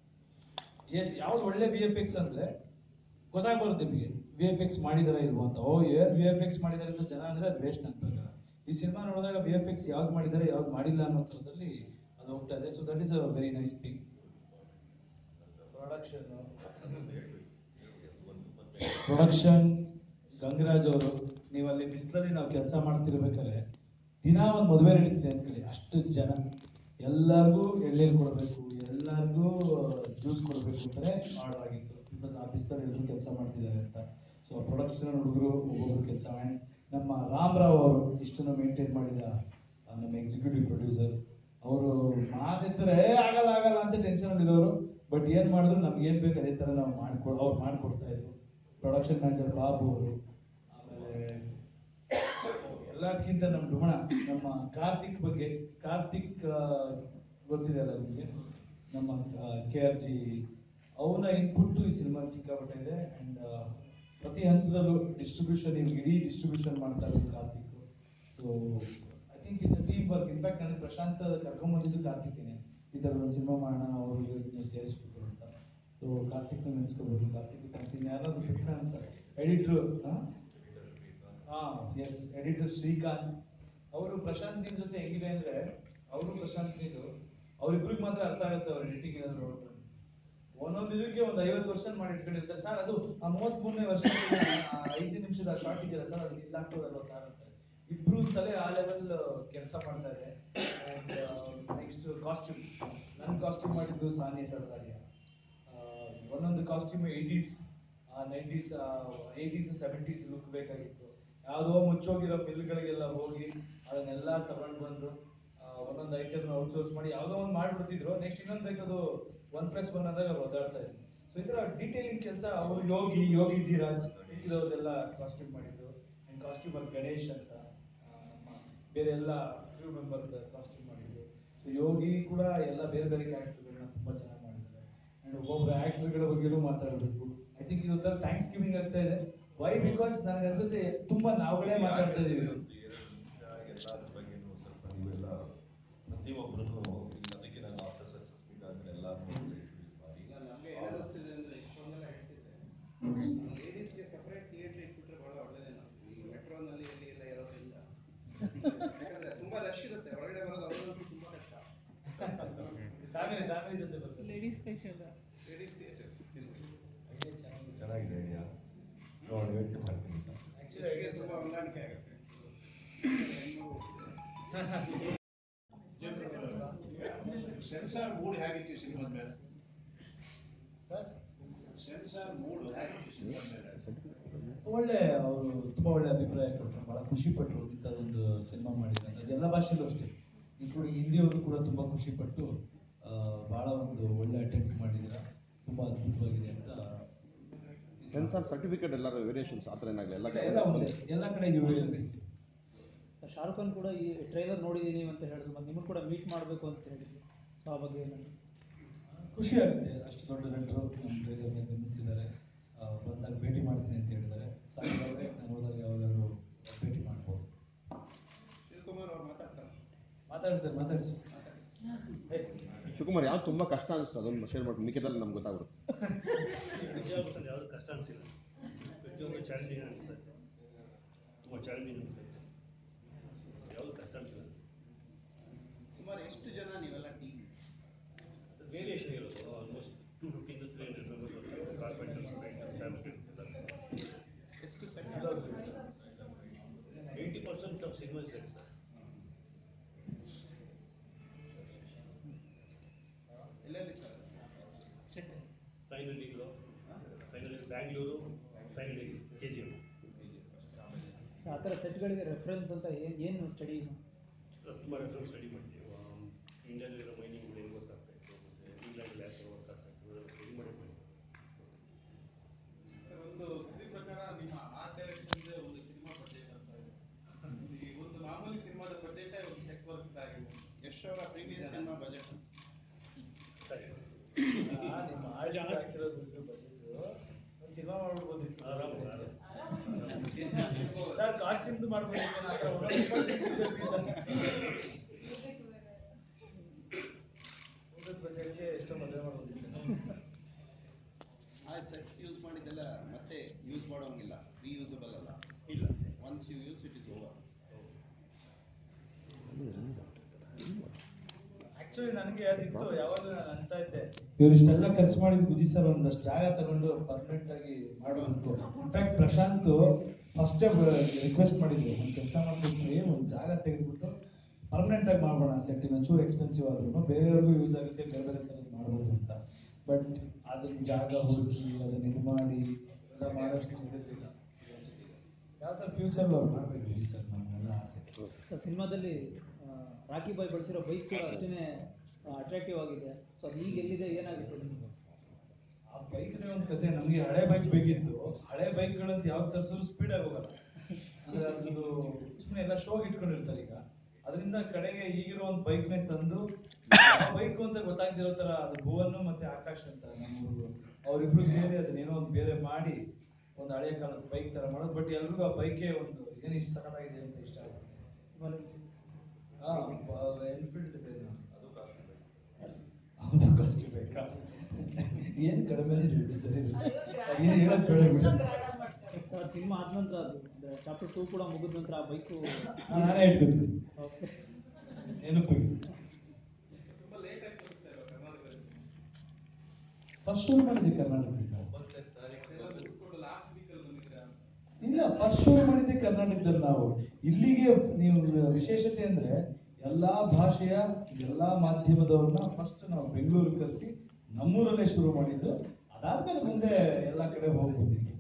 ಯಾವ್ದು ಒಳ್ಳೆ ವಿ ಎಫ್ ಎಕ್ಸ್ ಅಂದ್ರೆ ಗೊತ್ತಾಗ್ಬಾರ್ದು ನಿಮಗೆ ವಿ ಎಫ್ ಎಕ್ಸ್ ಮಾಡಿದಾರ ಇಲ್ವಾ ಅಂತ ಓ ಏನ್ ವಿ ಎಫ್ ಎಕ್ಸ್ ಮಾಡಿದಾರೆ ಅಂತ ಜನ ಅಂದ್ರೆ ಅದು ವೇಸ್ಟ್ ನನ್ನ ಪ್ರಕಾರ ಈ ಸಿನಿಮಾ ನೋಡಿದಾಗ ವಿ ಎಫ್ ಎಕ್ಸ್ ಯಾವ್ದು ಮಾಡಿದ್ದಾರೆ ಯಾವ್ದು ಮಾಡಿಲ್ಲ ಅನ್ನೋ ಥರದಲ್ಲಿ ಅದು ಹೋಗ್ತಾ ಇದೆ so that is a very nice thing production production Gangaraj ಅವರು ನೀವು ಅಲ್ಲಿ ಬಿಸಿಲಲ್ಲಿ ನಾವು ಕೆಲಸ ಮಾಡ್ತಿರ್ಬೇಕಾದ್ರೆ ದಿನ ಒಂದು ಮದುವೆ ನಡೀತಿದೆ ಅನ್ಕೊಳ್ಳಿ ಅಷ್ಟು ಜನ ಎಲ್ಲರಿಗೂ ಎಳ್ನೀರು ಕೊಡಬೇಕು ಎಲ್ಲರಿಗೂ ಜ್ಯೂಸ್ ಕೊಡಬೇಕು ಅಂತಾನೆ ಆರ್ಡರ್ ಆಗಿತ್ತು ಬಿಕಾಸ್ ಆ ಬಿಸಿಲಲ್ಲಿ ಎಲ್ಲರೂ ಕೆಲಸ ಮಾಡ್ತಿದ್ದಾರೆ ಅಂತ ಸೊ ಪ್ರೊಡಕ್ಷನ್ ಹುಡುಗರು ಒಬ್ಬೊಬ್ರು ಕೆಲಸ ಆ್ಯಂಡ್ ನಮ್ಮ ರಾಮರಾವ್ ಅವರು ಇಷ್ಟನ್ನು ಮೇಂಟೈನ್ ಮಾಡಿದ ಆ, ನಮ್ಮ ಎಕ್ಸಿಕ್ಯೂಟಿವ್ ಪ್ರೊಡ್ಯೂಸರ್ ಅವರು ಮಾತಿರ್ತಾರೆ "ಏ, ಆಗಲ್ಲ ಆಗಲ್ಲ ಅಂತ ಟೆನ್ಷನ್ ಇರೋರು ಬಟ್ ಏನ್ ಮಾಡಿದ್ರು ನಮ್ಗೆ ಏನ್ ಬೇಕು ಅದೇ ತರ ನಾವು ಮಾಡ್ಕೊ ಅವ್ರು ಮಾಡ್ಕೊಡ್ತಾ ಇದ್ರು ಪ್ರೊಡಕ್ಷನ್ ಮ್ಯಾನೇಜರ್ ಬಾಬು ಅವರು ಆಮೇಲೆ ಎಲ್ಲದಕ್ಕಿಂತ ನಮ್ಮ ಡುಮಣ ನಮ್ಮ ಕಾರ್ತಿಕ್ ಬಗ್ಗೆ ಕಾರ್ತಿಕ್ ಆ, ಗೊತ್ತಿದೆ ಅಲ್ಲ ನಿಮಗೆ ನಮ್ಮ ಕೆ ಆರ್ ಜಿ ಅವನ ಇನ್ಪುಟ್ ಈ ಸಿನಿಮಾ ಸಿಕ್ಕಾಪಟ್ಟೆ ಇದೆ ಅಂಡ್ ಪ್ರತಿ ಹಂತದಲ್ಲೂ ಡಿಸ್ಟ್ರಿಬ್ಯೂಷನ್ ಇವ್ರಿಗೆ ಇಡೀ ಡಿಸ್ಟ್ರಿಬ್ಯೂಷನ್ ಮಾಡ್ತಾ ಇರೋದು Karthik so I think it's team work in fact ನನಗೆ ಪ್ರಶಾಂತ್ ಕರ್ಕೊಂಬಂದಿದ್ದು ಕಾರ್ತಿಕ್ನೇ ಈ ಥರದ ಒಂದು ಸಿನಿಮಾ ಮಾಡೋಣ ಅವರು ನೀವು ಸೇರಿಸ್ಬೇಕು ಅಂತ ಸೊ ಕಾರ್ತಿಕ್ನ ನೆನೆಸ್ಕೋಬೇಕು ಕಾರ್ತಿಕ್ ಕನಸಿನ ಯಾರಾದ್ರೂ ಬಿಟ್ರ ಅಂತ ಎಡಿಟ್ರು ಹಾ ಎಸ್ ಎಡಿಟರ್ ಶ್ರೀಕಾಂತ್ ಅವರು ಪ್ರಶಾಂತ್ ನಿಮ್ ಜೊತೆ ಹೆಂಗಿದೆ ಅಂದ್ರೆ ಅವರು ಪ್ರಶಾಂತ್ ನೀರು ಅವ್ರಿಬ್ರಿಗೆ ಮಾತ್ರ ಅರ್ಥ ಆಗುತ್ತೆ ಅವ್ರ ಎಡಿಟಿಂಗ್ ಏನಾದ್ರು ನೋಡ್ಕೊಂಡು ಒಂದೊಂದು ಇದಕ್ಕೆ ಒಂದು ಐವತ್ತು ವರ್ಷ ಮಾಡಿ ಇಟ್ಕೊಂಡಿರ್ತಾರೆ ಸರ್ ಅದು ಆ ಮೂವತ್ತ್ ಮೂರನೇ ವರ್ಷ ಐದು ನಿಮಿಷದ ಶಾರ್ಟ್ ಇದೆಯಲ್ಲ ಸರ್ ಅದು ಇಲ್ಲ ಹಾಕ್ಬೋದಲ್ವಾ ಸರ್ ಅಂತ ಇಬ್ರು ತಲೆ ಆ ಲೆವೆಲ್ ಕೆಲಸ ಮಾಡ್ತಾ ಇದೆ ನೆಕ್ಸ್ಟ್ ಕಾಸ್ಟ್ಯೂಮ್ ನನ್ನ ಕಾಸ್ಟ್ಯೂಮ್ ಮಾಡಿದ್ದು ಸಾನಿ ಸರ್ದಾರಿಯ ಒಂದೊಂದು costume eighties nineties eighties seventies look ಬೇಕಾಗಿತ್ತು ಯಾವುದೋ ಮುಚ್ಚೋಗಿರೋ ಮಿಲ್ಗಳಿಗೆಲ್ಲ ಹೋಗಿ ಅದನ್ನೆಲ್ಲ ತಗೊಂಡು ಬಂದು ಆ, ಒಂದೊಂದು ಐಟಮ್ ಔಟ್ಸೋರ್ಸ್ ಮಾಡಿ ಯಾವುದೋ ಒಂದು ಮಾಡ್ಬಿಡ್ತಿದ್ರು ನೆಕ್ಸ್ಟ್ ಇನ್ನೊಂದು ಬೇಕದು ಒನ್ ಪ್ಲಸ್ ಒನ್ ಆದಾಗ ಒದ್ದಾಡ್ತಾ ಇದ್ವಿ ಸೊ ಸೊ ಈ ಥರ ಡೀಟೇಲಿಂಗ್ ಕೆಲಸ ಅವರು ಯೋಗಿ ಯೋಗಿ ಜಿರಾಜ್ ಇರೋದೆಲ್ಲ ಕಾಸ್ಟ್ಯೂಮ್ ಮಾಡಿದ್ರು ಆ್ಯಂಡ್ ಕಾಸ್ಟ್ಯೂಮರ್ ಗಣೇಶ್ ಅಂತ ಆ, ನಮ್ಮ ಬೇರೆ ಎಲ್ಲ ಕ್ರೂ ಮೆಂಬರ್ ಕಾಸ್ಟ್ಯೂಮ್ ಮಾಡಿದ್ರು ಸೊ ಯೋಗಿ ಕೂಡ ಎಲ್ಲ ಬೇರೆ ಬೇರೆ ಕ್ಯಾರೆಕ್ಟರ್ಗಳನ್ನ ತುಂಬ ಚೆನ್ನಾಗಿ ಮಾಡಿದ್ದಾರೆ ಆ್ಯಂಡ್ ಒಬ್ಬೊಬ್ಬರ ಆ್ಯಕ್ಟರ್ಗಳ ಬಗ್ಗೆನೂ ಮಾತಾಡಬೇಕು ಐ ಥಿಂಕ್ ಇದೊಂಥರ ಥ್ಯಾಂಕ್ಸ್ ಗಿವಿಂಗ್ ಆಗ್ತಾ ಇದೆ ವೈ ಬಿಕಾಸ್ ನನಗೆ ಅನ್ಸುತ್ತೆ ತುಂಬ ನಾವುಗಳೇ ಮಾತಾಡ್ತಾ ಇದೀವಿ ಒಂದು ಎರಡು ನಿಮಿಷ ಎಲ್ಲಾದ್ರ ಬಗ್ಗೆನೂ ಸ್ವಲ್ಪ ನೀವೆಲ್ಲ ಪ್ರತಿಯೊಬ್ಬರನ್ನು ಅದಕ್ಕೆ ನಾನು ಆಫ್ಟರ್ ಸಕ್ಸಸ್ ಮೀಟ್ ಆದ್ಮೇಲೆ ಎಲ್ಲಾರನ್ನೂ ಇಂಟ್ರೊಡ್ಯೂಸ್ ಮಾಡಿ ಇಲ್ಲ ನಮಗೆ ಏನು ಅನಿಸ್ತಿದೆ ಅಂದ್ರೆ ಇಷ್ಟೊಂದೆಲ್ಲ ಹೇಳ್ತಿದ್ದೆ ಲೇಡೀಸ್ಗೆ ಸಪರೇಟ್ ಥಿಯೇಟರ್ ಇಟ್ಬಿಟ್ರೆ ಬಹಳ ಒಳ್ಳೇದೇನೋ ಈ ಮೆಟ್ರೋನಲ್ಲಿ ಇಲ್ಲಿ ಎಲ್ಲ ಇರೋದ್ರಿಂದ ಯಾಕಂದ್ರೆ ತುಂಬಾ ರಶ್ ಇರುತ್ತೆ ಒಳಗಡೆ ಬರೋದು ಅವ್ರಿಗಂತೂ ತುಂಬಾ ಕಷ್ಟ ಫ್ಯಾಮಿಲಿ ಫ್ಯಾಮಿಲಿ ಜೊತೆ ಬರ್ತಾರೆ ಲೇಡೀಸ್ ಸ್ಪೆಷಲ್ ಲೇಡೀಸ್ ಥಿಯೇಟರ್ಸ್ ಚೆನ್ನಾಗಿದೆ ಐಡಿಯಾ ನೋಡಿ ವೆಯ್ಟ್ ಮಾಡ್ತೀನಿ ಆಕ್ಚುಲಿ ತುಂಬಾ ಹೊಂದಾಣಿಕೆ ಆಗುತ್ತೆ ಸೆನ್ಸಾರ್ ಮೂಡ್ ಹೇಗಿತ್ತು ಈ ಸಿನಿಮಾದ ಮೇಲೆ ಸೆನ್ಸಾರ್ ಮೂಡ್ ಹೇಗಿತ್ತು ಈ ಸಿನಿಮಾದ ಮೇಲೆ ಒಳ್ಳೆ ಅವರು ತುಂಬಾ ಒಳ್ಳೆ ಅಭಿಪ್ರಾಯ ಕೊಟ್ಟರು ಬಹಳ ಖುಷಿ ಪಟ್ಟರು ಇಂಥದ್ದೊಂದು ಸಿನಿಮಾ ಮಾಡಿದ್ದಾರೆ ಅದು ಎಲ್ಲ ಭಾಷೆಯಲ್ಲೂ ಅಷ್ಟೇ ಇನ್ಕ್ಲೂಡಿಂಗ್ ಹಿಂದಿಯವರು ಕೂಡ ತುಂಬಾ ಖುಷಿ ಪಟ್ಟು ಆ, ಬಹಳ ಒಂದು ಒಳ್ಳೆ ಅಟೆಂಪ್ಟ್ ಮಾಡಿದ್ದೀರಾ ತುಂಬಾ ಅದ್ಭುತವಾಗಿದೆ ಅಂತ ಸೆನ್ಸಾರ್ ಸರ್ಟಿಫಿಕೇಟ್ ಎಲ್ಲರೂ ವೇರಿಯೇಷನ್ಸ್ ಆ ಥರ ಏನಾಗಲಿ ಎಲ್ಲ ಎಲ್ಲ ಒಂದೇ ಎಲ್ಲ ಕಡೆ ಯು ಸರ್ ಶಾರುಖ್ ಖಾನ್ ಕೂಡ ಈ ಟ್ರೈಲರ್ ನೋಡಿದ್ದೀನಿ ಅಂತ ಹೇಳಿದ್ರು ಮತ್ತೆ ನಿಮ್ಮನ್ನು ಕೂಡ ಮೀಟ್ ಮಾಡಬೇಕು ಅಂತ ಹೇಳಿದ್ರು ಸೊ ಆ ಬಗ್ಗೆ ಏನಾದ್ರು ಖುಷಿ ಆಗುತ್ತೆ ಅಷ್ಟು ದೊಡ್ಡ ನಟರು ನಮ್ಮ ಟ್ರೈಲರ್ನ ಗಮನಿಸಿದ್ದಾರೆ ಆ, ಬಂದಾಗ ಭೇಟಿ ಮಾಡ್ತೀನಿ ಅಂತ ಹೇಳಿದ್ದಾರೆ ಸಾಕಾದ್ರೆ ನಾನು ಹೋದಾಗ ಯಾವಾಗಾದ್ರೂ ಭೇಟಿ ಮಾಡ್ಬೋದು ಶಿವಕುಮಾರ್ ಅವ್ರು ಮಾತಾಡ್ತಾರೆ ಮಾತಾಡ್ತಾರೆ ಮಾತಾಡಿಸಿ ಶಿವಕುಮಾರ್ ಯಾವ್ದು ತುಂಬಾ ಕಷ್ಟ ಅನಿಸ್ತು ಅದೊಂದು ಶೇರ್ ಮಾಡಿ ಮಿಕ್ಕಿದಲ್ಲಿ ನಮ್ಗೆ ಗೊತ್ತಾಗ್ಬಿಡುತ್ತೆ ನಿಜ ಹೇಳ್ಬೇಕಂದ್ರೆ ಯಾವುದು ಕಷ್ಟ ಅನಿಸಿಲ್ಲ ಪ್ರತಿಯೊಂದು ಚಾಲೆಂಜಿಂಗ್ ಅನಿಸ್ತದೆ ತುಂಬ ಚಾಲೆಂಜಿಂಗ್ ಅನಿಸ್ತದೆ ಯಾವುದು ಕಷ್ಟ ಅನಿಸಿಲ್ಲ ಸುಮಾರು ಎಷ್ಟು ಜನ ನೀವೆಲ್ಲ ಟೀಮ್ ವೇರಿಯೇಷನ್ ಇರೋದು ಆಲ್ಮೋಸ್ಟ್ ಟೂ ಫಿಫ್ಟಿಂದ three hundred members carpenters family ಎಷ್ಟು set eighty percent of cinema set sir ಎಲ್ಲೆಲ್ಲಿ sir finally finally Bangalore finally K G M ಆ ಥರ ಸೆಟ್ಗಳಿಗೆ ರೆಫರೆನ್ಸ್ ಅಂತ ಏನು ಏನು ಸ್ಟಡಿ ತುಂಬ ರೆಫರೆನ್ಸ್ ಸ್ಟಡಿ ಮಾಡ್ತೀವಿ ಇಂಡಿಯಾದಲ್ಲಿರೋ ಮೈನಿಂಗ್ ಹೆಂಗೆ ವರ್ಕ್ ಆಗ್ತಾ ಇತ್ತು ಮತ್ತು ಇಂಗ್ಲೆಂಡಲ್ಲಿ ಯಾವ ಥರ ವರ್ಕ್ ಆಗ್ತಾ ಇತ್ತು ಅದೆಲ್ಲ ಸ್ಟಡಿ ಮಾಡಿರ್ತೀವಿ ಸರ್ ಒಂದು ಸುದ್ದಿ ಪ್ರಕಾರ ನಿಮ್ಮ ಆರ್ಟ್ ಡೈರೆಕ್ಷನ್ಗೆ ಒಂದು ಸಿನಿಮಾ ಬಜೆಟ್ ಅಂತ ಇದೆ ಈ ಒಂದು ಮಾಮೂಲಿ ಸಿನಿಮಾದ ಬಜೆಟ್ ಒಂದು ಸೆಟ್ ವರ್ಕ್ ಆಗಿದೆ ಯಶ್ ಅವರ ಪ್ರೀವಿಯಸ್ ಸಿನಿಮಾ ಬಜೆಟ್ ನಿಮ್ಮ ಆಳ್ಜ ಹಾಕಿರೋ ದುಡ್ಡು ಬಜೆಟ್ ಒಂದು ಸಿನಿಮಾ ಮಾಡ್ಬೋದಿತ್ತು ಆರಾಮ ಆರಾಮ ಸರ್ ಕಾಸ್ಟ್ಯೂಮ್ದು ಮಾಡ್ಬೋದಿತ್ತು ನಾನು ಒಂದೊಂದು ಇಪ್ಪತ್ತು piece ಅಲ್ಲಿ. ಊಟದ ಬಜೆಟ್ಗೆ ಎಷ್ಟೋ ಮದುವೆ ಮಾಡ್ಬೋದಿತ್ತು ಆ ಸೆಟ್ಸ್ ಯೂಸ್ ಮಾಡಿದ್ದೆಲ್ಲ ಮತ್ತೆ ಯೂಸ್ ಮಾಡೋಂಗಿಲ್ಲ ರೀಯೂಸಬಲ್ ಅಲ್ಲ ಇಲ್ಲ once you use it is over actually ನನಗೆ ಅದಿತ್ತು ಯಾವಾಗಲೂ ನಾನು ಅಂತ ಇದ್ದೆ ಇವ್ರು ಇಷ್ಟೆಲ್ಲ ಖರ್ಚು ಮಾಡಿದ ಬುದ್ಧಿ ಸರ್ ಒಂದಷ್ಟು ಜಾಗ ತಗೊಂಡು ಪರ್ಮನೆಂಟ್ ಆಗಿ ಮಾಡಬೇಕು ಇನ್ಫ್ಯಾಕ್ಟ್ ಪ್ರಶಾಂತ್ ಫಸ್ಟ್ ರಿಕ್ವೆಸ್ಟ್ ಮಾಡಿದ್ರು ಒಂದು ಕೆಲಸ ಮಾಡ್ಬಿಟ್ರಿ ಒಂದು ಜಾಗ ತೆಗೆದ್ಬಿಟ್ಟು ಪರ್ಮನೆಂಟ್ ಆಗಿ ಮಾಡೋಣ ಸೆಟ್ ಇನ್ನೊಂಚೂರು ಎಕ್ಸ್ಪೆನ್ಸಿವ್ ಆದ್ರೂ ಬೇರೆಯವ್ರಿಗೂ ಯೂಸ್ ಆಗುತ್ತೆ ಬೇರೆ ಬೇರೆ ಥರ ಮಾಡ್ಬೋದು ಅಂತ ಬಟ್ ಅದನ್ನ ಜಾಗ ಹುಡುಕಿ ಅದನ್ನ ಇದು ಮಾಡಿ ಎಲ್ಲ ಮಾಡೋಷ್ಟು ಇಲ್ಲ ಯಾವ ಥರ ಫ್ಯೂಚರ್ ಅವ್ರು ಮಾಡಬೇಕು ಸರ್ ನಮ್ಮೆಲ್ಲ ಆಸೆ ಸೊ ಸಿನಿಮಾದಲ್ಲಿ ಆ, ರಾಕಿ ಬಾಯ್ ಬಳಸಿರೋ ಬೈಕ್ ಕೂಡ ಅಷ್ಟೇ ಅಟ್ರಾಕ್ಟಿವ್ ಆಗಿದೆ ಸೊ ಅದು ಈಗ ಎಲ್ಲಿದೆ ಏನಾಗುತ್ತೆ ನಿಮ್ಗೆ ಆ ಬೈಕ್ನೇ ಒಂದು ಕತೆ ನಮಗೆ ಹಳೆ ಬೈಕ್ ಬೇಕಿತ್ತು ಹಳೆ ಬೈಕ್ಗಳಂತ ಯಾವ್ದು ತರಿಸಿದ್ರು ಸ್ಪೀಡ್ ಆಗಿ ಹೋಗಲ್ಲ ಅಂದ್ರೆ ಅದ್ರದ್ದು ಸುಮ್ಮನೆ ಎಲ್ಲ ಶೋಗ್ ಇಟ್ಕೊಂಡಿರ್ತಾರೆ ಈಗ ಅದರಿಂದ ಕಡೆಗೆ ಈಗಿರೋ ಒಂದು ಬೈಕ್ನೇ ತಂದು ಬೈಕ್ ಅಂತ ಗೊತ್ತಾಗ್ದಿರೋ ತರ ಅದು ಭುವನ್ ಮತ್ತೆ ಆಕಾಶ್ ಅಂತ ನಮ್ಮೂರು ಅವರಿಬ್ರು ಸೇರಿ ಅದನ್ನೇನೋ ಒಂದು ಬೇರೆ ಮಾಡಿ ಒಂದು ಹಳೆಯ ಕಾಲದ ಬೈಕ್ ತರ ಮಾಡೋದು ಬಟ್ ಎಲ್ರಿಗೂ ಆ ಬೈಕೇ ಒಂದು ಏನು ಇಷ್ಟ ಸಖತ್ತಾಗಿದೆ ಅಂತ ಇಷ್ಟ ಆಗುತ್ತೆ ಹಾ ಎನ್ಫೀಲ್ಡ್ ಇದೆ ಅದು ಕಾಸ್ಟ್ ಹೌದು ಕಾಸ್ಟ್ಲಿ ಬೇಕಾ ಏನು ಕಡಿಮೆ ಇದೆ ಸರಿ ಏನು ಹೇಳೋದು ಬೇಡ ಬಿಡು ಸರ್ ಸಿನಿಮಾ ಆದ ನಂತರ ಅದು ಅಂದರೆ ಚಾಪ್ಟರ್ ಟೂ ಕೂಡ ಮುಗಿದ ನಂತರ ಆ ಬೈಕು ನಾನೇ ಇಟ್ಕೊತೀನಿ ಓಕೆ ನೆನಪಿಗೆ ತುಂಬಾ ಲೇಟ್ ಆಗಿ ತೋರಿಸ್ತಾ ಇರೋ ಕರ್ನಾಟಕದಲ್ಲಿ ಫಸ್ಟ್ ಶುರು ಮಾಡಿದ್ದೆ ಕರ್ನಾಟಕದಿಂದ ಒಂಬತ್ತನೇ ತಾರೀಕು ಮುಗಿಸ್ಕೊಂಡು ಲಾಸ್ಟ್ ವೀಕಲ್ಲಿ ಬಂದಿದ್ದೆ ಇಲ್ಲ ಫಸ್ಟ್ ಶುರು ಮಾಡಿದ್ದೆ ಕರ್ನಾಟಕದಲ್ಲಿ ನಾವು ಇಲ್ಲಿಗೆ ನೀವು ವಿಶೇಷತೆ ಅಂದ್ರೆ ಎಲ್ಲಾ ಭಾಷೆಯ ಎಲ್ಲಾ ಮಾಧ್ಯಮದವ್ರನ್ನ ಫಸ್ಟ್ ನಾವು ಬೆಂಗಳೂರಿಗೆ ಕರೆಸಿ ನಮ್ಮೂರಲ್ಲೇ ಶುರು ಮಾಡಿದ್ದು ಅದಾದ್ಮೇಲೆ ಮುಂದೆ ಎಲ್ಲಾ ಕಡೆ ಹೋಗಿ ಬಂದಿದ್ವಿ